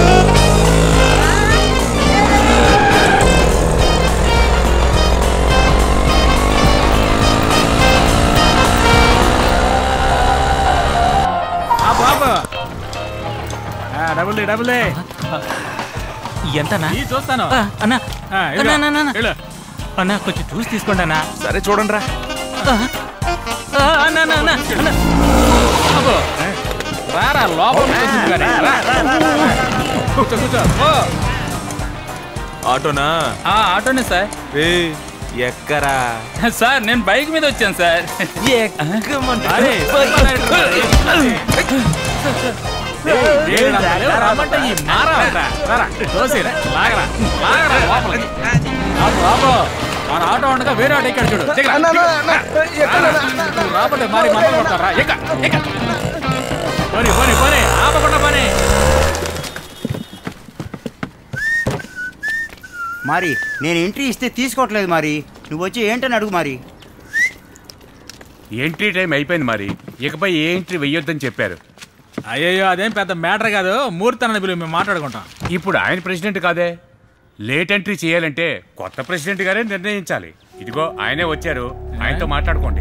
ఆ బాబు ఆ, డబుల్ డే, డబుల్ డే. ఎంతనా ఈ చూస్తాను ఆ, అన్న ఆ, ఇదిగో. అన్న, అన్న, అన్న. వెళ్ళు. అన్న కొంచెం చూసి తీసుకోండి అన్న సరే చూడండి రా ఆ, ఆ, అన్న అన్న అన్న అన్న. బాబు, రారా లోపల కూర్చోండి కానీ. రా. కూర్చో కూర్చో ఓ. ఆటోనా ఆ, ఆటోనే సార్ ఏ ఎక్కరా సార్ నేను బైక్ మీద వచ్చాను సార్ ఎక్కమంటే అరే, రమ్మంటే ఈ మారా రా, రారా, తోసేరా, లాగరా, లాగరా లోపలికి. ఆపు, ఆపు. మన ఆటో ఉండగా వేరే ఆటో ఎక్కాడు చూడు దిగరా, అన్న, అన్న, అన్న, ఎక్కడ, దిగరా. అన్న, అన్న. నువ్వు రాకపోతే మరి మంటలు కొడతారా ఎక్క ఎక్క పోనీ పోనీ పోనీ ఆపకుండా పోనీ మరి నేను ఎంట్రీ ఇస్తే తీసుకోవట్లేదు మరి నువ్వు వచ్చి ఏంటని అడుగు మరి ఎంట్రీ టైం అయిపోయింది మరి ఇకపై ఏ ఎంట్రీ వెయ్యొద్దని చెప్పారు అయ్యయ్యో అదేం పెద్ద మ్యాటర్ కాదు మూర్తనని పిలువు మేము మాట్లాడుకుంటాం ఇప్పుడు ఆయన ప్రెసిడెంట్ కాదే లేట్ ఎంట్రీ చేయాలంటే కొత్త ప్రెసిడెంట్ గారే నిర్ణయించాలి ఇదిగో ఆయనే వచ్చారు ఆయనతో మాట్లాడుకోండి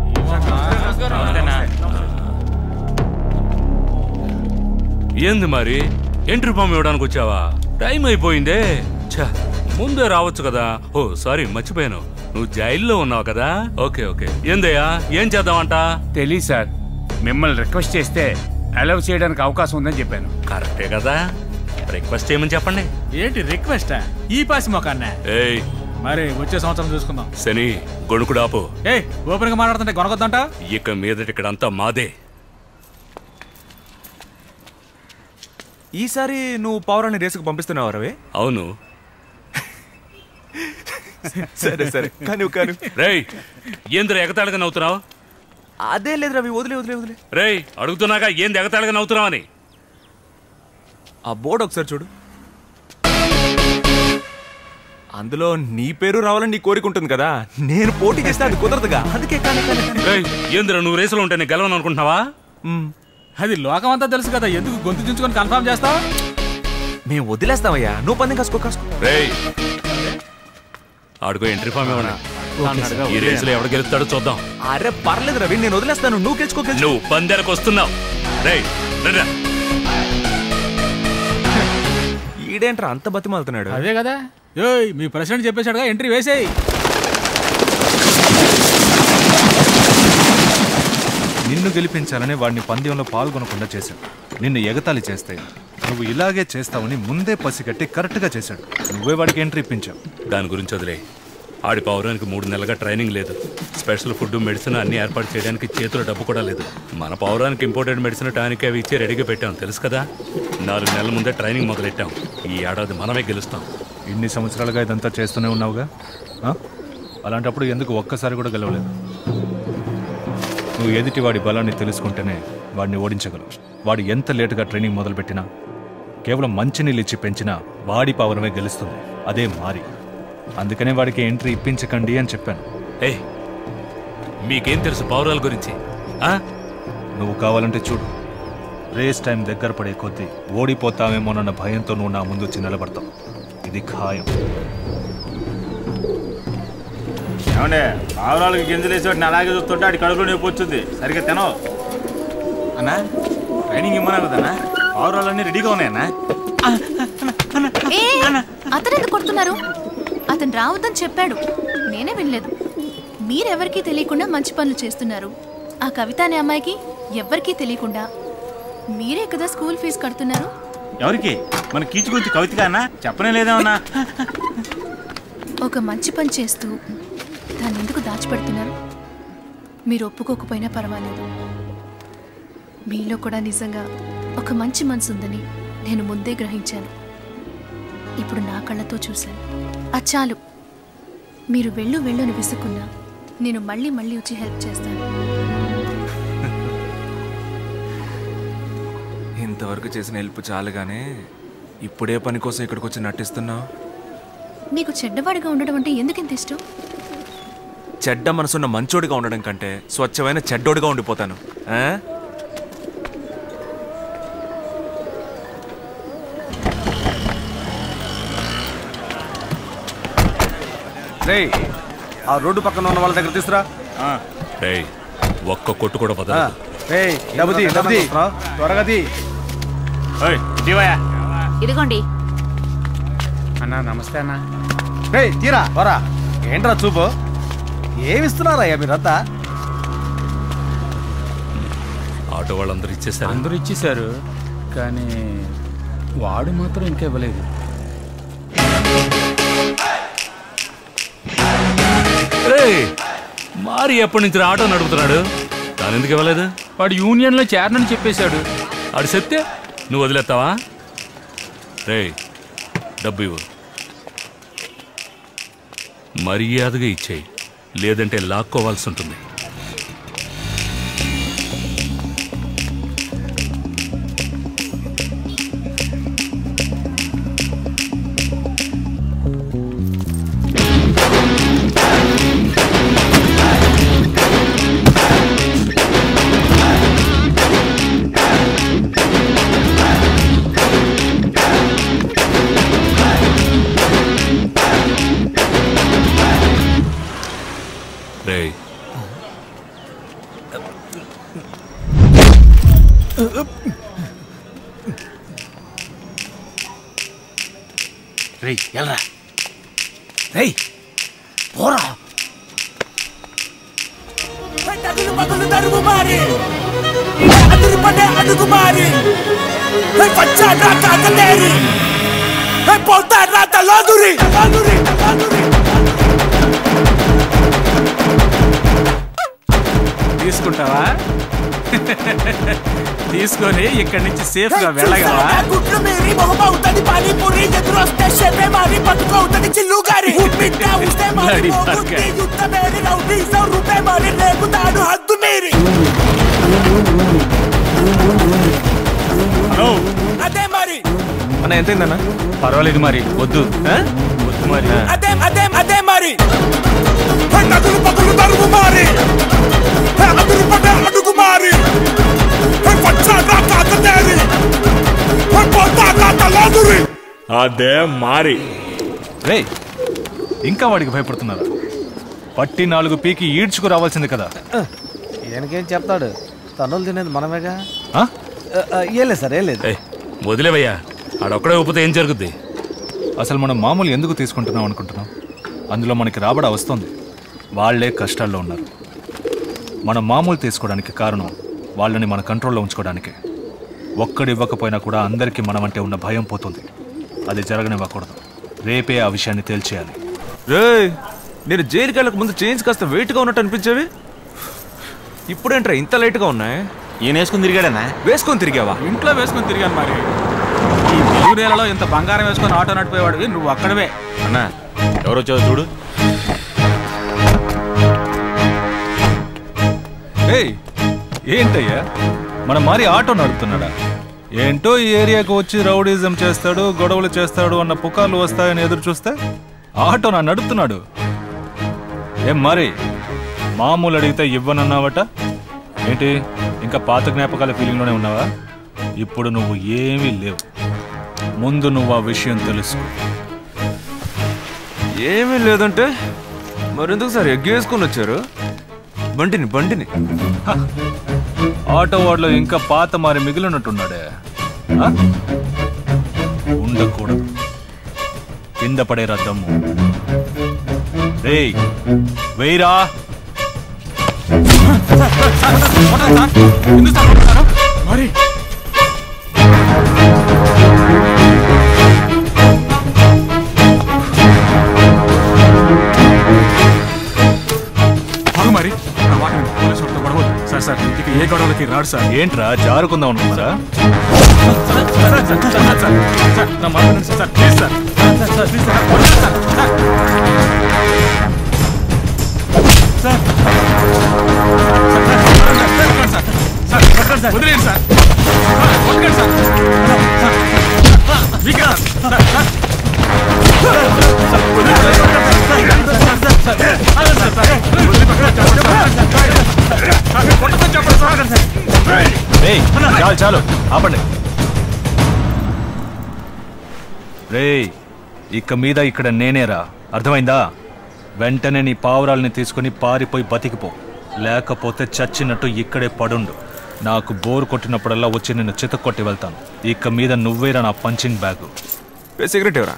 ఏంది మరి ఎంట్రీ ఫామ్ ఇవ్వడానికి వచ్చావా టైం అయిపోయిందే ఛ, ముందే రావచ్చు కదా ఓ సారీ మర్చిపోయాను నువ్వు జైల్లో ఉన్నావు కదా ఓకే ఓకే ఏందయ్యా ఏం చేద్దామంట తెలియదు సార్ మిమ్మల్ని రిక్వెస్ట్ చేస్తే అలౌ చేయడానికి అవకాశం ఉందని చెప్పాను కరెక్టే కదా రిక్వెస్ట్ చేయమని చెప్పండి ఏంటి రిక్వెస్టా ఈ పాసి మొకాన్నే ఏయ్ మరి వచ్చే సంవత్సరం చూసుకుందాం శని గొణుకుడాపు ఏ ఓపెన్ గా మాట్లాడుతుంటే కొనకొద్దంట ఇక మీదట ఇక్కడంతా మాదే ఈసారి నువ్వు పౌరాన్ని రేసుకు పంపిస్తున్నావు రవి అవును సరే సరే కానీ కానీ రేయ్ ఏంద్ర ఎగతాళిగా నవ్వుతున్నావు అదే లేదు రవి వదిలే వదిలే వదిలే రేయ్ అడుగుతున్నాగా ఏంది ఎగతాళిగా నవ్వుతున్నావని ఆ బోర్డు ఒకసారి చూడు అందులో నీ పేరు రావాలని నీ కోరిక ఉంటుంది కదా నేను పోటీ చేస్తే అది కుదరదుగా అందుకే కానీ కానీ కానీ. రేయ్ ఏంద్ర నువ్వు రేసులో ఉంటే నేను గెలవను అనుకుంటున్నావా అది లోకం అంతా తెలుసు కదా ఎందుకు గొంతు చించుకొని కన్ఫర్మ్ చేస్తావు మేము వదిలేస్తామయ్యా నువ్వు పందెం కాసుకో కాసుకో రేయ్ ఆడుకో ఎంట్రీ ఫామ్ ఇవ్వండి ఈ రేసులో ఎవడు గెలుస్తాడో చూద్దాం అరే పర్లేదు రవి నేను వదిలేస్తాను నువ్వు గెలుచుకో గెలుచుకో. నువ్వు పందెలకు వస్తున్నావు రేయ్ రండ్రా. ఈడేంట్రా అంత బతిమాలుతున్నాడు అదే కదా ఏయ్ మీ ప్రెసిడెంట్ చెప్పేశాడుగా ఎంట్రీ వేసేయి నిన్ను గెలిపించాలని వాడిని పందెంలో పాల్గొనకుండా చేశాడు నిన్ను ఎగతాళి చేస్తే నువ్వు ఇలాగే చేస్తావని ముందే పసిగట్టి కరెక్ట్గా చేశాడు నువ్వే వాడికి ఎంట్రీ ఇప్పించావు దాని గురించి వదిలే ఆడి పౌరానికి మూడు నెలలుగా ట్రైనింగ్ లేదు స్పెషల్ ఫుడ్ మెడిసిన్ అన్ని ఏర్పాటు చేయడానికి చేతిలో డబ్బు కూడా లేదు మన పౌరానికి ఇంపోర్టెడ్ మెడిసిన్ టానిక్ అవి ఇచ్చి రెడీగా పెట్టాం తెలుసు కదా నాలుగు నెలల ముందే ట్రైనింగ్ మొదలెట్టాం ఈ ఏడాది మనమే గెలుస్తాం ఇన్ని సంవత్సరాలుగా ఇదంతా చేస్తూనే ఉన్నావుగా ఆ? అలాంటప్పుడు ఎందుకు ఒక్కసారి కూడా గెలవలేదు నువ్వు ఎదుటి వాడి బలాన్ని తెలుసుకుంటేనే వాడిని ఓడించగలవు వాడు ఎంత లేటుగా ట్రైనింగ్ మొదలుపెట్టినా కేవలం మంచినీళ్ళు ఇచ్చి పెంచినా వాడి పవరమే గెలుస్తుంది అదే మారి అందుకనే వాడికి ఎంట్రీ ఇప్పించకండి అని చెప్పాను ఏయ్ మీకేం తెలుసు పౌరాల గురించి ఆ? నువ్వు కావాలంటే చూడు రేస్ టైం దగ్గర పడే కొద్దీ ఓడిపోతామేమోనన్న భయంతో నువ్వు నా ముందు వచ్చి నిలబడతావు ఇది ఖాయం ఏమండే పావురాలకి గింజలు వేసి వాటిని అలాగే చూస్తుంటే ఆడి కడుపులో నొప్పి వచ్చింది సరిగ్గా తినవు అన్నా ట్రైనింగ్ ఇమ్మన్నా కదన్నా పావురాలన్నీ రెడీగా ఉన్నాయన్నా ఏ అతను ఎందుకు కొడుతున్నారు అతను రావద్దని చెప్పాడు నేనే వినలేదు మీరెవరికీ తెలియకుండా మంచి పనులు చేస్తున్నారు ఆ కవిత అనే అమ్మాయికి ఎవ్వరికీ తెలియకుండా మీరే కదా స్కూల్ ఫీజు కడుతున్నారు ఎవరికి మన కీచు గురించి కవిత అన్నా చెప్పనే లేదేమన్నా ఒక మంచి పని చేస్తూ దాన్ని ఎందుకు దాచిపెడుతున్నారు మీరు ఒప్పుకోకపోయినా పర్వాలేదు మీలో కూడా నిజంగా ఒక మంచి మనసు ఉందని నేను ముందే గ్రహించాను ఇప్పుడు నా కళ్ళతో చూశాను అచ్చాలు మీరు వెళ్ళు వెళ్ళు అని విసుక్కున్నా నేను మళ్ళీ మళ్ళీ వచ్చి హెల్ప్ చేస్తాను ఇంతవరకు చేసిన హెల్ప్ చాలుగానే ఇప్పుడే పని కోసం ఇక్కడికి వచ్చి నటిస్తున్నావు నీకు చెడ్డవాడిగా ఉండడం అంటే ఎందుకింత ఇష్టం చెడ్డ మనసున్న మంచోడిగా ఉండడం కంటే స్వచ్ఛమైన చెడ్డోడిగా ఉండిపోతాను ఆ? రేయ్ ఆ రోడ్డు పక్కన ఉన్న వాళ్ళ దగ్గర తీసురా రేయ్ ఒక్క కొట్టు కూడా ఆ, వదలదు రేయ్ డబ్బుది డబ్బుది త్వరగా తీ ఇదిగోండి అన్నా నమస్తే అన్నా రేయ్ తీరా వరా ఏంట్రా చూపు ఏమిస్తున్నారా మీరంతా ఆటో వాళ్ళందరూ ఇచ్చేసారు అందరూ ఇచ్చేశారు కానీ వాడు మాత్రం ఇంకా ఇవ్వలేదు రేయ్ మారి ఎప్పటి నుంచి రా ఆటో నడుపుతున్నాడు తాను ఎందుకు ఇవ్వలేదు వాడు యూనియన్లో చేరనని చెప్పేశాడు ఆడు చెప్తే నువ్వు వదిలేస్తావా రే డబ్బు ఇవ్వు మర్యాదగా ఇచ్చేయి లేదంటే లాక్కోవాల్సి ఉంటుంది రే రేయ్ ఎల్రా రేయ్ పోరా అడుగు పదులు తరుగు మారి అదురు పడే అడుగు మారి పచ్చాడ్రా కాకలేరి పోతాడ్రా తలోదురి తలోదురి తీసుకుంటావా తీసుకొని ఇక్కడి నుంచి సేఫ్ గా వెళ్ళగలవా గుట్లు మీరి మొహమవుతుంది పానీపూరి ఎదురు వస్తే షెపే మారి పట్టుకవుతుంది చిల్లు గారి బిడ్డ ఉస్తే మారి Bloody మోగుద్ది fucker. యుద్ధ మేరి రౌడీ సౌ రూపే మారి రేగుతాడు హద్దు మీరి హలో అదే మరి అన్న ఎంతైందన్న పర్వాలేదు మరి వద్దు వద్దు మరి అదే అదే అదే మరి అదురు పదులు తరుగు మారి అదురు పడే అడుగు మారి పచ్చాడ్రా కాకలేరి పోతాడ్రా తలోదురి అదే మారి రే ఇంకా వాడికి భయపడుతున్నారా పట్టి నాలుగు పీకి ఈడ్చుకు రావాల్సింది కదా ఈయనకేం చెప్తాడు తన్నులు తినేది మనమేగా ఆ? ఆ, ఆ, ఏం లేదు సార్ ఏం లేదు ఏయ్, వదిలేవయ్యా ఆడొక్కడే ఊపితే ఏం జరుగుద్ది అసలు మనం మామూలు ఎందుకు తీసుకుంటున్నాం అనుకుంటున్నాం అందులో మనకి రాబడ వస్తుంది వాళ్ళే కష్టాల్లో ఉన్నారు మనం మామూలు తీసుకోవడానికి కారణం వాళ్ళని మన కంట్రోల్లో ఉంచుకోవడానికి ఒక్కడు ఇవ్వకపోయినా కూడా అందరికీ మనమంటే ఉన్న భయం పోతుంది అది జరగనివ్వకూడదు రేపే ఆ విషయాన్ని తేల్చేయాలి రే నేను జైలుకి వెళ్ళక ముందు చేంజ్ కాస్త వెయిట్గా ఉన్నట్టు అనిపించేవి ఇప్పుడేంట్రా ఇంత లైట్గా ఉన్నాయి ఈయన వేసుకుని తిరిగాడనా వేసుకొని తిరిగావా ఇంట్లో వేసుకొని తిరిగాను మరి ఈ తెలుగు నేలలో ఇంత బంగారం వేసుకొని ఆటో నడిపోయేవాడివి నువ్వు అక్కడవే అన్నా ఎవరు వచ్చావు చూడు ఏయ్ ఏంటయ్యా మన మరి ఆటో నడుపుతున్నాడా ఏంటో ఈ ఏరియాకు వచ్చి రౌడీజం చేస్తాడు గొడవలు చేస్తాడు అన్న పుకార్లు వస్తాయని ఎదురు చూస్తే ఆటో నా నడుపుతున్నాడు ఏం మరి మామూలు అడిగితే ఇవ్వనన్నావట ఏంటి ఇంకా పాత జ్ఞాపకాల ఫీలింగ్లోనే ఉన్నావా ఇప్పుడు నువ్వు ఏమీ లేవు ముందు నువ్వు ఆ విషయం తెలుసుకో ఏమీ లేదంటే మరెందుకు సార్ ఎగ్గు వేసుకొని వచ్చారు బండిని బండిని ఆటో వాడిలో ఇంకా పాత మారి మిగిలినట్టున్నాడే ఆ? ఉండకూడదు కింద పడేరా దమ్ము రేయ్ వెయ్యరా మరి ఆగు మరి నా మాట విను. పోలీసు వాళ్ళతో గొడవ వద్దు. సార్ సార్ ఇక ఏ గొడవలకి రాడు సార్ ఏంట్రా జారుకుందాం అనుకున్నారా sir, sir, sir, sir, sir, sir, నా మాట వినండి sir, sir, please sir. Sir, sir, please sir, వదలండి sir, sir. Sir. Sir, sir, sir, sir, sir, వదిలేయండి సార్. సార్, వదలండి సార్. సార్, సార్, మీకే sir, sir, sir. Sir, sir, వదిలేయండి sir, sir, sir, sir, sir, ఆగండి sir, sir. వదిలిపెట్టండి, చెప్పండి sir. Sir, కొట్టొద్దని చెప్పండి sir, ఆగండి సార్. రేయ్ చాలు చాలు ఆపండి రేయ్ ఇక మీద ఇక్కడ నేనేరా అర్థమైందా వెంటనే నీ పావురాల్ని తీసుకుని పారిపోయి బతికిపో లేకపోతే చచ్చినట్టు ఇక్కడే పడుండు నాకు బోర్ కొట్టినప్పుడల్లా వచ్చి నిన్ను చితక్కొట్టి వెళ్తాను ఇక మీద నువ్వేరా నా పంచింగ్ బ్యాగు సిగరెట్ ఎవరా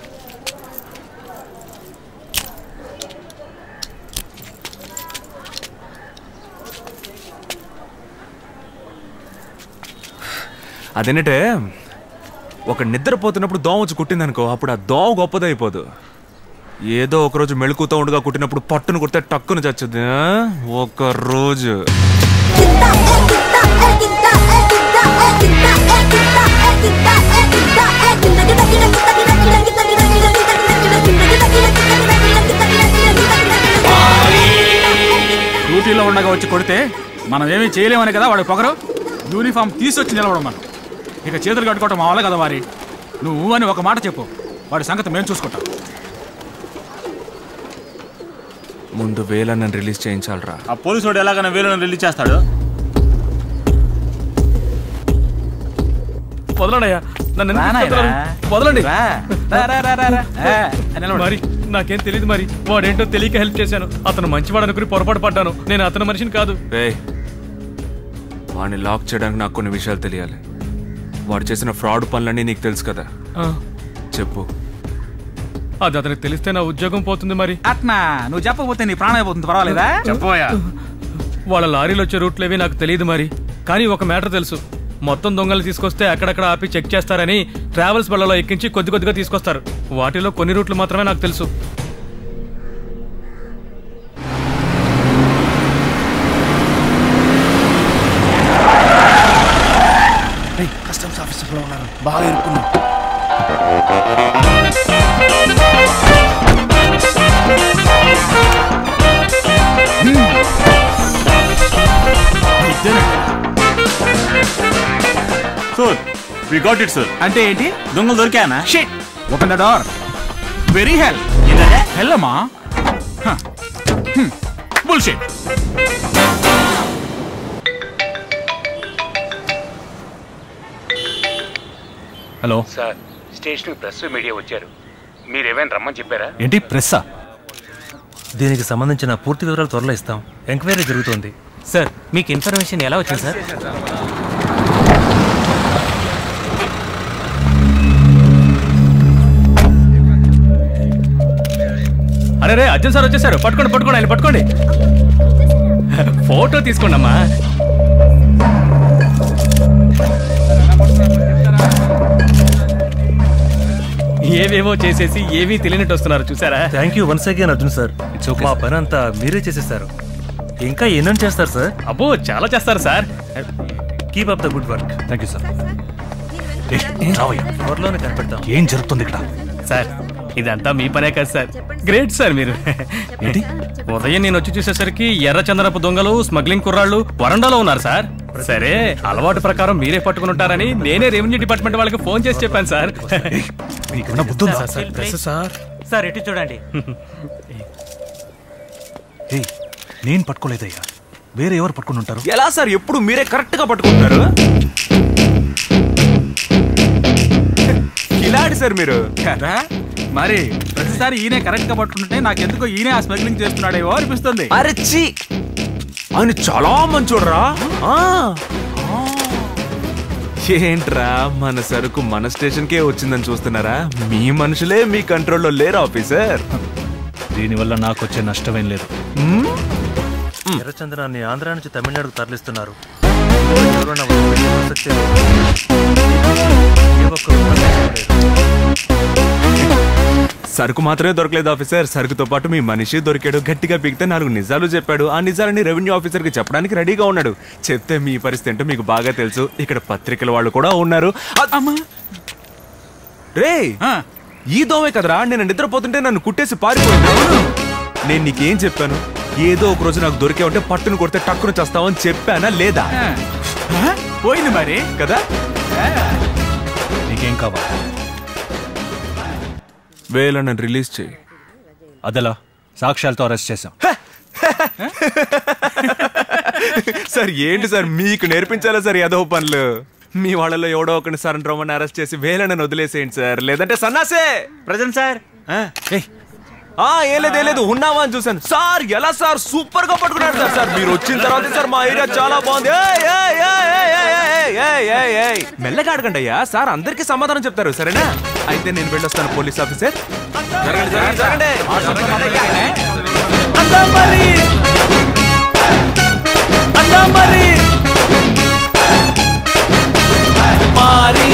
అదేంటంటే ఒక నిద్రపోతున్నప్పుడు దోమ వచ్చి కుట్టిందనుకో అప్పుడు ఆ దోమ గొప్పదైపోదు ఏదో ఒక రోజు మెళుకుతో ఉండగా కుట్టినప్పుడు పట్టును కుడితే టక్కును చచ్చుద్ది ఆ? ఒక రోజు కింద వచ్చి కొడితే మనం ఏమీ చేయలేమని కదా వాడి పొగరు యూనిఫామ్ తీసుకొచ్చి నిలవడం మనం ఇక చేతులు కట్టుకోవటం మా వల్ల కదా వారి నువ్వు అని ఒక మాట చెప్పు వాడి సంగతి మేము చూసుకుంటాం ముందు వేలన్నని రిలీజ్ చేయించాలరా ఆ పోలీసు వాడు ఎలాగైనా వేలను రిలీజ్ చేస్తాడు వదలండియ్యా నన్ను ఎందుకు రానాయనా? తీసుకెళ్తున్నారు? వదలండి రా, రా, రా, రా, రా, రా. ఏ, నిలబడు. మరి నాకేం తెలియదు మరి వాడేంటో తెలియక హెల్ప్ చేశాను అతను మంచివాడు అనుకుని పొరపాటు పడ్డాను నేను అతని మనిషిని కాదు రే వాడిని లాక్ చేయడానికి నాకు కొన్ని విషయాలు తెలియాలి వాడు చేసిన ఫ్రాడ్ పనులన్నీ నీకు తెలుసు కదా ఆ, చెప్పు అది అతనికి తెలిస్తే నా ఉద్యోగం పోతుంది మరి అట్నా నువ్వు చెప్పకపోతే నీ ప్రాణం అయిపోతుంది పర్వాలేదా చెప్పబోయా వాళ్ళ లారీలు వచ్చే రూట్లు ఏవి నాకు తెలియదు మరి కానీ ఒక మ్యాటర్ తెలుసు మొత్తం దొంగలు తీసుకొస్తే అక్కడక్కడ ఆపి చెక్ చేస్తారని ట్రావెల్స్ బళ్ళలో ఎక్కించి కొద్ది కొద్దిగా తీసుకొస్తారు వాటిలో కొన్ని రూట్లు మాత్రమే నాకు తెలుసు కస్టమ్స్ ఆఫీసర్లో ఉన్నారు బాగా ఇరుక్కున్నాం sir we got it sir అంటే ఏంటి దొంగలు దొరికానా shit open the door very hell hell అమ్మా bullshit hello sir station press media వచ్చారు మీరేమైనా రమ్మని చెప్పారా ఏంటి ప్రెస్సా దీనికి సంబంధించిన పూర్తి వివరాలు త్వరలో ఇస్తాం ఎంక్వైరీ జరుగుతోంది సార్ మీకు ఇన్ఫర్మేషన్ ఎలా వచ్చింది సార్ అరే రే అర్జున్ సార్ వచ్చేసారు పట్టుకోండి పట్టుకోండి ఆయన పట్టుకోండి ఫోటో తీసుకోండి అమ్మా ఏవేవో చేసేసి ఏవీ తెలియనట్టు వస్తున్నారు చూసారా thank you once again Arjun sir మా పని అంతా మీరే చేసేసారు ఇంకా ఎన్నెన్ని చేస్తారు సార్ అబ్బో చాలా చేస్తారు sir keep up the good work thank you sir త్వరలోనే కనిపెడతాం ఏం జరుగుతుంది ఇక్కడ సార్ ఇదంతా మీ పనే కదా సార్ గ్రేట్ సార్ మీరు ఏంటి ఉదయం నేను వచ్చి చూసేసరికి ఎర్ర చందనపు దొంగలు స్మగ్లింగ్ కుర్రాళ్ళు వరండాలో ఉన్నారు సార్ సరే అలవాటు ప్రకారం మీరే పట్టుకుని ఉంటారని నేనే రెవెన్యూ డిపార్ట్మెంట్ వాళ్ళకి ఫోన్ చేసి చెప్పాను సార్ మీకున్న బుద్ధి ఉందా? Sir, sir, press sir sir ఇటు చూడండి ఏయ్, నేను పట్టుకోలేదయ్యా వేరే ఎవరు పట్టుకుని ఉంటారు ఎలా సార్ ఎప్పుడు మీరే కరెక్ట్ గా పట్టుకుంటారు కిలాడి సార్ మీరు కదా మరి ప్రతిసారి ఈయనే కరెక్ట్ గా పట్టుకుంటుంటే నాకు ఎందుకో ఈయనే ఆ స్మగ్లింగ్ చేస్తున్నాడేమో అనిపిస్తుంది అరచి ఆయన చాలా మంచోడ్రా ఆ. ఏంట్రా మన సరుకు మన స్టేషన్కే వచ్చిందని చూస్తున్నారా మీ మనుషులే మీ కంట్రోల్లో లేరు ఆఫీసర్ దీనివల్ల నాకు వచ్చే నష్టమేం లేదు ఎర్రచందనాన్ని ఆంధ్ర నుంచి తమిళనాడుకు తరలిస్తున్నారు ఎవరైనా వదిలిపెట్టే ప్రసక్తే లేదు. ఏ ఒక్కరూ తరలించలేరు. సరుకు మాత్రమే దొరకలేదు ఆఫీసర్ సరుకుతో పాటు మీ మనిషి దొరికాడు గట్టిగా పీకితే నాలుగు నిజాలు చెప్పాడు ఆ నిజాలని రెవెన్యూ ఆఫీసర్ కి చెప్పడానికి రెడీగా ఉన్నాడు చెప్తే మీ పరిస్థితి ఏంటో మీకు బాగా తెలుసు ఇక్కడ పత్రికల వాళ్ళు కూడా ఉన్నారు రే ఈ దోమే కదరా నేను నిద్రపోతుంటే నన్ను కుట్టేసి పారిపోయింది నేను నీకేం చెప్పాను ఏదో ఒక రోజు నాకు దొరికే ఉంటే పట్టును కొడితే టక్కును చేస్తావని చెప్పానా లేదా పోయింది మరి కదా నీకేం కావాలి వేల నన్ను రిలీజ్ చేయి అదలా సాక్ష్యాలతో అరెస్ట్ చేశాం సార్ ఏంటి సార్ మీకు నేర్పించాలా సార్ ఏదో పనులు మీ వాళ్ళలో ఎవడో ఒకరిని సరెండర్ అవ్వమని అరెస్ట్ చేసి వేలని వదిలేసేయండి సార్ లేదంటే సన్నాసే ప్రజెంట్ సార్ ఆ ఏం లేదు ఏం లేదు ఉన్నావా అని చూశాను సార్ ఎలా సార్ సూపర్ గా పట్టుకున్నాడు సార్ సార్ మీరు వచ్చిన తర్వాత సార్ మా ఏరియా చాలా బాగుంది ఏయ్, ఏయ్, ఏయ్, ఏయ్, ఏయ్, ఏయ్, ఏయ్, ఏయ్, ఏయ్. మెల్లగా అడగండి అయ్యా సార్ అందరికీ సమాధానం చెప్తారు సరేనా అయితే నేను వెళ్ళొస్తాను పోలీస్ ఆఫీసర్ జరగండి జరగండి జరగండి అందా మరి అందా మరి మారి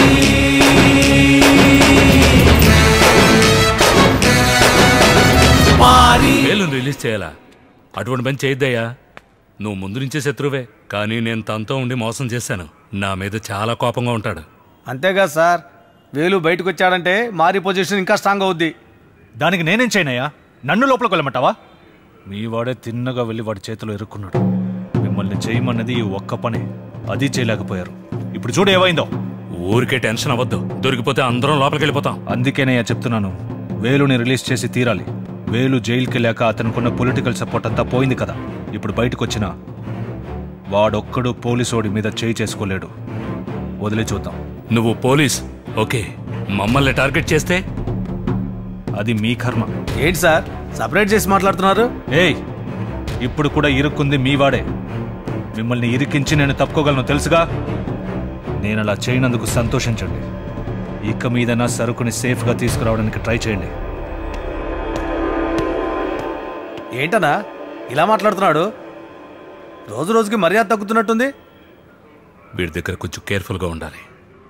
మారి వేలును రిలీజ్ చేయాలా అటువంటి పని చేయొద్దయ్యా నువ్వు ముందు నుంచే శత్రువే కానీ నేను తనతో ఉండి మోసం చేశాను నా మీద చాలా కోపంగా ఉంటాడు అంతేగా సార్ వేలు బయటకు వచ్చాడంటే మారి పొజిషన్ ఇంకా స్ట్రాంగ్ అవుద్ది దానికి నేనేం చేయనయ్యా నన్ను లోపలికి వెళ్ళమంటావా మీ వాడే తిన్నగా వెళ్ళి వాడి చేతిలో ఇరుక్కున్నాడు మిమ్మల్ని చేయమన్నది ఈ ఒక్క పనే అది చేయలేకపోయారు ఇప్పుడు చూడు ఏమైందో ఊరికే టెన్షన్ అవ్వద్దు దొరికిపోతే అందరం లోపలికి వెళ్ళిపోతాం అందుకేనే చెప్తున్నాను వేలుని రిలీజ్ చేసి తీరాలి వేలు జైలుకి వెళ్ళాక అతనుకున్న పొలిటికల్ సపోర్ట్ అంతా పోయింది కదా ఇప్పుడు బయటకు వచ్చిన వాడొక్కడు పోలీసోడి మీద చేయి చేసుకోలేడు వదిలే చూద్దాం నువ్వు పోలీస్ ఓకే మమ్మల్ని టార్గెట్ చేస్తే అది మీ కర్మ ఏంటి సార్ సపరేట్ చేసి మాట్లాడుతున్నారు ఏయ్ ఇప్పుడు కూడా ఇరుక్కుంది మీ వాడే మిమ్మల్ని ఇరికించి నేను తప్పుకోగలను తెలుసుగా నేను అలా చేయనందుకు సంతోషించండి ఇక మీద నా సరుకుని సేఫ్గా తీసుకురావడానికి ట్రై చేయండి ఏంటనా ఇలా మాట్లాడుతున్నాడు రోజు రోజుకి మర్యాద తగ్గుతున్నట్టుంది వీడి దగ్గర కొంచెం కేర్ఫుల్గా ఉండాలి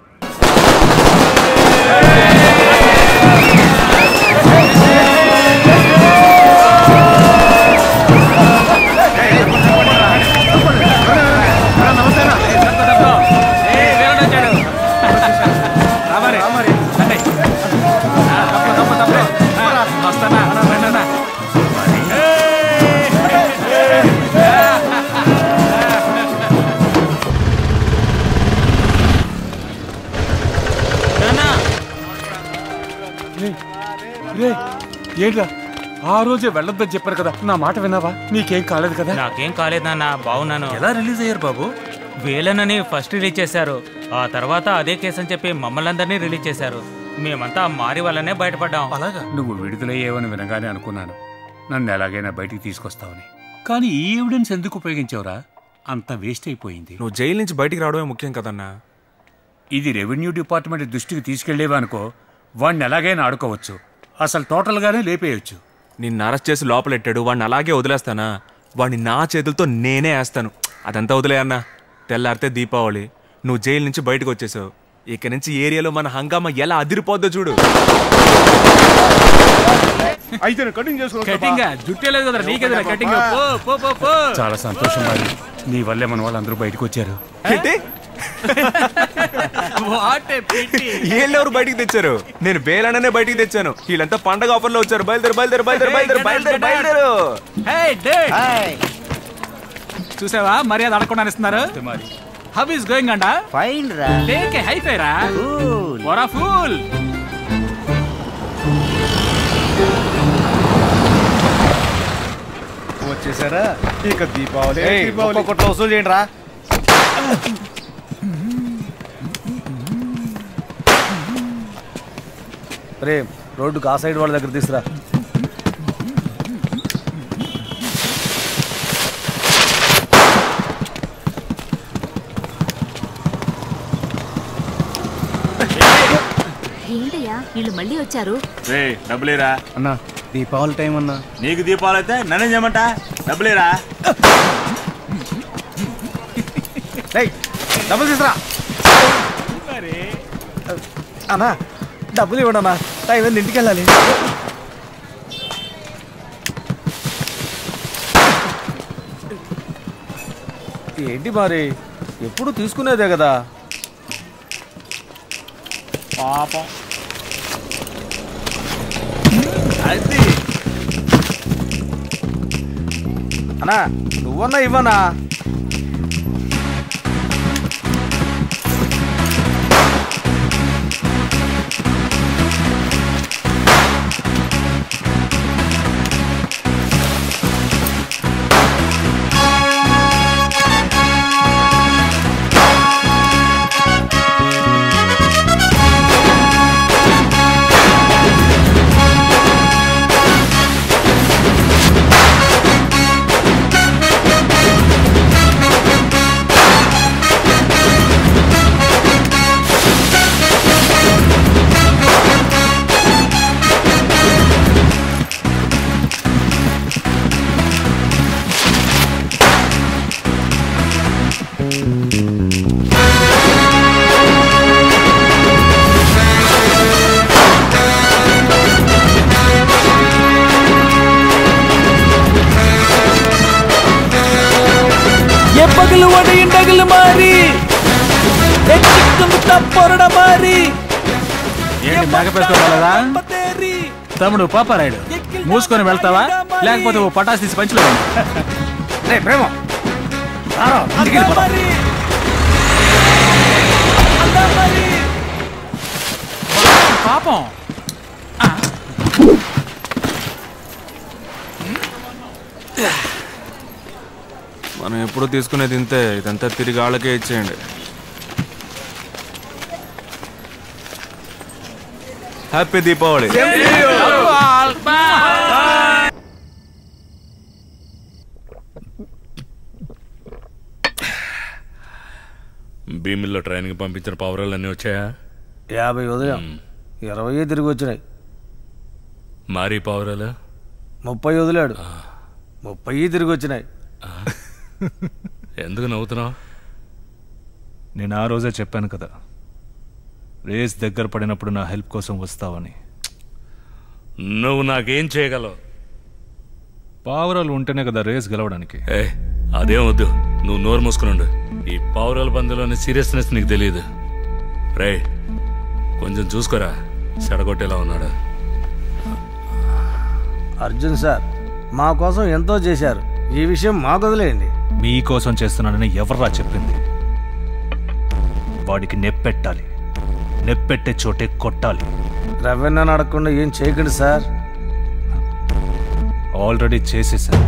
రే ఏంట్రా ఆ రోజే వెళ్ళొద్దని చెప్పారు కదా నా మాట విన్నావా నీకేం కాలేదు కదా నాకేం కాలేదన్న బాగున్నాను ఎలా రిలీజ్ అయ్యారు బాబు వేలనని ఫస్ట్ రిలీజ్ చేశారు ఆ తర్వాత అదే కేసు అని చెప్పి మమ్మల్ని అందరినీ రిలీజ్ చేశారు మేమంతా మారి వల్లనే బయటపడ్డాం అలాగా నువ్వు విడుదలయ్యేవని వినగానే అనుకున్నాను నన్ను ఎలాగైనా బయటికి తీసుకొస్తావని కానీ ఈ ఎవిడెన్స్ ఎందుకు ఉపయోగించావురా అంత వేస్ట్ అయిపోయింది నువ్వు జైలు నుంచి బయటికి రావడమే ముఖ్యం కదన్నా ఇది రెవెన్యూ డిపార్ట్మెంట్ దృష్టికి తీసుకెళ్లేవా అనుకో వాడిని ఎలాగైనా ఆడుకోవచ్చు అసలు టోటల్గానే లేపేయచ్చు నిన్ను అరెస్ట్ చేసి లోపలెట్టాడు వాడిని అలాగే వదిలేస్తానా వాడిని నా చేతులతో నేనే వేస్తాను అదంతా వదిలే అన్నా తెల్లారితే దీపావళి నువ్వు జైలు నుంచి బయటకు వచ్చేసావు ఇక నుంచి ఏరియాలో మన హంగామా ఎలా అదిరిపోద్దో చూడు అయితే కటింగ్ కటింగ్ జుట్టే లేదు కదా నీకేదా కటింగ్ పో పో పో పో చాలా సంతోషం మరి నీ వల్లే మన వాళ్ళందరూ బయటకు వచ్చారు వాట్ పిటి ఏళ్ళెవరు బయటికి తెచ్చారు నేను వేలననే బయటికి తెచ్చాను వీళ్ళంతా పండగ ఆఫర్లో వచ్చారు బయలుదేరు బయలుదేరు బయలుదేరు బయలుదేరు బయలుదేరు బయలుదేరు హే డేడ్ చూసావా మర్యాద అడగకుండా ఇస్తున్నారు how is going and fine రా టేక్ ఏ హై ఫై రా వరా ఫూల్ వచ్చేసారా ఇక దీపావళి ఒక్కొక్కట్లో వసూలు చేయండి రా రే రోడ్డుకు ఆ సైడ్ వాళ్ళ దగ్గర తీసురా ఏంటయ్యా వీళ్ళు మళ్ళీ వచ్చారు రే డబ్బులేరా అన్నా దీపావళి టైం అన్నా నీకు దీపావళి అయితే నన్ను చేయమంట డబ్బులేరా రేయ్ డబ్బులు తీసురా అన్నా డబ్బులు ఇవ్వండి అన్నా టైం అయింది ఇంటికి వెళ్ళాలి ఏంటి మరి ఎప్పుడు తీసుకునేదే కదా పాపం అది అన్నా నువ్వన్నా ఇవ్వనా ಎಪ್ಪಗಲು ಒಡೆಯಿಂಡಗಲು ಮಾರಿ ಹೆಚ್ಚಿಕ್ಕು ತಪ್ಪೊರಡ ಮಾರಿ ఏంటి మేకపోసుకోవాలా తమ్ముడు పాపారాయుడు మూసుకొని వెళ్తావా లేకపోతే ఓ పటాస్ తీసి పంచులో రే ప్రేమ పాపం మనం ఎప్పుడు తీసుకునేది ఇంతే ఇదంతా తిరిగి వాళ్ళకే ఇచ్చేయండి హ్యాపీ దీపావళి భీమిల్లో ట్రైన్కి పంపించిన పావురాలు అన్నీ వచ్చాయా యాభై ఉదయం ఇరవై తిరిగి వచ్చినాయి మారీ పావురాలు ముప్పై వదిలాడు ముప్పై తిరిగి వచ్చినాయి ఎందుకు నవ్వుతున్నావు నేను ఆ రోజే చెప్పాను కదా రేస్ దగ్గర పడినప్పుడు నా హెల్ప్ కోసం వస్తావని నువ్వు నాకేం చేయగలవు పావురాలు ఉంటేనే కదా రేస్ గెలవడానికి ఏ అదేం వద్దు నువ్వు నోరు మూసుకునుండు ఈ పావురాల బంధులోని సీరియస్నెస్ నీకు తెలియదు రే కొంచెం చూసుకోరా చెడగొట్టేలా ఉన్నాడు అర్జున్ సార్ మా కోసం ఎంతో చేశారు ఈ విషయం మాకు వదిలేయండి మీకోసం చేస్తున్నానని ఎవర్రా చెప్పింది వాడికి నెప్పెట్టాలి నెప్పెట్టే చోటే కొట్టాలి రవెన్న అడగకుండా ఏం చేయకండి సార్ ఆల్రెడీ చేసేసాను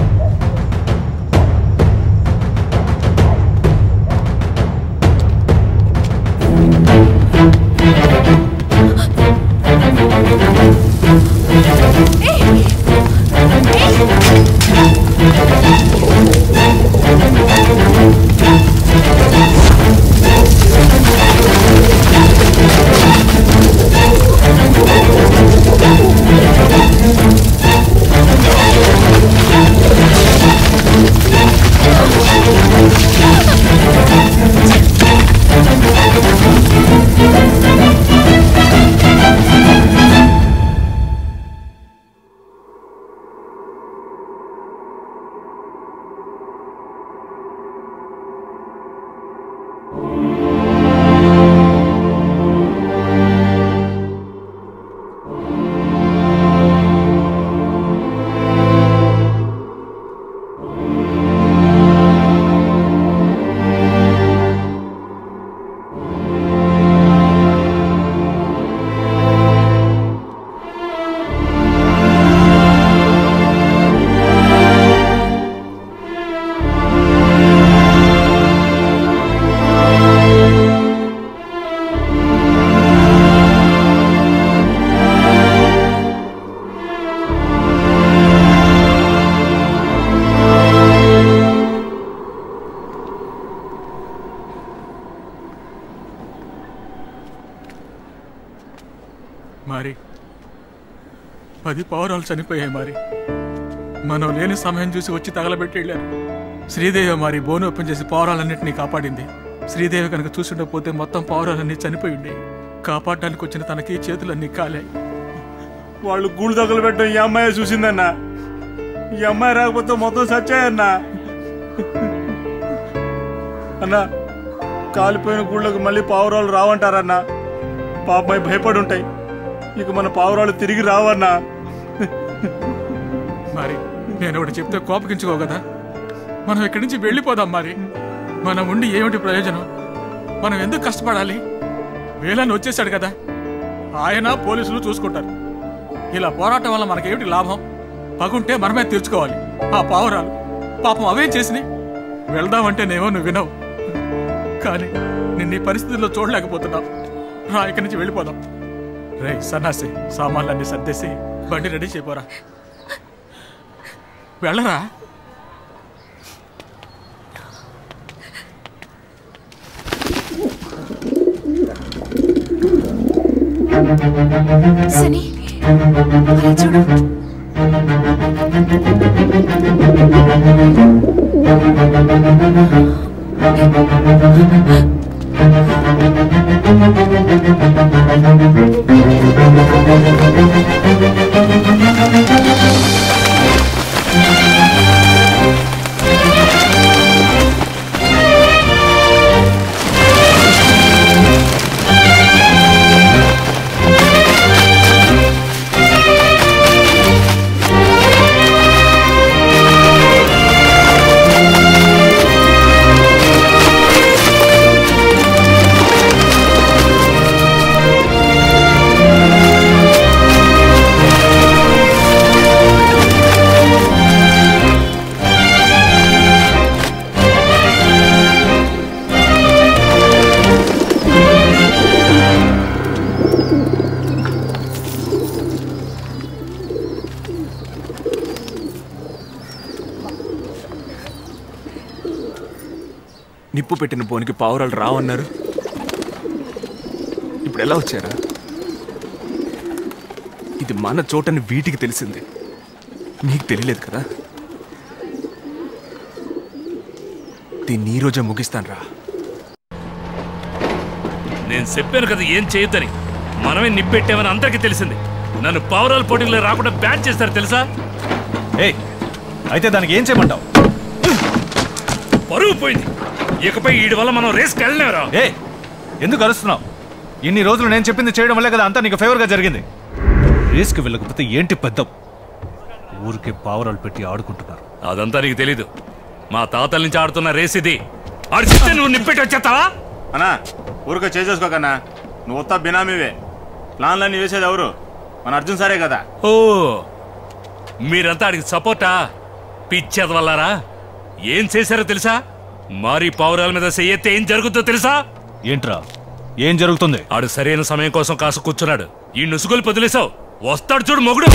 మరి పది పౌరాలు చనిపోయాయి మరి మనం లేని సమయం చూసి వచ్చి తగలబెట్టి వెళ్ళారు శ్రీదేవి మరి బోను ఓపెన్ చేసి పౌరాలన్నింటినీ కాపాడింది శ్రీదేవి కనుక చూసుండకపోతే మొత్తం పౌరాలన్నీ చనిపోయి ఉండేవి కాపాడడానికి వచ్చిన తనకి చేతులన్నీ కాలాయి వాళ్ళు గూడు తగలు పెట్టడం ఈ అమ్మాయి చూసిందన్నా ఈ అమ్మాయి రాకపోతే మొత్తం సచ్చాయన్నా అన్నా కాలిపోయిన గుళ్ళకు మళ్ళీ పావురాలు రావంటారన్నా పాపమై భయపడి ఉంటాయి ఇక మన పావురాలు తిరిగి రావన్నా మరి నేను ఒకటి చెప్తే కోపగించుకో కదా మనం ఇక్కడి నుంచి వెళ్ళిపోదాం మరి మనం ఉండి ఏమిటి ప్రయోజనం మనం ఎందుకు కష్టపడాలి వేలని వచ్చేసాడు కదా ఆయన పోలీసులు చూసుకుంటారు ఇలా పోరాటం వల్ల మనకేమిటి లాభం పగుంటే మనమే తీర్చుకోవాలి ఆ పావురాలు పాపం అవేం చేసినాయి వెళ్దామంటేనేమో నువ్వు వినవు కానీ నిన్న ఈ పరిస్థితుల్లో చూడలేకపోతున్నావు రా ఇక్కడి నుంచి వెళ్ళిపోదాం రే సన్నాసి సామాన్లన్నీ సర్దేసి బండి రెడీ చేయపోరా వెళ్ళరా సని అలా చూడు ఆ నిప్పు పెట్టిన బోనికి పావురాలు రావన్నారు ఇప్పుడు ఎలా వచ్చారా ఇది మన చోటని వీటికి తెలిసింది నీకు తెలియలేదు కదా దీన్ని ఈ రోజే ముగిస్తాను రా నేను చెప్పాను కదా ఏం చేయొద్దని మనమే నిప్పెట్టామని అందరికీ తెలిసింది నన్ను పావురాల పోటీలో రాకుండా బ్యాన్ చేస్తారు తెలుసా ఏ అయితే దానికి ఏం చేయమంటావు పరువు పోయింది ఇకపై వీడి వల్ల మనం రేస్కి వెళ్ళలేరా ఏ ఎందుకు అరుస్తున్నావు ఇన్ని రోజులు నేను చెప్పింది చేయడం వల్లే కదా అంతా నీకు ఫేవర్గా జరిగింది రేస్కి వెళ్ళకపోతే ఏంటి పెద్ద ఊరికే పావురాలు పెట్టి ఆడుకుంటున్నారు అదంతా నీకు తెలీదు మా తాతల నుంచి ఆడుతున్న రేస్ ఇది ఆడు చెప్తే నువ్వు నిప్పెట్టి వచ్చేస్తావా అన్నా ఊరికే చేసేసుకోకన్నా నువ్వు ఉత్తా బినామీవే ప్లాన్లన్నీ వేసేది ఎవరు మన అర్జున్ సారే కదా ఓ మీరంతా ఆడికి సపోర్టా పిచ్చేది వల్లారా ఏం చేశారో తెలుసా మారి పావురాల మీద చెయ్యెత్తే ఏం జరుగుతుందో తెలుసా ఏంట్రా ఏం జరుగుతుంది ఆడు సరైన సమయం కోసం కాసు కూర్చున్నాడు ఈ నుసుగులు పొదిలేసావు వస్తాడు చూడు మొగుడు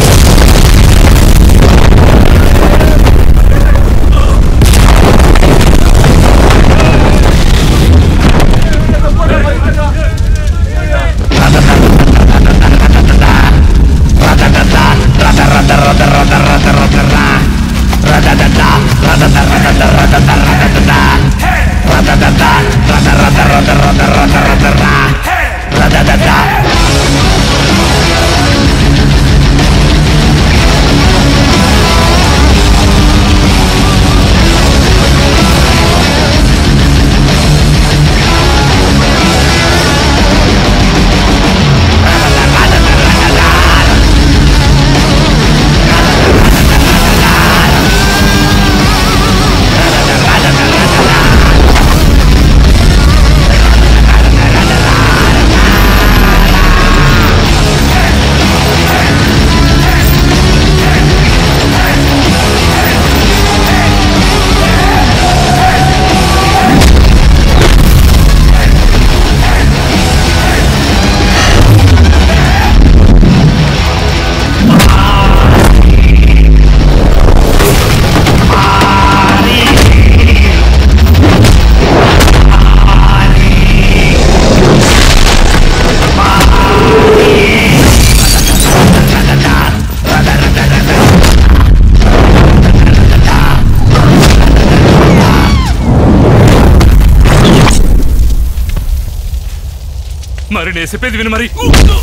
మరి నేను చెప్పేది విను మరి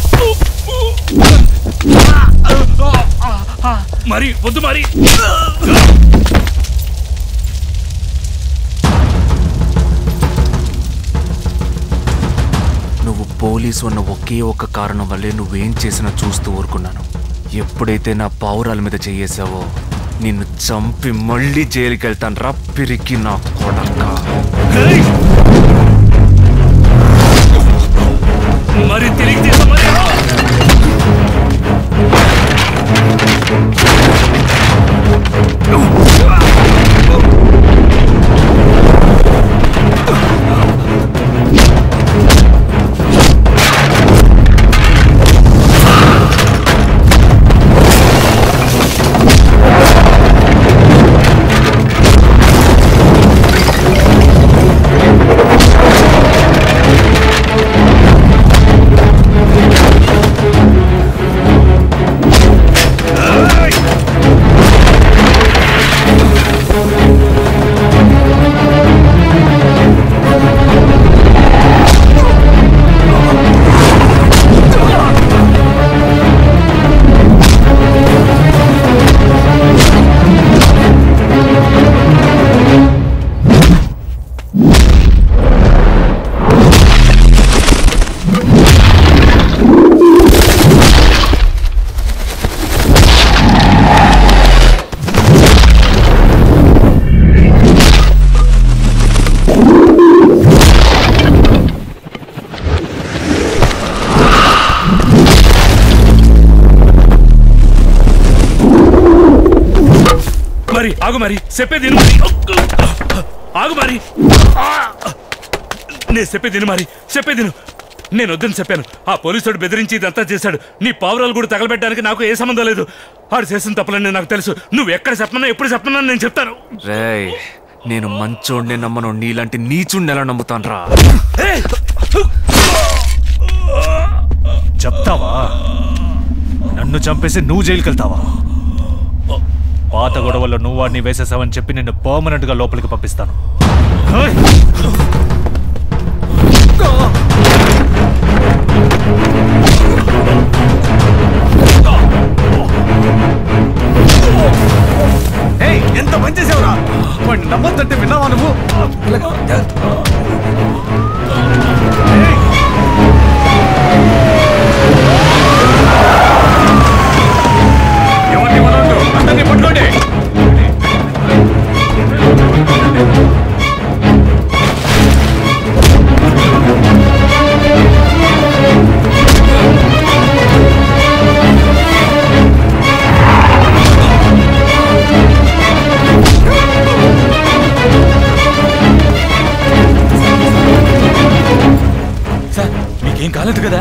మరి వద్దు మరి నువ్వు పోలీసు అన్న ఒకే ఒక్క కారణం వల్లే నువ్వేం చేసినా చూస్తూ ఊరుకున్నాను ఎప్పుడైతే నా పావురాల మీద చేయేసావో నిన్ను చంపి మళ్ళీ జైలుకి వెళ్తాను రా పిరికి నా కొడక మరి తిరిగి తీసా మరి మరి ఆగు మరి చెప్పేది విను మరి ఆగు మరి నేను చెప్పేది విను మరి చెప్పేది విను. నేను వద్దని చెప్పాను ఆ పోలీసుడు బెదిరించి ఇదంతా చేశాడు నీ పావురాలు కూడా తగలబెట్టడానికి నాకు ఏ సంబంధం లేదు ఆడు చేసిన తప్పులని నాకు తెలుసు నువ్వు ఎక్కడ చెప్పమన్నా ఎప్పుడు చెప్పమన్నా నేను చెప్తాను రేయ్ నేను మంచోడ్నే నమ్మను నీలాంటి నీచుడిని ఎలా నమ్ముతాను రా చెప్తావా నన్ను చంపేసి నువ్వు జైలుకి వెళ్తావా పాత గొడవల్లో నువ్వు వాడిని వేసేసావని చెప్పి నిన్ను పర్మనెంట్ గా లోపలికి పంపిస్తాను హేయ్! ఏయ్ ఎంత పని చేసావురా వాడిని నమ్మొద్దంటే విన్నావా నువ్వు ఎవరిని వదలొద్దు. అందరినీ పట్టుకోండి సార్ మీకేం కాలేదు కదా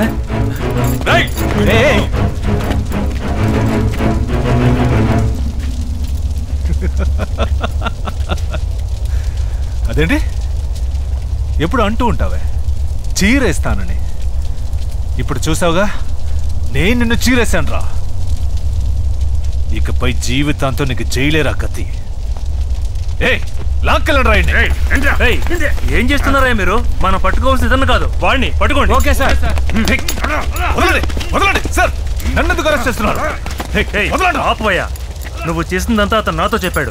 అదేంటి ఎప్పుడు అంటూ ఉంటావే చీరేస్తానని ఇప్పుడు చూసావుగా నేను నిన్ను చీరేశాను రా ఇకపై జీవితాంతో నీకు జైలేరా కత్తి ఏ లాక్కెళ్ళండి రాయండి ఏయ్, ఏం చేస్తున్నారా మీరు మనం పట్టుకోవాల్సింది ఇదన్న కాదు వాడిని పట్టుకోండి ఓకే సార్ వదలండి వదలండి సార్ నన్ను ఎందుకు అరెస్ట్ చేస్తున్నారు వదలండి ఆపోయా నువ్వు చేసిందంతా అతను నాతో చెప్పాడు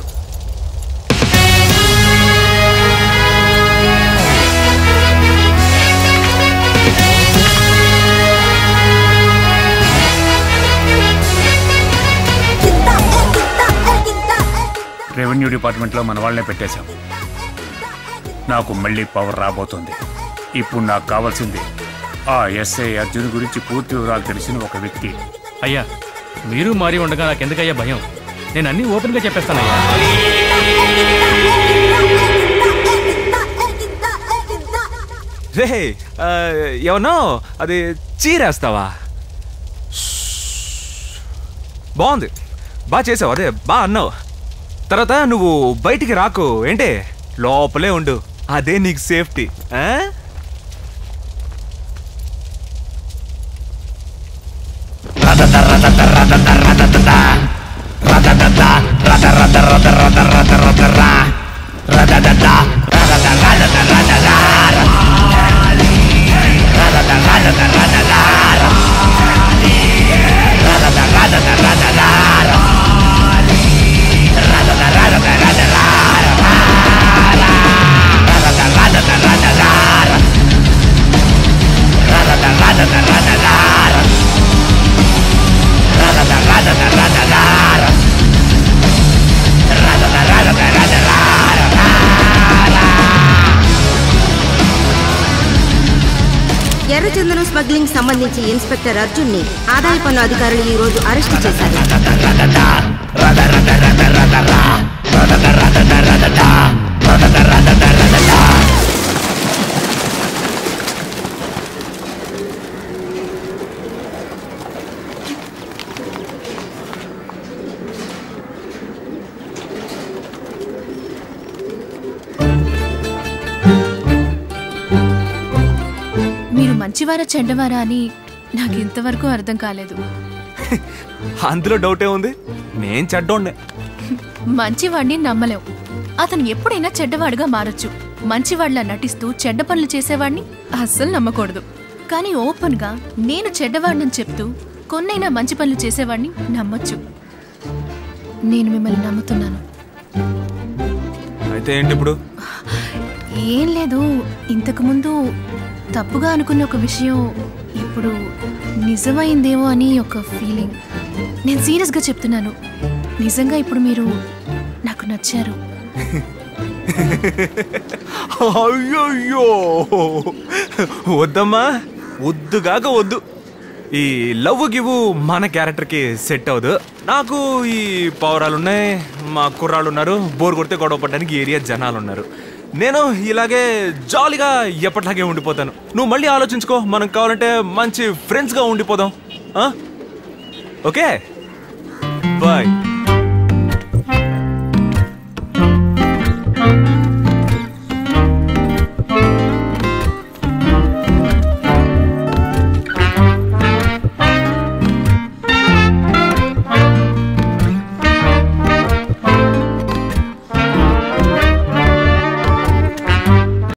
రెవెన్యూ డిపార్ట్మెంట్లో మన వాళ్ళనే పెట్టేశాం నాకు మళ్ళీ పవర్ రాబోతుంది ఇప్పుడు నాకు కావాల్సింది ఆ ఎస్ఐ అర్జున్ గురించి పూర్తి వివరాలు తెలిసిన ఒక వ్యక్తి అయ్యా మీరు మారి ఉండగా నాకెందుకయ్యా భయం నేను అన్ని ఓపెన్గా చెప్పేస్తానయ్యా రే ఆ, ఏమన్నా అది చీరేస్తావా బాగుంది బాగా చేసావు అదే బా అన్నావు తర్వాత నువ్వు బయటికి రాకు ఏంటి లోపలే ఉండు అదే నీకు సేఫ్టీ ఆ? ఎర్రచందనం స్మగ్లింగ్ సంబంధించి ఇన్స్పెక్టర్ అర్జున్ ని ఆదాయ పన్ను అధికారులు ఈ రోజు అరెస్టు చేశారు మీరు మంచివారా చెడ్డవారా అని నాకు ఇంతవరకు అర్థం కాలేదు అందులో డౌటే ఉంది నేను చెడ్డోండే మంచివాడిని నమ్మలేం అతను ఎప్పుడైనా చెడ్డవాడుగా మారొచ్చు మంచివాడిలా నటిస్తూ చెడ్డ పనులు చేసేవాడిని అస్సలు నమ్మకూడదు కానీ ఓపెన్గా నేను చెడ్డవాడిని చెప్తూ కొన్నైనా మంచి పనులు చేసేవాడిని నమ్మొచ్చు నేను మిమ్మల్ని నమ్ముతున్నాను అయితే ఏంటి ఇప్పుడు ఏం లేదు ఇంతకుముందు తప్పుగా అనుకున్న ఒక విషయం ఇప్పుడు నిజమైందేమో అని ఒక ఫీలింగ్ నేను సీరియస్గా చెప్తున్నాను నిజంగా ఇప్పుడు మీరు నాకు నచ్చారు అయ్యో వద్దమ్మా వద్దుగాక వద్దు ఈ లవ్ గివ్ మన క్యారెక్టర్కి సెట్ అవ్వదు నాకు ఈ పౌరాలు ఉన్నాయి మా కుర్రాళ్ళు ఉన్నారు బోర్ కొడితే గొడవ పడడానికి ఏరియా జనాలు ఉన్నారు నేను ఇలాగే జాలీగా ఎప్పటిలాగే ఉండిపోతాను నువ్వు మళ్ళీ ఆలోచించుకో మనం కావాలంటే మంచి ఫ్రెండ్స్గా ఉండిపోదాం ఆ? Okay bye